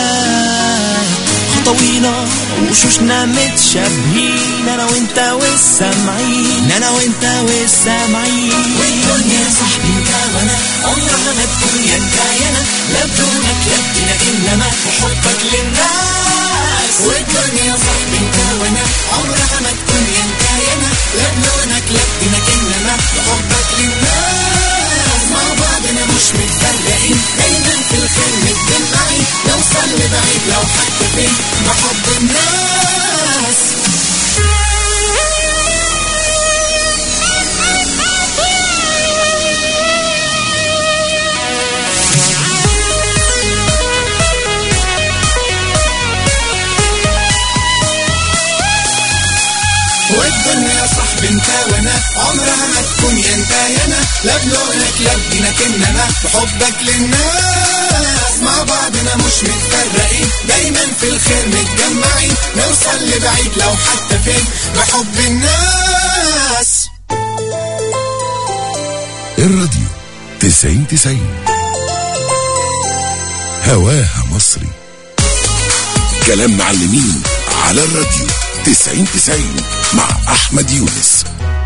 خطوينا وشوشنا متشابهين انا وانت والسامعين انا وانت والسامعين والدنيا صاحبي انت وانا عمرنا ما تكون يا انت يا انا لا بدونك لا بدينك انما حبك للناس والدنيا صاحبي انت وانا عمرها ما تكون يا انت يا انا لا بدونك لا بدينك انما حبك للناس مع بعضنا مش متفرقين دايما في الخير متجمعين نوصل لبعيد لو حتى فين بحب الناس والدنيا صاحبي انت وانا عمرها ما تكون يا انت يا انا لا بلونك لا بدينك انما بحبك للناس مع بعضنا مش متفرقين دايما في الخير متجمعين نوصل لبعيد لو حتى فين بحب الناس الراديو 90 90 هواها مصري كلام معلمين على الراديو 90 90 مع أحمد يونس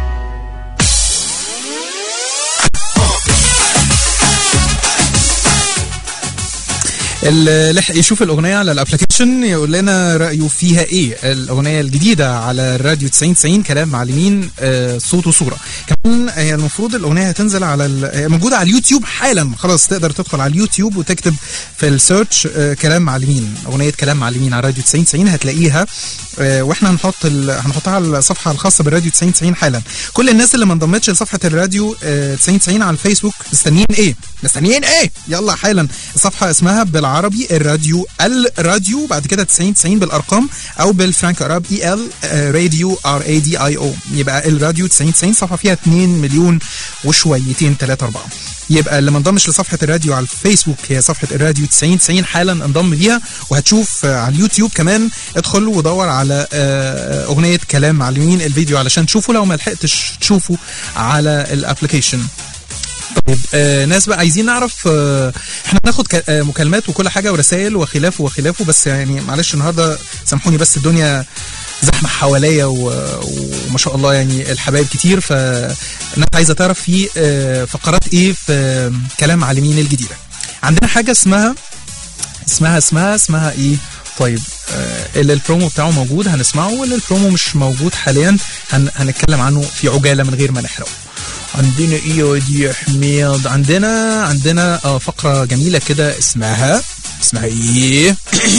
اللي لحق يشوف الاغنيه على الابلكيشن يقول لنا رايه فيها ايه الاغنيه الجديده على الراديو 90 90 كلام معلمين آه، صوت وصوره كمان هي المفروض الاغنيه هتنزل على ال... هي موجوده على اليوتيوب حالا خلاص تقدر تدخل على اليوتيوب وتكتب في السيرش آه، كلام معلمين اغنيه كلام معلمين على راديو 90 90 هتلاقيها آه، واحنا هنحط ال... هنحطها على الصفحه الخاصه بالراديو 90 90 حالا كل الناس اللي ما انضمتش لصفحه الراديو آه، 90 90 على الفيسبوك مستنيين ايه مستنيين ايه يلا حالا الصفحه اسمها بالعربي الراديو الراديو بعد كده 90 90 بالارقام او بالفرانك اراب اي ال راديو ار اي دي اي او يبقى الراديو 90 90 صفحه فيها 2 مليون وشويتين 3 4 يبقى اللي ما انضمش لصفحه الراديو على الفيسبوك هي صفحه الراديو 90 90 حالا انضم ليها وهتشوف آه، على اليوتيوب كمان ادخل ودور على آه، اغنيه كلام معلمين الفيديو علشان تشوفه لو ما لحقتش تشوفه على الابلكيشن طيب آه ناس بقى عايزين نعرف آه احنا بناخد ك- آه مكالمات وكل حاجه ورسائل وخلافه وخلافه بس يعني معلش النهارده سامحوني بس الدنيا زحمه حواليا و- وما شاء الله يعني الحبايب كتير فالناس عايزه تعرف في آه فقرات ايه في آه كلام معلمين الجديده عندنا حاجه اسمها اسمها اسمها اسمها ايه طيب آه اللي البرومو بتاعه موجود هنسمعه واللي البرومو مش موجود حاليا هن هنتكلم عنه في عجاله من غير ما نحرقه عندنا ايه يا ودي يا حميد عندنا عندنا آه فقره جميله كده اسمها اسمها ايه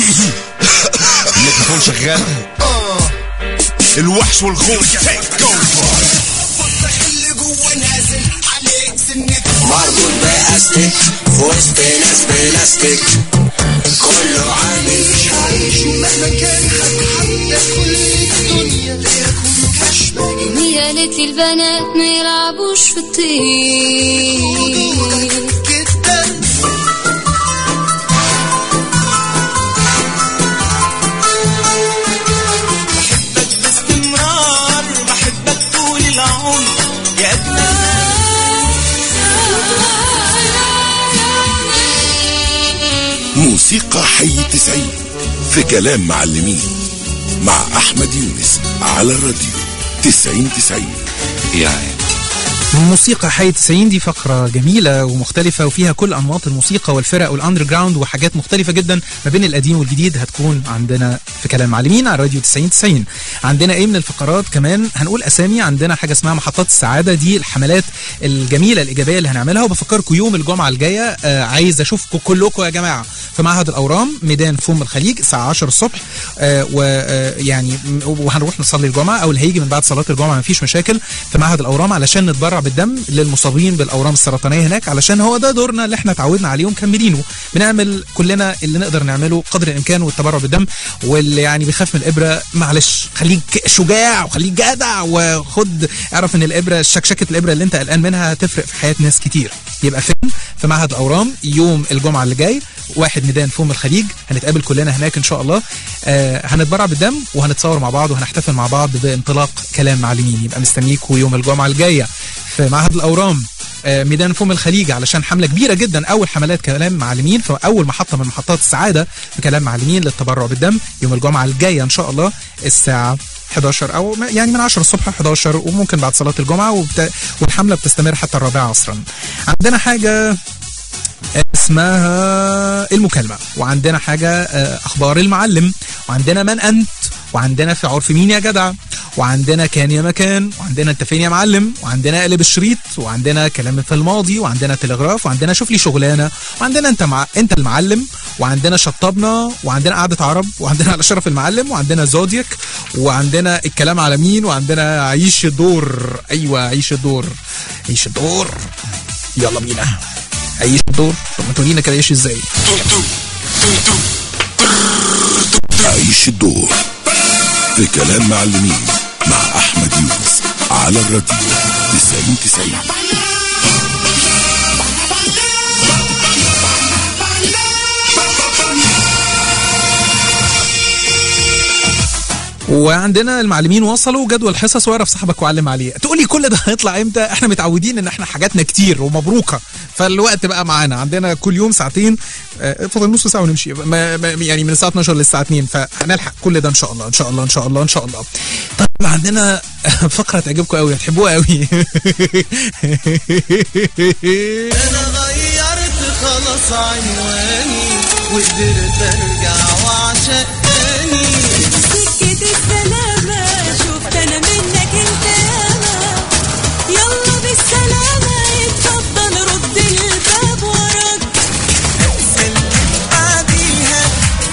الميكروفون شغال الوحش والغول تيك اوفر اللي جوه نازل عليك سنة مربوط باستيك في وسط ناس بلاستيك كله عامل مش عايش مهما كان هتحدى كل الدنيا ليكون كشماجي هي قالت لي البنات ما يلعبوش في الطين جدا بحبك باستمرار بحبك طول العمر يا أجمل موسيقى حي 90 في كلام معلمين مع أحمد يونس على الراديو 90 90 يعني موسيقى حي 90 دي فقرة جميلة ومختلفة وفيها كل أنماط الموسيقى والفرق والأندر جراوند وحاجات مختلفة جدا ما بين القديم والجديد هتكون عندنا في كلام معلمين على راديو 90 90 عندنا إيه من الفقرات كمان هنقول أسامي عندنا حاجة اسمها محطات السعادة دي الحملات الجميلة الإيجابية اللي هنعملها وبفكركم يوم الجمعة الجاية آه عايز أشوفكم كلكم يا جماعة في معهد الأورام ميدان فم الخليج الساعة 10 الصبح آه ويعني وهنروح نصلي الجمعة أو اللي هيجي من بعد صلاة الجمعة مفيش مشاكل في معهد الأورام علشان نتبرع بالدم للمصابين بالاورام السرطانيه هناك علشان هو ده دورنا اللي احنا اتعودنا عليه ومكملينه بنعمل كلنا اللي نقدر نعمله قدر الامكان والتبرع بالدم واللي يعني بيخاف من الابره معلش خليك شجاع وخليك جدع وخد اعرف ان الابره شكشكه الابره اللي انت قلقان منها هتفرق في حياه ناس كتير يبقى فين في معهد الاورام يوم الجمعه اللي جاي واحد ميدان فوم الخليج هنتقابل كلنا هناك ان شاء الله آه هنتبرع بالدم وهنتصور مع بعض وهنحتفل مع بعض بانطلاق كلام معلمين يبقى مستنيكوا يوم الجمعه الجايه في معهد الاورام آه، ميدان فم الخليج علشان حمله كبيره جدا اول حملات كلام معلمين في اول محطه من محطات السعاده في كلام معلمين للتبرع بالدم يوم الجمعه الجايه ان شاء الله الساعه 11 او م- يعني من 10 الصبح 11 وممكن بعد صلاه الجمعه وبت... والحمله بتستمر حتى الرابعه عصرا عندنا حاجه اسمها المكالمة وعندنا حاجة آه، أخبار المعلم وعندنا من أنت وعندنا في عرف مين يا جدع وعندنا كان يا مكان وعندنا انت فين يا معلم وعندنا قلب الشريط وعندنا كلام في الماضي وعندنا تلغراف وعندنا شوف لي شغلانه وعندنا انت مع انت المعلم وعندنا شطبنا وعندنا قعده عرب وعندنا على شرف المعلم وعندنا زودياك وعندنا الكلام على مين وعندنا عيش الدور ايوه عيش الدور عيش الدور يلا بينا عيش الدور طب ما تقولينا كده عيش ازاي عيش الدور في كلام معلمين مع أحمد يونس على الراديو 90 90 وعندنا المعلمين وصلوا جدول حصص واعرف صاحبك وعلم عليه تقولي كل ده هيطلع امتى احنا متعودين ان احنا حاجاتنا كتير ومبروكه فالوقت بقى معانا عندنا كل يوم ساعتين آه، فاضل نص ساعه ونمشي ما ما يعني من الساعه 12 للساعه 2 فهنلحق كل ده ان شاء الله ان شاء الله ان شاء الله ان شاء الله طيب عندنا فقره تعجبكم قوي هتحبوها قوي انا غيرت خلاص عنواني وقدرت ارجع واعشق تاني سكة السلامة شفت أنا منك أنت ياما يلا بالسلامة اتفضل رد الباب وراك بعديها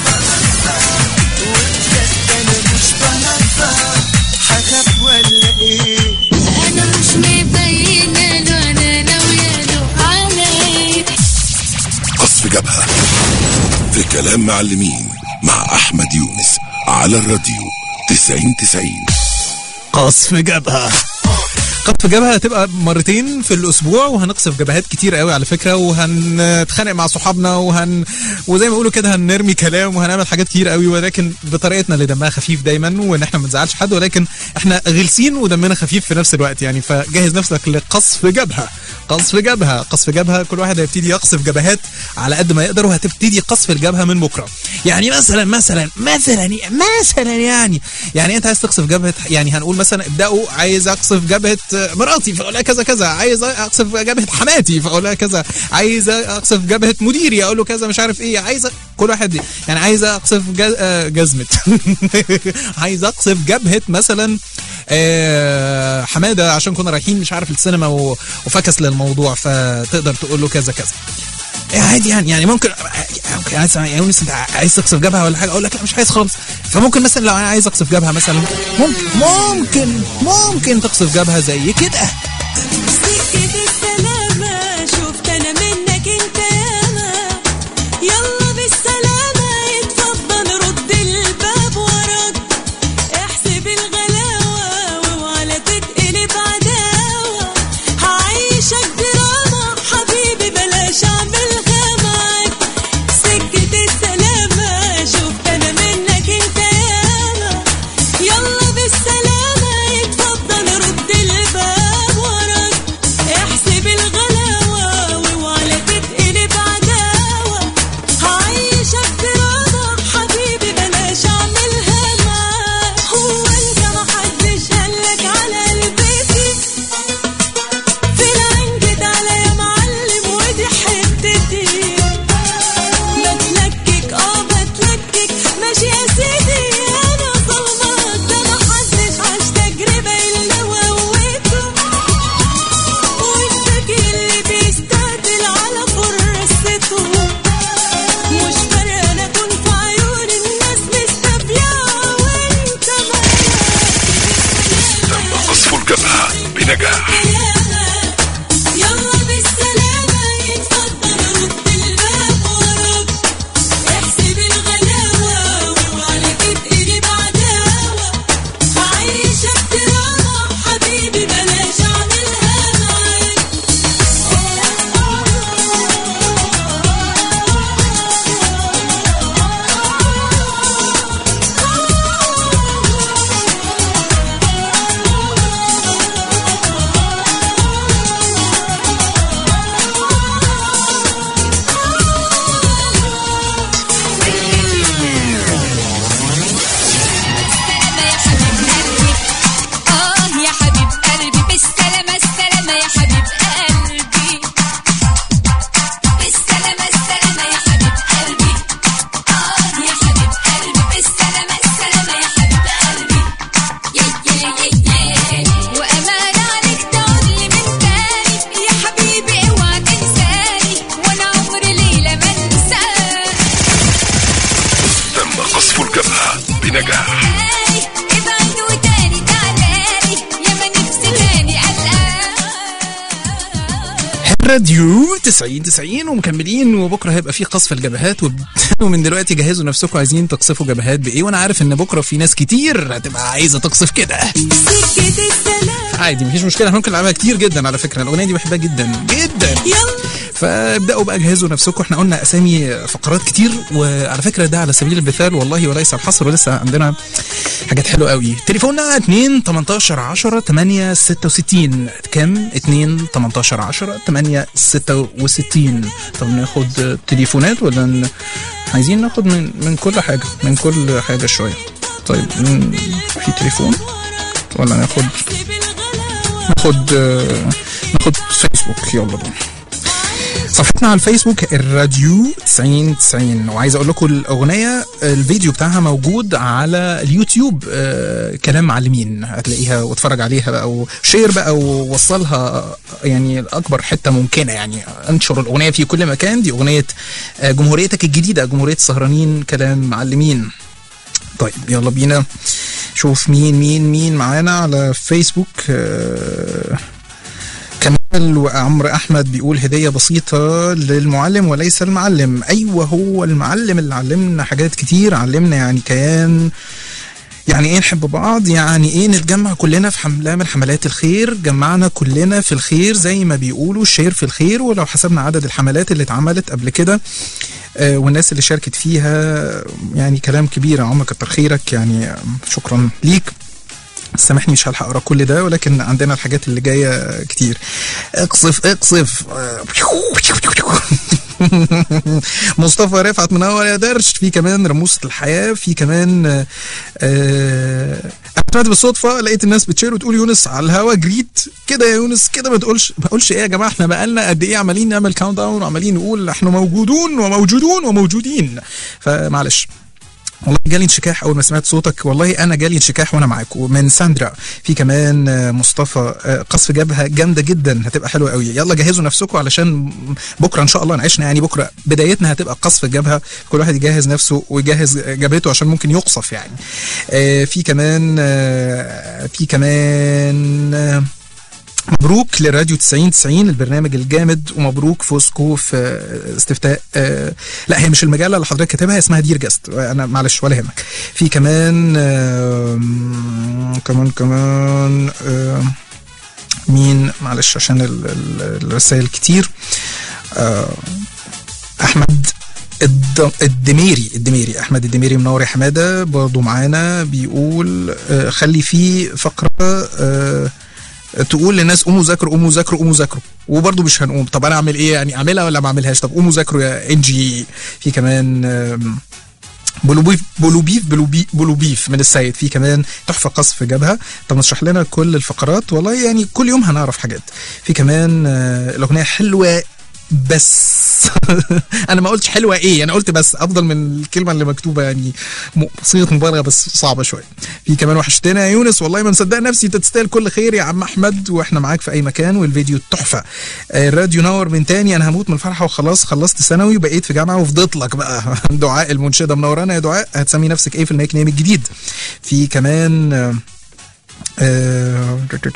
وبجد انا مش بهزر هخاف ولا ايه أنا مش مبينة له أنا ناوية له عليك قصف جبهة في كلام معلمين مع أحمد يونس على الراديو 90 90 قصف جبهه قصف جبهه هتبقى مرتين في الاسبوع وهنقصف جبهات كتير قوي على فكره وهنتخانق مع صحابنا وهن وزي ما بيقولوا كده هنرمي كلام وهنعمل حاجات كتير قوي ولكن بطريقتنا اللي دمها خفيف دايما وان احنا ما نزعلش حد ولكن احنا غلسين ودمنا خفيف في نفس الوقت يعني فجهز نفسك لقصف جبهه قصف جبهه قصف جبهه كل واحد هيبتدي يقصف جبهات على قد ما يقدر وهتبتدي قصف الجبهه من بكره يعني مثلا مثلا مثلا مثلا يعني يعني انت عايز تقصف جبهه يعني هنقول مثلا ابداوا عايز اقصف جبهه مراتي فاقول لها كذا كذا عايز اقصف جبهه حماتي فاقول لها كذا عايز اقصف جبهه مديري اقول له كذا مش عارف ايه عايز كل واحد يعني عايز اقصف جز... آه، جزمه عايز اقصف جبهه مثلا آه، حماده عشان كنا رايحين مش عارف السينما و- وفكس للموضوع فتقدر تقول له كذا كذا إيه عادي يعني يعني ممكن ممكن عايز يا يونس انت عايز تقصف جبهه ولا حاجه اقول لك لا مش عايز خالص فممكن مثلا لو انا عايز اقصف جبهه مثلا ممكن ممكن ممكن تقصف جبهه زي كده سكة السلامة شفت أنا منك أنت ياما يلا بالسلامة اتفضل رد الباب وراك احسب الغلاوة واوعى لا تتقلب عداوة هعيشك دراما حبيبي بلاش أعملها معاك سكة السلامة شفت أنا منك أنت ياما يلا بالسلامة اتفضل رد الباب وراك احسب الجبهة بنجاح يلا بالسلامة يتفضل رد الباب وراك احسب الغلاوة واوعى تبقي بعداوة عايشة بدراما حبيبي بلاش اعملها معاك آه يا حبيب قلبي بالسلامة السلامة يا حبيب قلبي بالسلامة السلامة يا حبيب قلبي آه يا حبيب قلبي بالسلامة السلامة يا حبيب قلبي يا يا يا يا وأمان عليك تعود لي من تاني يا حبيبي اوعى تنساني وأنا عمري ليلة ما انساك تم قصف الجبهة بنجاح ابعد وتاني تعالالي يا ما نفسي تاني ألقاك راديو 90 90 ومكملين وبكره هيبقى في قصف الجبهات وب- ومن دلوقتي جهزوا نفسكم عايزين تقصفوا جبهات بايه وانا عارف ان بكره في ناس كتير هتبقى عايزه تقصف كده عادي مفيش مشكله احنا ممكن نلعبها كتير جدا على فكره الاغنيه دي بحبها جدا جدا فابداوا بقى جهزوا نفسكم احنا قلنا اسامي فقرات كتير وعلى فكره ده على سبيل المثال والله وليس الحصر ولسه عندنا حاجات حلوه قوي تليفوننا 2 18 10 8 66 كام 2 18 10 8 66 طب ناخد تليفونات ولا ن... عايزين ناخد من من كل حاجه من كل حاجه شويه طيب م- في تليفون ولا ناخد ناخد آه، ناخد فيسبوك يلا بينا صفحتنا على الفيسبوك الراديو 90 90 وعايز اقول لكم الاغنيه الفيديو بتاعها موجود على اليوتيوب آه كلام معلمين هتلاقيها واتفرج عليها بقى وشير بقى ووصلها يعني لاكبر حته ممكنه يعني انشر الاغنيه في كل مكان دي اغنيه آه جمهوريتك الجديده جمهوريه السهرانين كلام معلمين طيب يلا بينا شوف مين مين مين معانا على فيسبوك آه كمال وعمرو احمد بيقول هديه بسيطه للمعلم وليس المعلم ايوه هو المعلم اللي علمنا حاجات كتير علمنا يعني كيان يعني ايه نحب بعض يعني ايه نتجمع كلنا في حمله من حملات الخير جمعنا كلنا في الخير زي ما بيقولوا شير في الخير ولو حسبنا عدد الحملات اللي اتعملت قبل كده آه، والناس اللي شاركت فيها يعني كلام كبير يا عمر كتر خيرك يعني آه، شكرا ليك سامحني مش هلحق اقرا كل ده ولكن عندنا الحاجات اللي جايه كتير اقصف اقصف مصطفى رفعت منور يا درش في كمان رموسة الحياة في كمان آه، آه، أنا سمعت بالصدفة لقيت الناس بتشير وتقول يونس على الهوا جريت كده يا يونس كده ما تقولش ما تقولش ايه يا جماعة احنا بقالنا قد ايه عمالين نعمل كاونت داون وعمالين نقول احنا موجودون وموجودون وموجودين فمعلش والله جالي انشكاح اول ما سمعت صوتك والله انا جالي انشكاح وانا معاك ومن ساندرا في كمان آه، مصطفى آه، قصف جبهه جامده جدا هتبقى حلوه قوي يلا جهزوا نفسكم علشان بكره ان شاء الله نعيشنا يعني بكره بدايتنا هتبقى قصف الجبهه كل واحد يجهز نفسه ويجهز جبهته عشان ممكن يقصف يعني آه، في كمان آه، في كمان آه، مبروك لراديو 90 90 البرنامج الجامد ومبروك فوزكو في استفتاء آه لا هي مش المجله اللي حضرتك كاتبها هي اسمها دير جاست انا معلش ولا يهمك في كمان آه كمان كمان آه مين معلش عشان ال- ال- الرسائل كتير آه احمد الد- الدميري الدميري احمد الدميري منور يا حماده برضه معانا بيقول آه خلي في فقره آه تقول للناس قوموا ذاكروا قوموا ذاكروا قوموا ذاكروا وبرضه مش هنقوم طب انا اعمل ايه يعني اعملها ولا ما اعملهاش طب قوموا ذاكروا يا ان جي في كمان آم، بلوبيف بلوبيف بلوبي- بلوبيف من السيد في كمان تحفه قصف جبهه طب نشرح لنا كل الفقرات والله يعني كل يوم هنعرف حاجات في كمان آه، الاغنيه حلوه بس انا ما قلتش حلوه ايه انا قلت بس افضل من الكلمه اللي مكتوبه يعني م- صيغه مبالغه بس صعبه شويه في كمان وحشتنا يا يونس والله ما مصدق نفسي انت تستاهل كل خير يا عم احمد واحنا معاك في اي مكان والفيديو تحفه آه، الراديو نور من تاني انا هموت من الفرحه وخلاص خلصت ثانوي وبقيت في جامعه وفضيت لك بقى دعاء المنشده منورانا يا دعاء هتسمي نفسك ايه في الميك نيم الجديد في كمان آه، آه،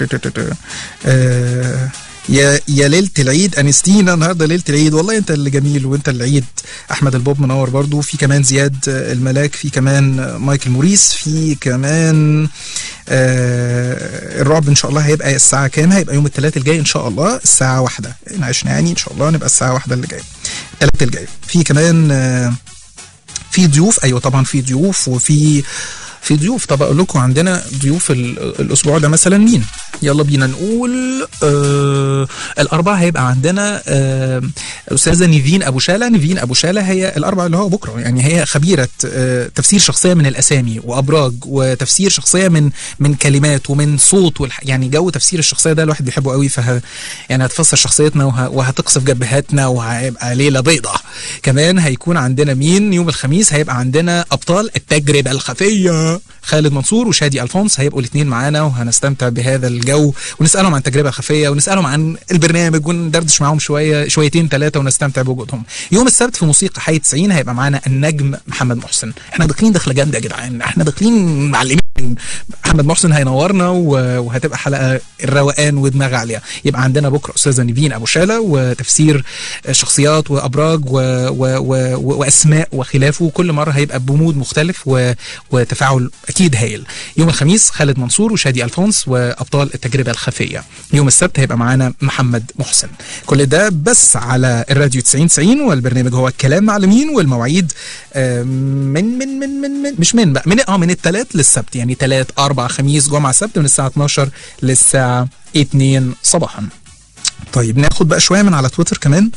آه، يا يا ليله العيد انستينا النهارده ليله العيد والله انت اللي جميل وانت اللي عيد احمد البوب منور برضو في كمان زياد آه، الملاك في كمان آه، مايكل موريس في كمان آه الرعب ان شاء الله هيبقى الساعه كام هيبقى يوم الثلاث الجاي ان شاء الله الساعه واحدة ان عشنا يعني ان شاء الله نبقى الساعه واحدة اللي جايه الثلاث الجاي في كمان آه في ضيوف ايوه طبعا في ضيوف وفي في ضيوف طب اقول لكم عندنا ضيوف ال- الاسبوع ده مثلا مين يلا بينا نقول آه الاربعه هيبقى عندنا آه الاستاذه نيفين ابو شاله نيفين ابو شاله هي الاربعه اللي هو بكره يعني هي خبيره آه تفسير شخصيه من الاسامي وابراج وتفسير شخصيه من من كلمات ومن صوت والح... يعني جو تفسير الشخصيه ده الواحد بيحبه قوي فه يعني هتفسر شخصيتنا وه... وهتقصف جبهاتنا وهيبقى ليله بيضاء كمان هيكون عندنا مين يوم الخميس هيبقى عندنا ابطال التجربه الخفيه خالد منصور وشادي الفونس هيبقوا الاثنين معانا وهنستمتع بهذا الجو ونسالهم عن التجربه الخفيه ونسالهم عن البرنامج وندردش معاهم شويه شويتين ثلاثه ونستمتع بوجودهم يوم السبت في موسيقى حي 90 هيبقى معانا النجم محمد محسن احنا داخلين دخله جامده يا جدعان احنا داخلين معلمين محمد محسن هينورنا و- وهتبقى حلقه الروقان ودماغ عاليه يبقى عندنا بكره استاذه نيفين ابو شاله وتفسير شخصيات وابراج و... و... و... واسماء وخلافه كل مره هيبقى بمود مختلف و... وتفاعل اكيد هايل يوم الخميس خالد منصور وشادي الفونس وابطال التجربه الخفيه يوم السبت هيبقى معانا محمد محسن كل ده بس على الراديو 90 90 والبرنامج هو الكلام معلمين والمواعيد آه، من من من من, من مش من بقى من اه من الثلاث للسبت يعني ثلاث اربع خميس جمعه سبت من الساعه 12 للساعه 2 صباحا طيب ناخد بقى شويه من على تويتر كمان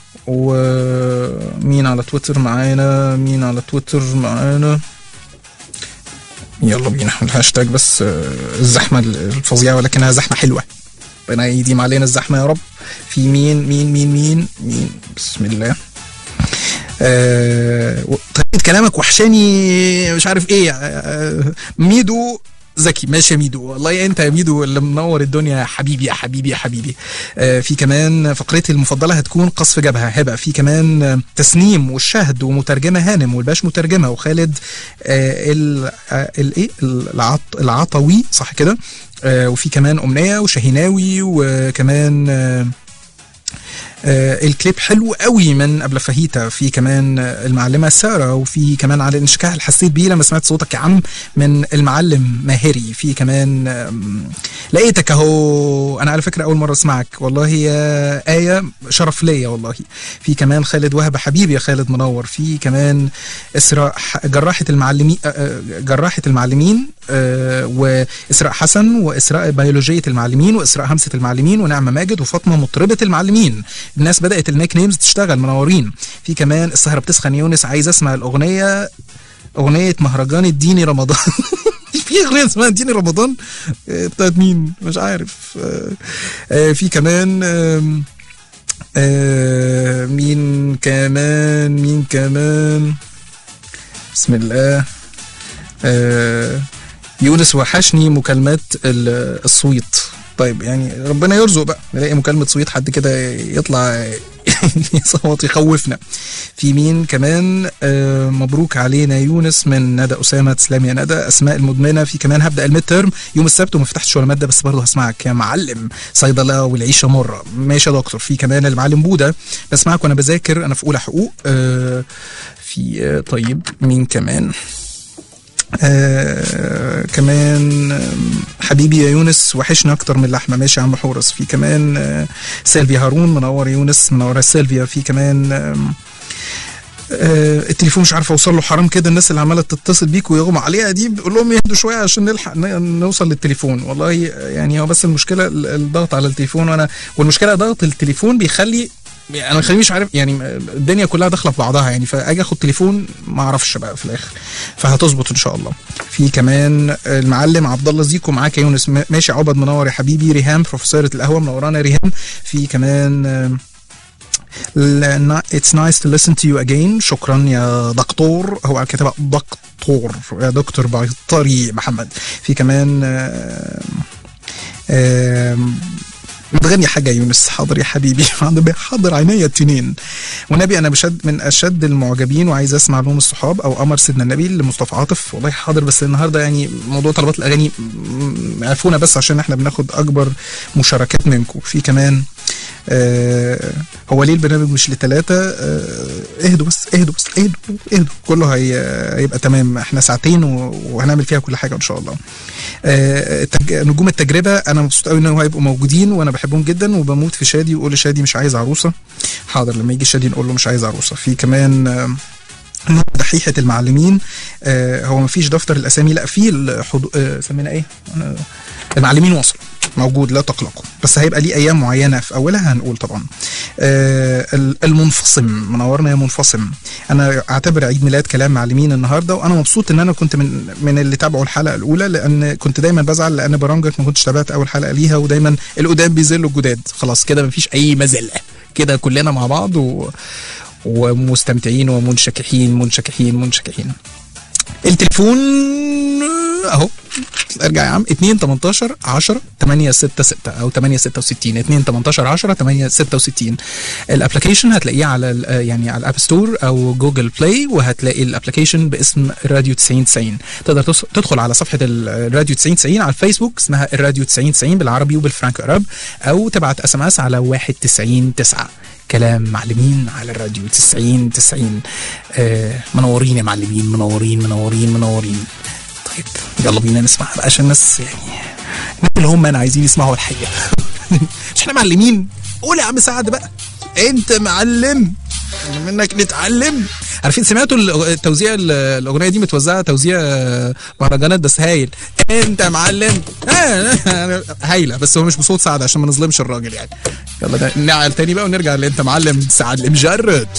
ومين على تويتر معانا مين على تويتر معانا يلا بينا الهاشتاج بس آه، الزحمه الفظيعه ولكنها زحمه حلوه ربنا يديم علينا الزحمه يا رب في مين مين مين مين مين بسم الله آه طريقه كلامك وحشاني مش عارف ايه آه ميدو زكي ماشي يا ميدو والله انت يا ميدو اللي منور الدنيا يا حبيبي يا حبيبي يا حبيبي آه في كمان فقرتي المفضله هتكون قصف جبهه هيبقى في كمان آه، تسنيم والشهد ومترجمه هانم والباش مترجمه وخالد آه ال- آه، الايه العط العطوي صح كده آه وفي كمان امنيه وشاهيناوي وكمان آه آه الكليب حلو قوي من قبل فاهيتا في كمان آه، المعلمه ساره وفي كمان على الانشكاح اللي حسيت بيه لما سمعت صوتك يا عم من المعلم ماهري في كمان آم، لقيتك اهو انا على فكره اول مره اسمعك والله يا ايه شرف ليا والله في كمان خالد وهب حبيبي يا خالد منور في كمان اسراء ح- جراحه المعلمين آه، آه، جراحه المعلمين آه، واسراء حسن واسراء بيولوجيه المعلمين واسراء همسه المعلمين ونعمه ماجد وفاطمه مطربه المعلمين الناس بدات النيك نيمز تشتغل منورين في كمان السهره بتسخن يونس عايز اسمع الاغنيه اغنيه مهرجان الديني رمضان في اغنيه اسمها اديني رمضان آه، بتاعت مين مش عارف آه، آه، في كمان آم، آه، مين كمان مين كمان بسم الله آه، يونس وحشني مكالمات ال- الصويت طيب يعني ربنا يرزق بقى نلاقي مكالمة صويت حد كده يطلع يصوت يخوفنا في مين كمان آه مبروك علينا يونس من ندى أسامة تسلم يا ندى أسماء المدمنة في كمان هبدأ الميد ترم يوم السبت وما فتحتش ولا مادة بس برضه هسمعك يا معلم صيدلة والعيشة مرة ماشي يا دكتور في كمان المعلم بودة بسمعك وأنا بذاكر أنا في أولى حقوق آه في آه طيب مين كمان آه كمان آم، حبيبي يا يونس وحشنا اكتر من اللحمه ماشي يا عم حورس في كمان آه سيلفيا هارون منور يونس منوره سيلفيا في كمان آم، آه التليفون مش عارف اوصل له حرام كده الناس اللي عماله تتصل بيك ويغمى عليها دي بقول لهم يهدوا شويه عشان نلحق ن- نوصل للتليفون والله يعني هو بس المشكله ال- الضغط على التليفون وانا والمشكله ضغط التليفون بيخلي انا مخليني مش عارف يعني الدنيا كلها داخله في بعضها يعني فاجي اخد تليفون ما اعرفش بقى في الاخر فهتظبط ان شاء الله في كمان المعلم عبد الله زيكو معاك يا يونس م- ماشي عبد منور يا حبيبي ريهام بروفيسوره القهوه منورانا يا ريهام في كمان آم، ل- It's nice to listen to you again شكرا يا دكتور هو كاتبها دكتور يا دكتور بيطري محمد في كمان آم، آم، بتغني حاجة يونس حاضر يا حبيبي حاضر حاضر عينيا التنين والنبي أنا بشد من أشد المعجبين وعايز أسمع لهم الصحاب أو قمر سيدنا النبي لمصطفى عاطف والله حاضر بس النهاردة يعني موضوع طلبات الأغاني م- عرفونا بس عشان احنا بناخد أكبر مشاركات منكم في كمان آه هو ليه البرنامج مش لثلاثة آه اهدوا بس اهدوا بس اهدوا اهدوا كله هي هيبقى تمام احنا ساعتين و- وهنعمل فيها كل حاجة ان شاء الله آه التج... نجوم التجربة انا مبسوط قوي ان هو هيبقوا موجودين وانا بحبهم جدا وبموت في شادي وقول شادي مش عايز عروسة حاضر لما يجي شادي نقول له مش عايز عروسة في كمان آه نوع دحيحة المعلمين آه هو مفيش دفتر الأسامي لا في الحضو... آه سمينا إيه؟ آه المعلمين وصلوا موجود لا تقلقوا بس هيبقى ليه أيام معينة في أولها هنقول طبعا آه ال- المنفصم منورنا يا منفصم أنا أعتبر عيد ميلاد كلام معلمين النهاردة وأنا مبسوط إن أنا كنت من من اللي تابعوا الحلقة الأولى لأن كنت دايما بزعل لأن برامجك ما كنتش تابعت أول حلقة ليها ودايما القدام بيذلوا الجداد خلاص كده مفيش أي مزلة كده كلنا مع بعض و... ومستمتعين ومنشكحين منشكحين منشكحين التليفون اهو ارجع يا عم 2 18 10 8 6 6 او 8 66 2 18 10 8 66 الابلكيشن هتلاقيه على ال- يعني على الاب ستور او جوجل بلاي وهتلاقي الابلكيشن باسم الراديو 90 90 تقدر تص- تدخل على صفحه الراديو 90 90 على الفيسبوك اسمها الراديو 90 90 بالعربي وبالفرانكو اراب او تبعت اس ام اس على 190 9 كلام معلمين على الراديو 90 90 آه منورين يا معلمين منورين منورين منورين طيب يلا بينا نسمع بقى عشان الناس يعني الناس اللي هم انا عايزين يسمعوا الحقيقه مش احنا معلمين قول يا عم سعد بقى انت معلم منك نتعلم عارفين سمعتوا ال- التوزيع ال- الاغنيه دي متوزعه توزيع آه، مهرجانات بس هايل انت معلم آه، هايله بس هو مش بصوت سعد عشان ما نظلمش الراجل يعني يلا ده نعل تاني بقى ونرجع اللي انت معلم سعد المجرد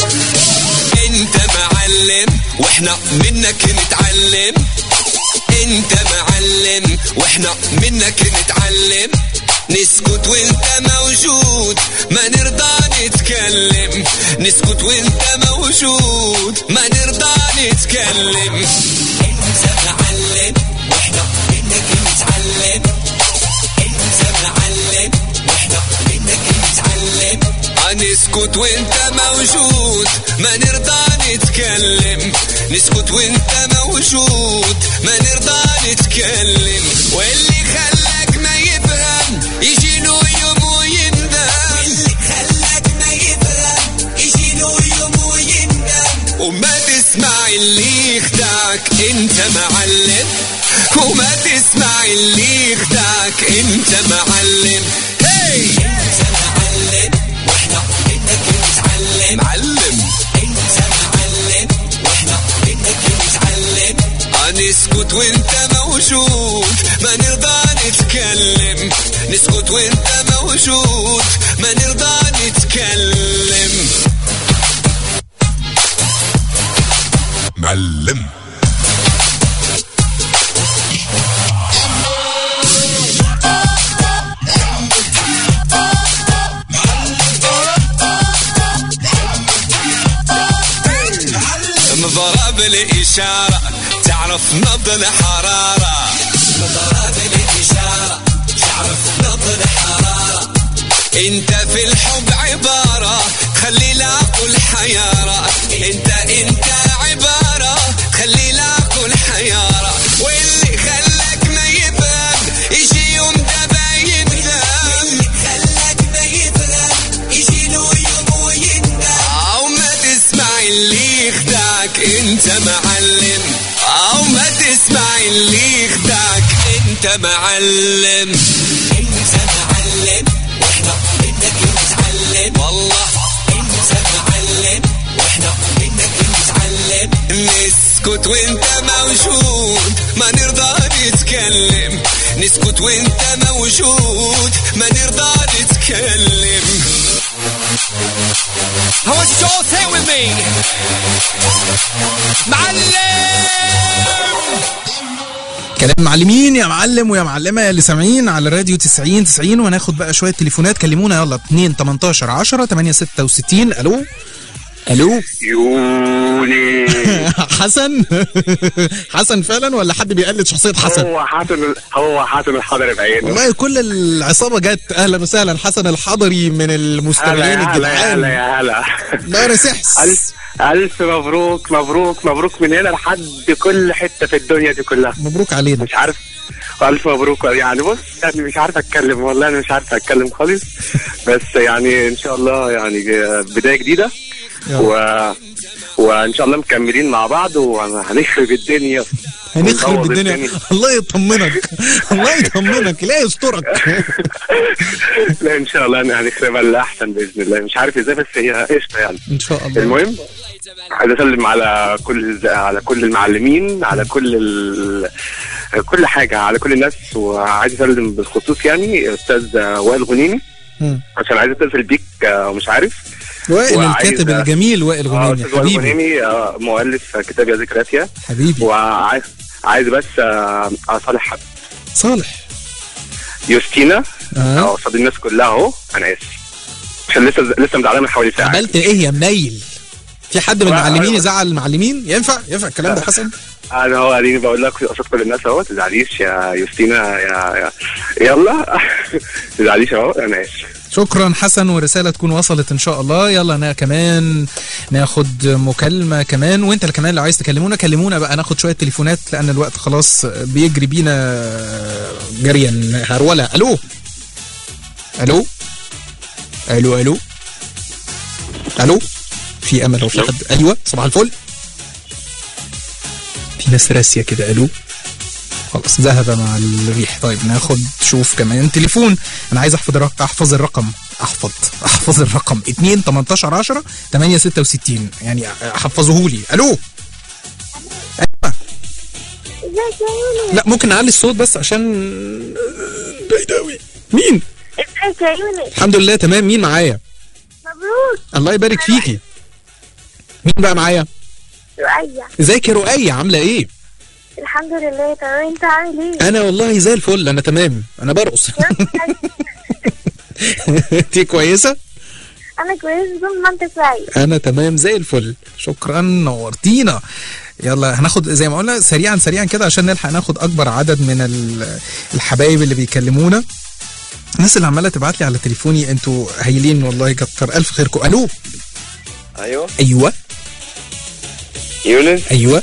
انت معلم واحنا منك نتعلم انت معلم واحنا منك نتعلم نسكت وانت موجود ما نرضى نتكلم نسكت وانت موجود ما نرضى نتكلم انت معلم واحنا منك نتعلم انت معلم واحنا منك نتعلم نسكت وانت موجود ما نرضى نتكلم نسكت وانت موجود ما نرضى نتكلم واللي خلاك ما يفهم يجي له يوم ويندم واللي خلاك ما يفهم يجي له يوم ويندم وما تسمع اللي يخدعك انت معلم وما تسمع اللي يخدعك انت معلم هي انت معلم واحنا منك نتعلم معلم انت معلم واحنا منك نتعلم نسكت وانت موجود ما نرضى نتكلم نسكت وانت موجود ما نرضى نتكلم معلم مضرب الإشارة تعرف نبض الحرارة مضرب الإشارة تعرف نبض الحرارة انت في الحب عبارة خلي العقل حيارة انت انت عبارة خلي العقل حيارة واللي خلاك ما يفهم يجي يوم ده باين اللي خلاك ما يفهم يجي له يوم ويندم او ما تسمع اللي يخدعك انت معلم او ما تسمع اللي يخدعك انت معلم انت معلم واحنا منك نتعلم والله انت معلم واحنا منك نتعلم نسكت وانت موجود ما نرضى نتكلم نسكت وانت موجود ما نرضى نتكلم I want you to all say it with me معلم كلام معلمين يا معلم ويا معلمه يا اللي سامعين على الراديو 90 90 وهناخد بقى شويه تليفونات كلمونا يلا 2 18 10 8 66 الو الو يوني حسن حسن فعلا ولا حد بيقلد شخصيه حسن هو حسن هو حسن الحضري بعينه والله كل العصابه جت اهلا وسهلا حسن الحضري من هلا المستمعين يا هلا يا الجدعان هلا يا هلا لا رسحس ألف ألف مبروك مبروك مبروك من هنا لحد كل حتة في الدنيا دي كلها مبروك علينا مش عارف ألف مبروك يعني بص يعني مش عارف أتكلم والله أنا مش عارف أتكلم خالص بس يعني إن شاء الله يعني بداية جديدة و... وإن شاء الله مكملين مع بعض وهنخرب الدنيا هنخرب ونبوظ الدنيا الله يطمنك الله يطمنك لا يسترك لا ان شاء الله انا هنخربها للاحسن باذن الله مش عارف ازاي بس هي قشطه يعني ان شاء الله المهم عايز اسلم على كل على كل المعلمين على كل ال... كل حاجه على كل الناس وعايز اسلم بالخصوص يعني استاذ وائل غنيمي مم. عشان عايز اتصل بيك آه، ومش عارف وائل وعايز- الكاتب الجميل وائل اه غنيمي استاذ وائل حبيبي غنيمي آه، مؤلف كتاب يا ذكرياتيا حبيبي وعايز عايز بس آه، اصالح حد صالح يوستينا آه. اه قصاد الناس كلها اهو انا اسف عشان لسه لسه مزعلان من حوالي ساعه عملت ايه يا منيل في حد من لا، المعلمين أيوة. يزعل المعلمين ينفع ينفع الكلام ده حسن انا هو اديني بقول لك قصاد كل الناس اهو تزعليش يا يوستينا يا, يا يلا تزعليش اهو انا اسف شكرا حسن ورساله تكون وصلت ان شاء الله يلا انا كمان ناخد مكالمه كمان وانت اللي كمان لو عايز تكلمونا كلمونا بقى ناخد شويه تليفونات لان الوقت خلاص بيجري بينا جريا هروله الو الو الو الو الو في امل لو في حد ايوه صباح الفل في ناس راسيه كده الو خلاص ذهب مع الريح طيب ناخد شوف كمان تليفون انا عايز احفظ الرقم احفظ الرقم احفظ احفظ الرقم 2 18 10 8 66 يعني حفظوه لي الو أيوة. ازيك يا يونس لا ممكن نعلي الصوت بس عشان بعيد قوي مين ازيك يا يونس الحمد لله تمام مين معايا مبروك الله يبارك فيكي مين بقى معايا رؤية ازيك يا رؤية عامله ايه الحمد لله تمام انت عامل ايه؟ انا والله زي الفل انا تمام انا برقص انتي كويسه انا كويس طول ما انت كويس انا تمام زي الفل شكرا نورتينا يلا هناخد زي ما قلنا سريعا سريعا كده عشان نلحق ناخد اكبر عدد من ال- الحبايب اللي بيكلمونا الناس اللي عماله تبعت لي على تليفوني انتوا هايلين والله كتر الف خيركم الو ايوه ايوه يونس ايوه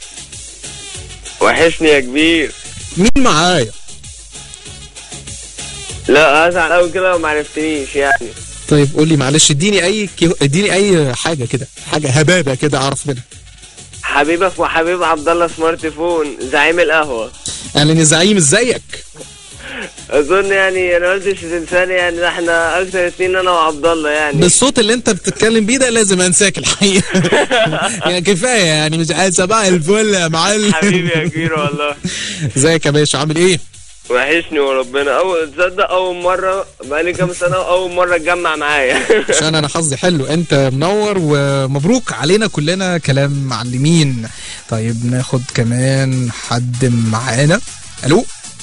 وحشني يا كبير مين معايا لا ازعل قوي كده لو ما عرفتنيش يعني طيب قول لي معلش اديني اي كيو... اديني اي حاجه كده حاجه هبابه كده اعرف منها حبيبك وحبيب عبد الله سمارت فون زعيم القهوه اهلا يا زعيم ازيك اظن يعني انا قلتش تنساني يعني ده احنا اكتر اتنين انا وعبد الله يعني بالصوت اللي انت بتتكلم بيه ده لازم انساك الحقيقه يعني كفايه يعني مش عايز صباح الفل يا معلم حبيبي يا كبير والله ازيك يا باشا عامل ايه؟ وحشني وربنا اول تصدق اول مره بقالي كام سنه واول مره اتجمع معايا عشان انا حظي حلو انت منور ومبروك علينا كلنا كلام معلمين طيب ناخد كمان حد معانا الو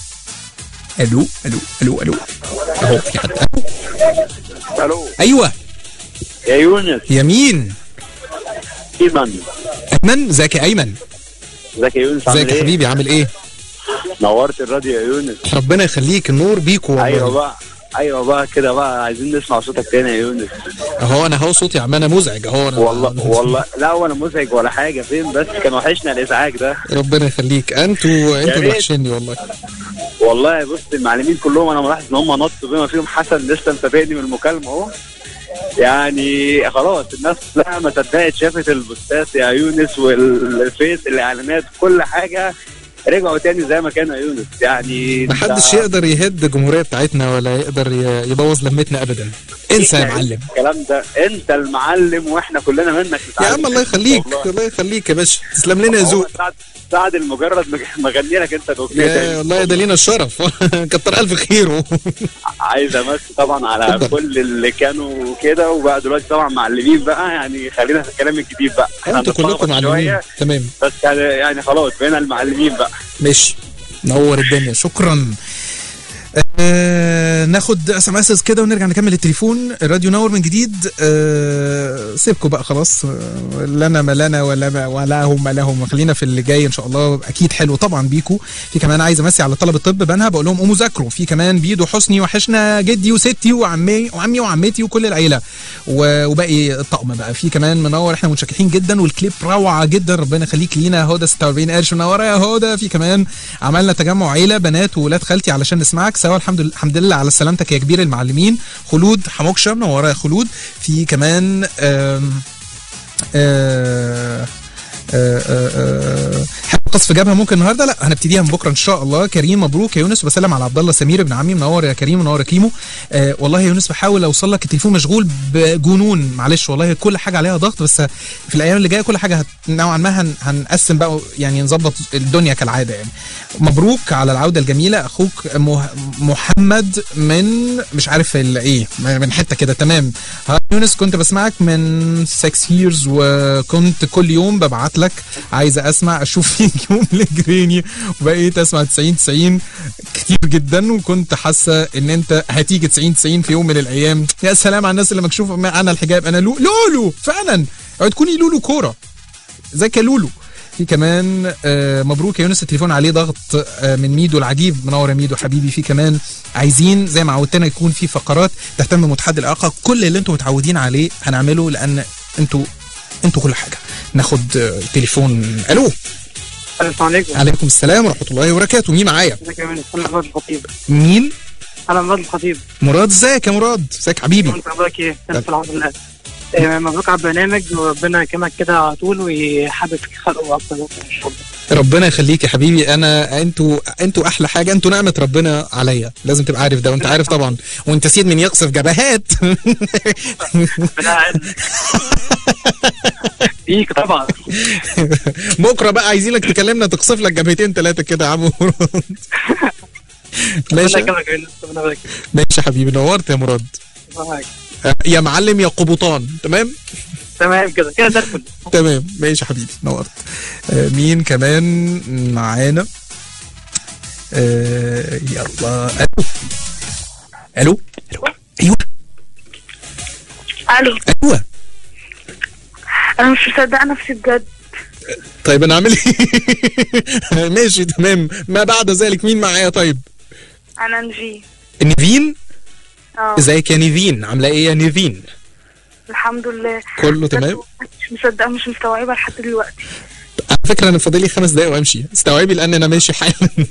الو الو الو الو اهو في حد ألو. الو ايوه يا يونس يا مين ايمن ايمن ازيك يا ايمن ازيك يا يونس عامل ازيك يا ايه؟ حبيبي عامل ايه نورت الراديو يا يونس ربنا يخليك النور بيكو والله ايوه بقى ايوه بقى كده بقى عايزين نسمع صوتك تاني يا يونس اهو انا اهو صوتي عمال مزعج اهو انا والله والله لا ولا مزعج ولا حاجه فين بس كان وحشنا الازعاج ده ربنا يخليك انتوا يا انتوا اللي ريت. وحشني والله والله بص المعلمين كلهم انا ملاحظ ان هم نطوا بما فيهم حسن لسه متابعني من المكالمه اهو يعني خلاص الناس كلها ما صدقت شافت البوستات يا يونس والفيس الاعلانات كل حاجه رجعوا تاني زي ما كانوا يا يونس يعني محدش ده- يقدر يهد الجمهوريه بتاعتنا ولا يقدر ي- يبوظ لمتنا ابدا انسى يا معلم الكلام ده انت المعلم واحنا كلنا منك يا عم الله يخليك الله يخليك يا باشا تسلم لنا يا ذوق سعد سعد المجرد مغ- مغني لك انت الاغنيه يا تاني والله ده لينا الشرف كتر الف خيره عايز امسي طبعا على اتفضل. كل اللي كانوا كده وبقى دلوقتي طبعا معلمين بقى يعني خلينا في الكلام الجديد بقى احنا انتوا هنتلخبط كلكم معلمين شوية، تمام بس يعني يعني خلاص بقينا المعلمين بقى ماشي نور الدنيا شكرا آه ناخد اس ام اس كده ونرجع نكمل التليفون الراديو نور من جديد آه سيبكم بقى خلاص آه، لنا ما لنا ولا ما ولا هم ما لهم خلينا في اللي جاي ان شاء الله اكيد حلو طبعا بيكو في كمان عايز امسي على طلبه الطب بنها بقول لهم قوموا ذاكروا في كمان بيدو حسني وحشنا جدي وستي وعمي وعمي وعمتي وكل العيله و- وباقي الطقم بقى في كمان منور احنا متشكرين جدا والكليب روعه جدا ربنا يخليك لينا هدى 46 قرش منوره يا هدى في كمان عملنا تجمع عيله بنات وولاد خالتي علشان نسمعك سوا الحمد لله الحمد لله على سلامتك يا كبير المعلمين خلود حموكشه منوره يا خلود في كمان آم آه آه، آه، آه، حابب قصف جبهه ممكن النهارده لا هنبتديها من بكره ان شاء الله كريم مبروك يا يونس وبسلم على عبد الله سمير ابن عمي منور يا كريم منور يا كيمو آه والله يا يونس بحاول اوصل لك التليفون مشغول بجنون معلش والله كل حاجه عليها ضغط بس في الايام اللي جايه كل حاجه هت... نوعا ما هن... هنقسم بقى يعني نظبط الدنيا كالعاده يعني مبروك على العوده الجميله اخوك مه... محمد من مش عارف ال- ايه من حته كده تمام ها يونس كنت بسمعك من 6 years وكنت كل يوم ببعت لك عايزه اسمع اشوف فيك يوم لجريني وبقيت اسمع 90 90 كتير جدا وكنت حاسه ان انت هتيجي 90 90 في يوم من الايام يا سلام على الناس اللي مكشوفه ما انا الحجاب انا لو لولو فعلا اوعي تكوني لولو كوره زيك يا لولو في كمان آه مبروك يا يونس التليفون عليه ضغط آه من ميدو العجيب منور يا ميدو حبيبي في كمان عايزين زي ما عودتنا يكون في فقرات تهتم بمتحدي الاعاقه كل اللي انتم متعودين عليه هنعمله لان انتوا انتوا كل حاجه ناخد آه تليفون الو السلام عليكم عليكم السلام ورحمه الله وبركاته مين معايا ازيك يا مان انا مراد الخطيب مين انا مراد الخطيب مراد ازيك يا مراد ازيك حبيبي انت اخبارك ايه؟ انا في الحمد لله آه، مبروك على البرنامج وربنا يكرمك كده على طول ويحبب فيك خلقه اكتر ان شاء الله ربنا يخليك يا حبيبي انا انتوا انتوا احلى حاجه انتوا نعمه ربنا عليا لازم تبقى عارف ده وانت عارف طبعا وانت سيد من يقصف جبهات فيك طبعا بكره بقى عايزينك تكلمنا تقصف لك جبهتين ثلاثه كده يا عم مراد ماشي ربنا يكرمك يا يونس، ربنا يبارك فيك. ماشي يا حبيبي نورت يا مراد الله معاك. آه، يا معلم يا قبطان تمام تمام كده كده زي الفل تمام ماشي يا حبيبي نورت آه، مين كمان معانا آه، يلا الو الو الو ايوه الو ايوه انا مش مصدقه نفسي بجد طيب انا اعمل ايه ماشي تمام ما بعد ذلك مين معايا طيب انا نجي نيفين اه ازيك يا نيفين عامله ايه يا نيفين الحمد لله كله تمام مش مصدقه مش مستوعبه لحد دلوقتي على فكره انا فاضل لي خمس دقايق وامشي استوعبي لان انا ماشي حالا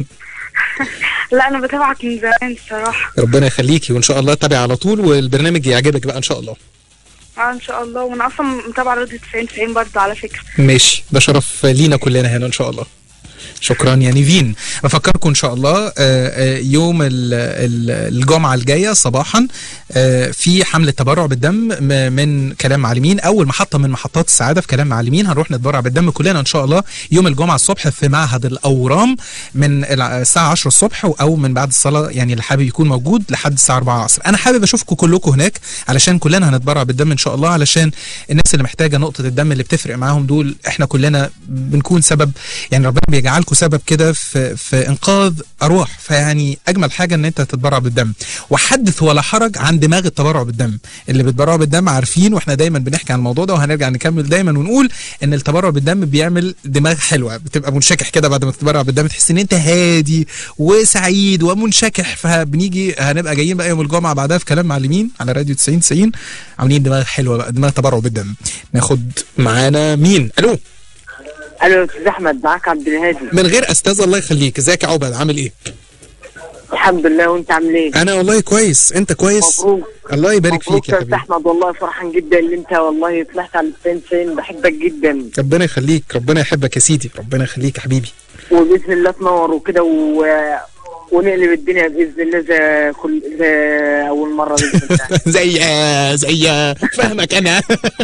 لا انا بتابعك من زمان الصراحه ربنا يخليكي وان شاء الله تابعي على طول والبرنامج يعجبك بقى ان شاء الله اه ان شاء الله وانا اصلا متابعه راديو 90 90 برضه على فكره ماشي ده شرف لينا كلنا هنا ان شاء الله شكرا يا نيفين بفكركم ان شاء الله آه، آه، يوم ال- ال- الجمعه الجايه صباحا آه، في حمله تبرع بالدم م- من كلام معلمين اول محطه من محطات السعاده في كلام معلمين هنروح نتبرع بالدم كلنا ان شاء الله يوم الجمعه الصبح في معهد الاورام من الع- الساعه 10 الصبح او من بعد الصلاه يعني اللي حابب يكون موجود لحد الساعه 4 العصر انا حابب اشوفكم كلكم هناك علشان كلنا هنتبرع بالدم ان شاء الله علشان الناس اللي محتاجه نقطه الدم اللي بتفرق معاهم دول احنا كلنا بنكون سبب يعني ربنا بيجعلكم سبب كده في في انقاذ ارواح فيعني اجمل حاجه ان انت تتبرع بالدم وحدث ولا حرج عن دماغ التبرع بالدم اللي بيتبرعوا بالدم عارفين واحنا دايما بنحكي عن الموضوع ده وهنرجع نكمل دايما ونقول ان التبرع بالدم بيعمل دماغ حلوه بتبقى منشكح كده بعد ما تتبرع بالدم تحس ان انت هادي وسعيد ومنشكح فبنيجي هنبقى جايين بقى يوم الجمعه بعدها في كلام معلمين على راديو 90 90 عاملين دماغ حلوه بقى دماغ تبرع بالدم ناخد معانا مين الو الو استاذ احمد معاك عبد الهادي من غير استاذ الله يخليك ازيك يا عبد عامل ايه الحمد لله وانت عامل ايه؟ انا والله كويس انت كويس مبروك الله يبارك مبروك فيك يا يا استاذ حبيبي احمد والله فرحان جدا ان انت والله طلعت على الفين سين بحبك جدا ربنا يخليك ربنا يحبك يا سيدي ربنا يخليك يا حبيبي وباذن الله تنور وكده و... ونقلب الدنيا باذن الله زي كل زي اول مره باذن الله زي زي فاهمك انا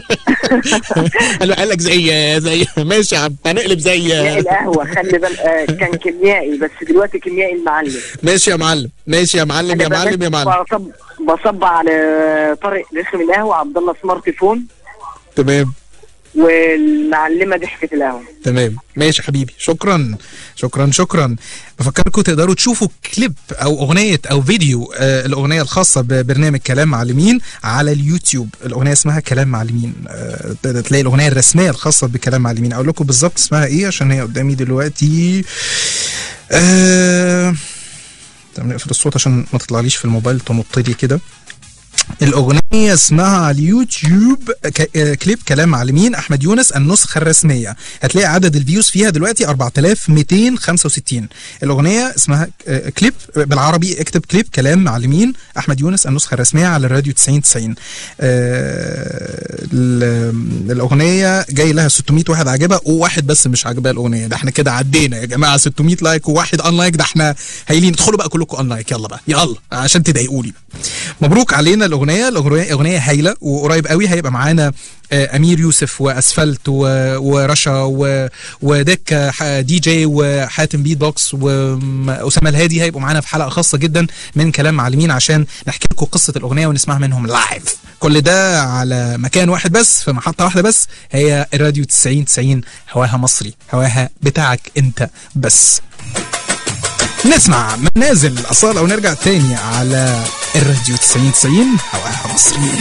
قال قال لك زي زي ماشي يا عم هنقلب زي كيميائي القهوه خلي بالك آه، كان كيميائي بس دلوقتي كيميائي المعلم ماشي يا معلم ماشي يا معلم يا أنا معلم يا بس معلم بصب بصب على طارق رخم القهوه عبد الله سمارت فون تمام والمعلمه ضحكه القهوه تمام ماشي يا حبيبي شكرا شكرا شكرا بفكركم تقدروا تشوفوا كليب او اغنيه او فيديو آه الاغنيه الخاصه ببرنامج كلام معلمين على اليوتيوب الاغنيه اسمها كلام معلمين آه تقدر تلاقي الاغنيه الرسميه الخاصه بكلام معلمين اقول لكم بالظبط اسمها ايه عشان هي قدامي دلوقتي آه طب نقفل الصوت عشان ما تطلعليش في الموبايل تنط لي كده الأغنية اسمها على اليوتيوب ك- آه، كليب كلام معلمين أحمد يونس النسخة الرسمية هتلاقي عدد الفيوز فيها دلوقتي 4265 الأغنية اسمها آه، كليب بالعربي اكتب كليب كلام معلمين أحمد يونس النسخة الرسمية على الراديو 90 90 آه، ال- الأغنية جاي لها 600 واحد عاجبها وواحد بس مش عاجبها الأغنية ده احنا كده عدينا يا جماعة 600 لايك وواحد ان لايك ده احنا هايلين ادخلوا بقى كلكم ان لايك يلا بقى يلا عشان تضايقوني مبروك علينا الاغنيه الاغنيه اغنيه هايله وقريب قوي هيبقى معانا آه، امير يوسف واسفلت و- ورشا و- ودك ح- دي جي وحاتم بيت بوكس واسامه الهادي هيبقوا معانا في حلقه خاصه جدا من كلام معلمين عشان نحكي لكم قصه الاغنيه ونسمعها منهم لايف كل ده على مكان واحد بس في محطه واحده بس هي الراديو 90 90 هواها مصري هواها بتاعك انت بس نسمع من نازل أصالة ونرجع تاني على الراديو 90 90 هواها مصري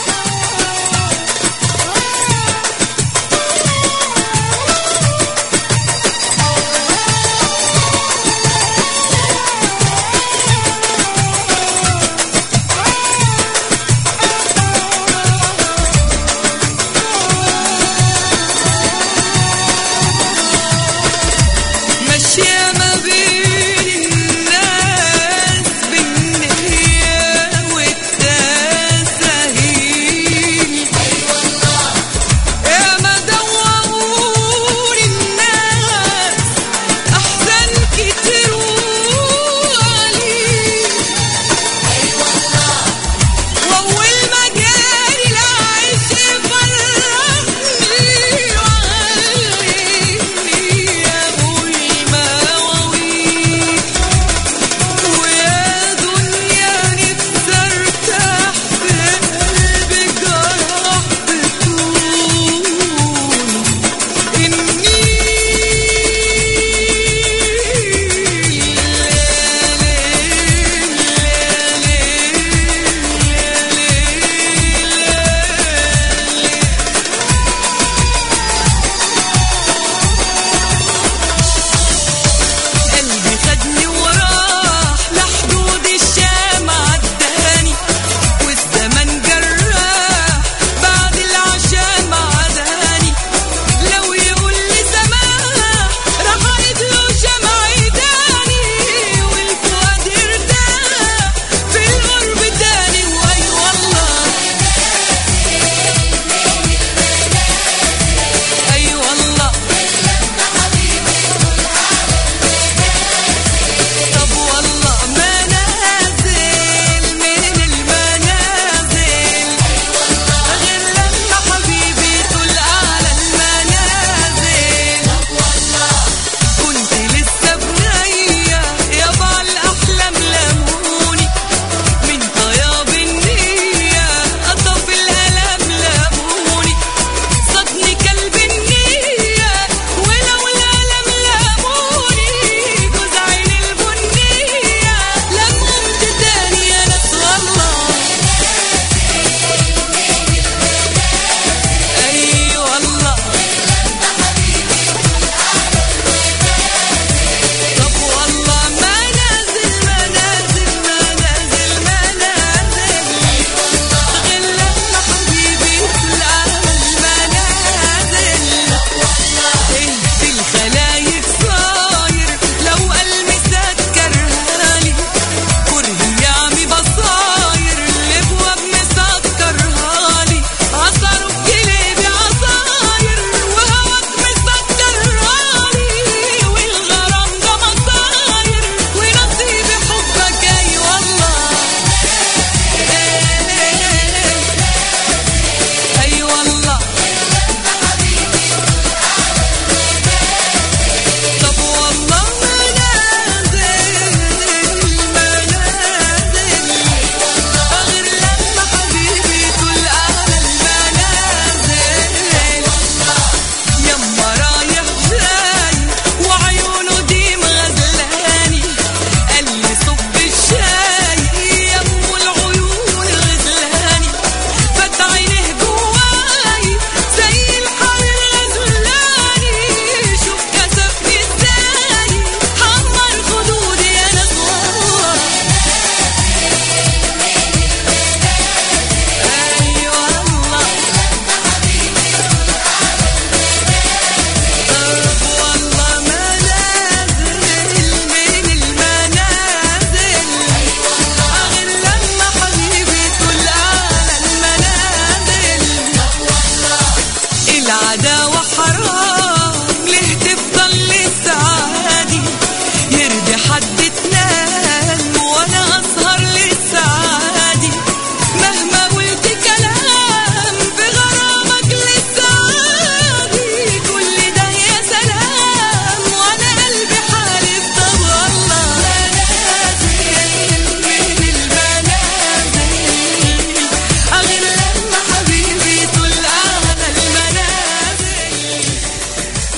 ماشية ما بين الناس بالنية والتساهيل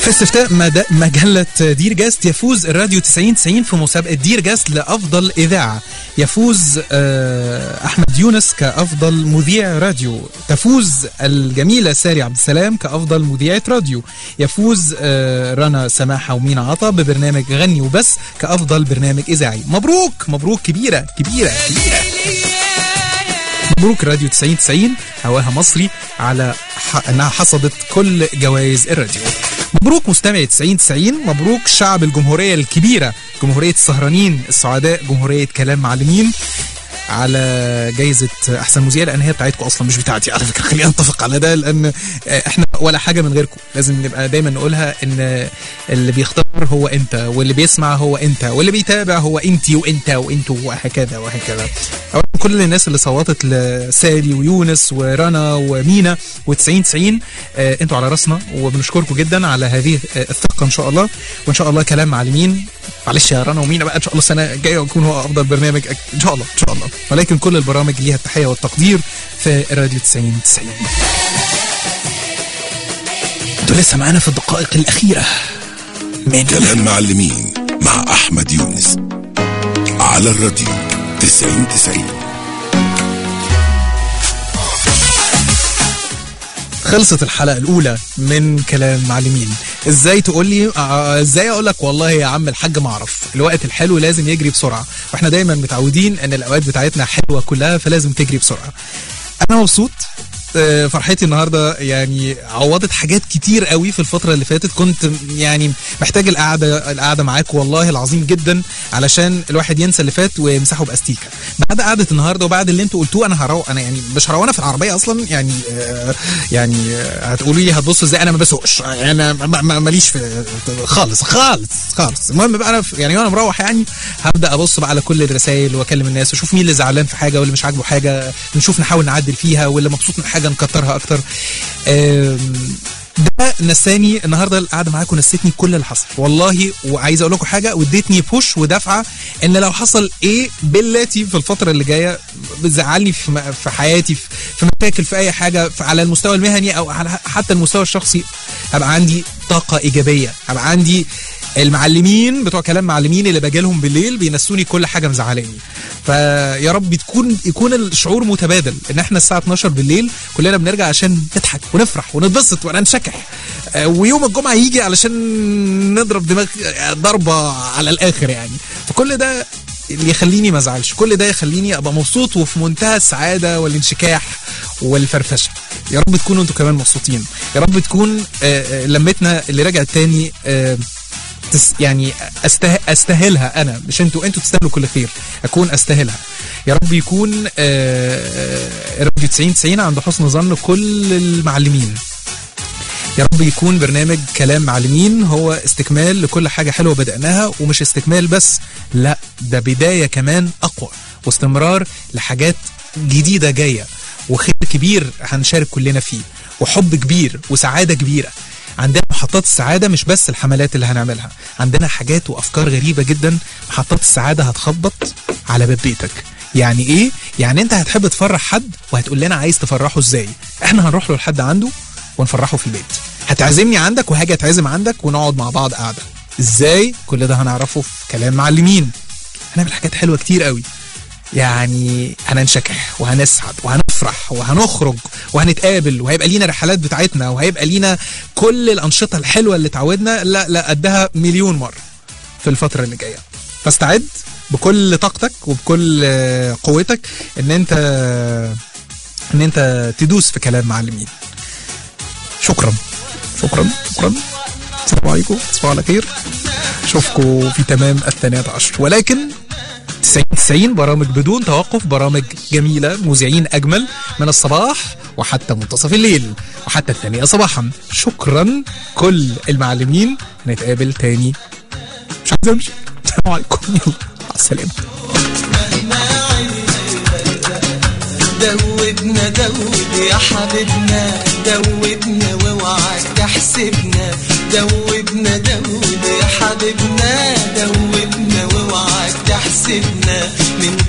في استفتاء مد- مجلة دير جاست يفوز الراديو 90 90 في مسابقة دير جاست لأفضل إذاعة يفوز آه، أحمد يونس كأفضل مذيع راديو تفوز الجميلة ساري عبد السلام كأفضل مذيعة راديو يفوز آه، رنا سماحة ومينا عطا ببرنامج غني وبس كأفضل برنامج إذاعي مبروك مبروك كبيرة كبيرة كبيرة مبروك راديو 90 90 هواها مصري على ح... انها حصدت كل جوائز الراديو مبروك مستمعي 90 90 مبروك شعب الجمهوريه الكبيره جمهوريه السهرانين السعداء جمهوريه كلام معلمين على جايزة أحسن مذيع لأن هي بتاعتكم أصلا مش بتاعتي على فكرة خلينا نتفق على ده لأن إحنا ولا حاجة من غيركم لازم نبقى دايما نقولها إن اللي بيختار هو أنت واللي بيسمع هو أنت واللي بيتابع هو أنتي وأنت وأنتوا وهكذا وهكذا أولا كل الناس اللي صوتت لسالي ويونس ورنا ومينا و90 90 آه، انتوا على راسنا وبنشكركم جدا على هذه آه، الثقة إن شاء الله وإن شاء الله كلام معلمين معلش يا رنا ومينا بقى ان شاء الله السنه الجايه يكون هو افضل برنامج أك- ان شاء الله ان شاء الله ولكن كل البرامج ليها التحيه والتقدير في راديو 90 90 انتوا لسه معانا في الدقائق الاخيره من كلام معلمين مع أحمد يونس على الراديو 90 90 خلصت الحلقه الاولى من كلام معلمين ازاي تقول لي آه، ازاي اقول لك والله يا عم الحاج ما اعرف الوقت الحلو لازم يجري بسرعه واحنا دايما متعودين ان الاوقات بتاعتنا حلوه كلها فلازم تجري بسرعه انا مبسوط آه، فرحتي النهارده يعني عوضت حاجات كتير قوي في الفتره اللي فاتت كنت يعني محتاج القعده القعده معاكم والله العظيم جدا علشان الواحد ينسى اللي فات ويمسحه باستيكه بعد قعده النهارده وبعد اللي انتوا قلتوه انا هروق انا يعني مش هروق انا في العربيه اصلا يعني آه، يعني آه، هتقولوا لي هتبصوا ازاي انا ما بسوقش انا ما- ما- ماليش في خالص خالص خالص المهم بقى انا في- يعني وانا مروح يعني هبدا ابص بقى على كل الرسائل واكلم الناس واشوف مين اللي زعلان في حاجه واللي مش عاجبه حاجه نشوف نحاول نعدل فيها واللي مبسوط من حاجه نكترها اكتر آم، ده نساني النهارده القعده معاكم نسيتني كل اللي حصل والله وعايز اقول لكم حاجه واديتني بوش ودفعه ان لو حصل ايه بالتي في الفتره اللي جايه بتزعلني في م- في حياتي في في مشاكل في اي حاجه في على المستوى المهني او على حتى المستوى الشخصي هبقى عندي طاقه ايجابيه هبقى عندي المعلمين بتوع كلام معلمين اللي باجي لهم بالليل بينسوني كل حاجه مزعلاني فيا رب تكون يكون الشعور متبادل ان احنا الساعه 12 بالليل كلنا بنرجع عشان نضحك ونفرح ونتبسط وننشكح آه، ويوم الجمعه يجي علشان نضرب دماغ آه، ضربه على الاخر يعني فكل ده اللي يخليني ما ازعلش كل ده يخليني ابقى مبسوط وفي منتهى السعاده والانشكاح والفرفشه يا رب تكونوا انتوا كمان مبسوطين يا رب تكون آه، آه، لمتنا اللي رجعت تاني آه، تس يعني أسته... استاهلها انا مش انتوا انتوا تستاهلوا كل خير اكون استاهلها يا رب يكون آه، آه، راديو 90 90 عند حسن ظن كل المعلمين يا رب يكون برنامج كلام معلمين هو استكمال لكل حاجة حلوة بدأناها ومش استكمال بس لا ده بداية كمان أقوى واستمرار لحاجات جديدة جاية وخير كبير هنشارك كلنا فيه وحب كبير وسعادة كبيرة عندنا محطات السعادة مش بس الحملات اللي هنعملها عندنا حاجات وأفكار غريبة جدا محطات السعادة هتخبط على باب بيتك يعني ايه؟ يعني انت هتحب تفرح حد وهتقول لنا عايز تفرحه ازاي احنا هنروح له لحد عنده ونفرحه في البيت هتعزمني عندك وهاجي اتعزم عندك ونقعد مع بعض قاعده ازاي كل ده هنعرفه في كلام معلمين هنعمل حاجات حلوه كتير قوي يعني هننشكح وهنسعد وهنفرح وهنخرج وهنتقابل وهيبقى لينا رحلات بتاعتنا وهيبقى لينا كل الانشطه الحلوه اللي اتعودنا لا لا قدها مليون مره في الفتره اللي جايه فاستعد بكل طاقتك وبكل آه، قوتك ان انت ان انت تدوس في كلام معلمين شكرا شكرا شكرا السلام عليكم تصبحوا على خير اشوفكم في تمام الثانية عشر ولكن 90 90 برامج بدون توقف برامج جميلة مذيعين أجمل من الصباح وحتى منتصف الليل وحتى الثانية صباحا شكرا كل المعلمين نتقابل تاني مش عايز امشي السلام عليكم يلا مع السلامة دوبنا دوب يا حبيبنا دوبنا واوعى تحسبنا دوبنا دوب يا حبيبنا دوبنا واوعى تحسبنا من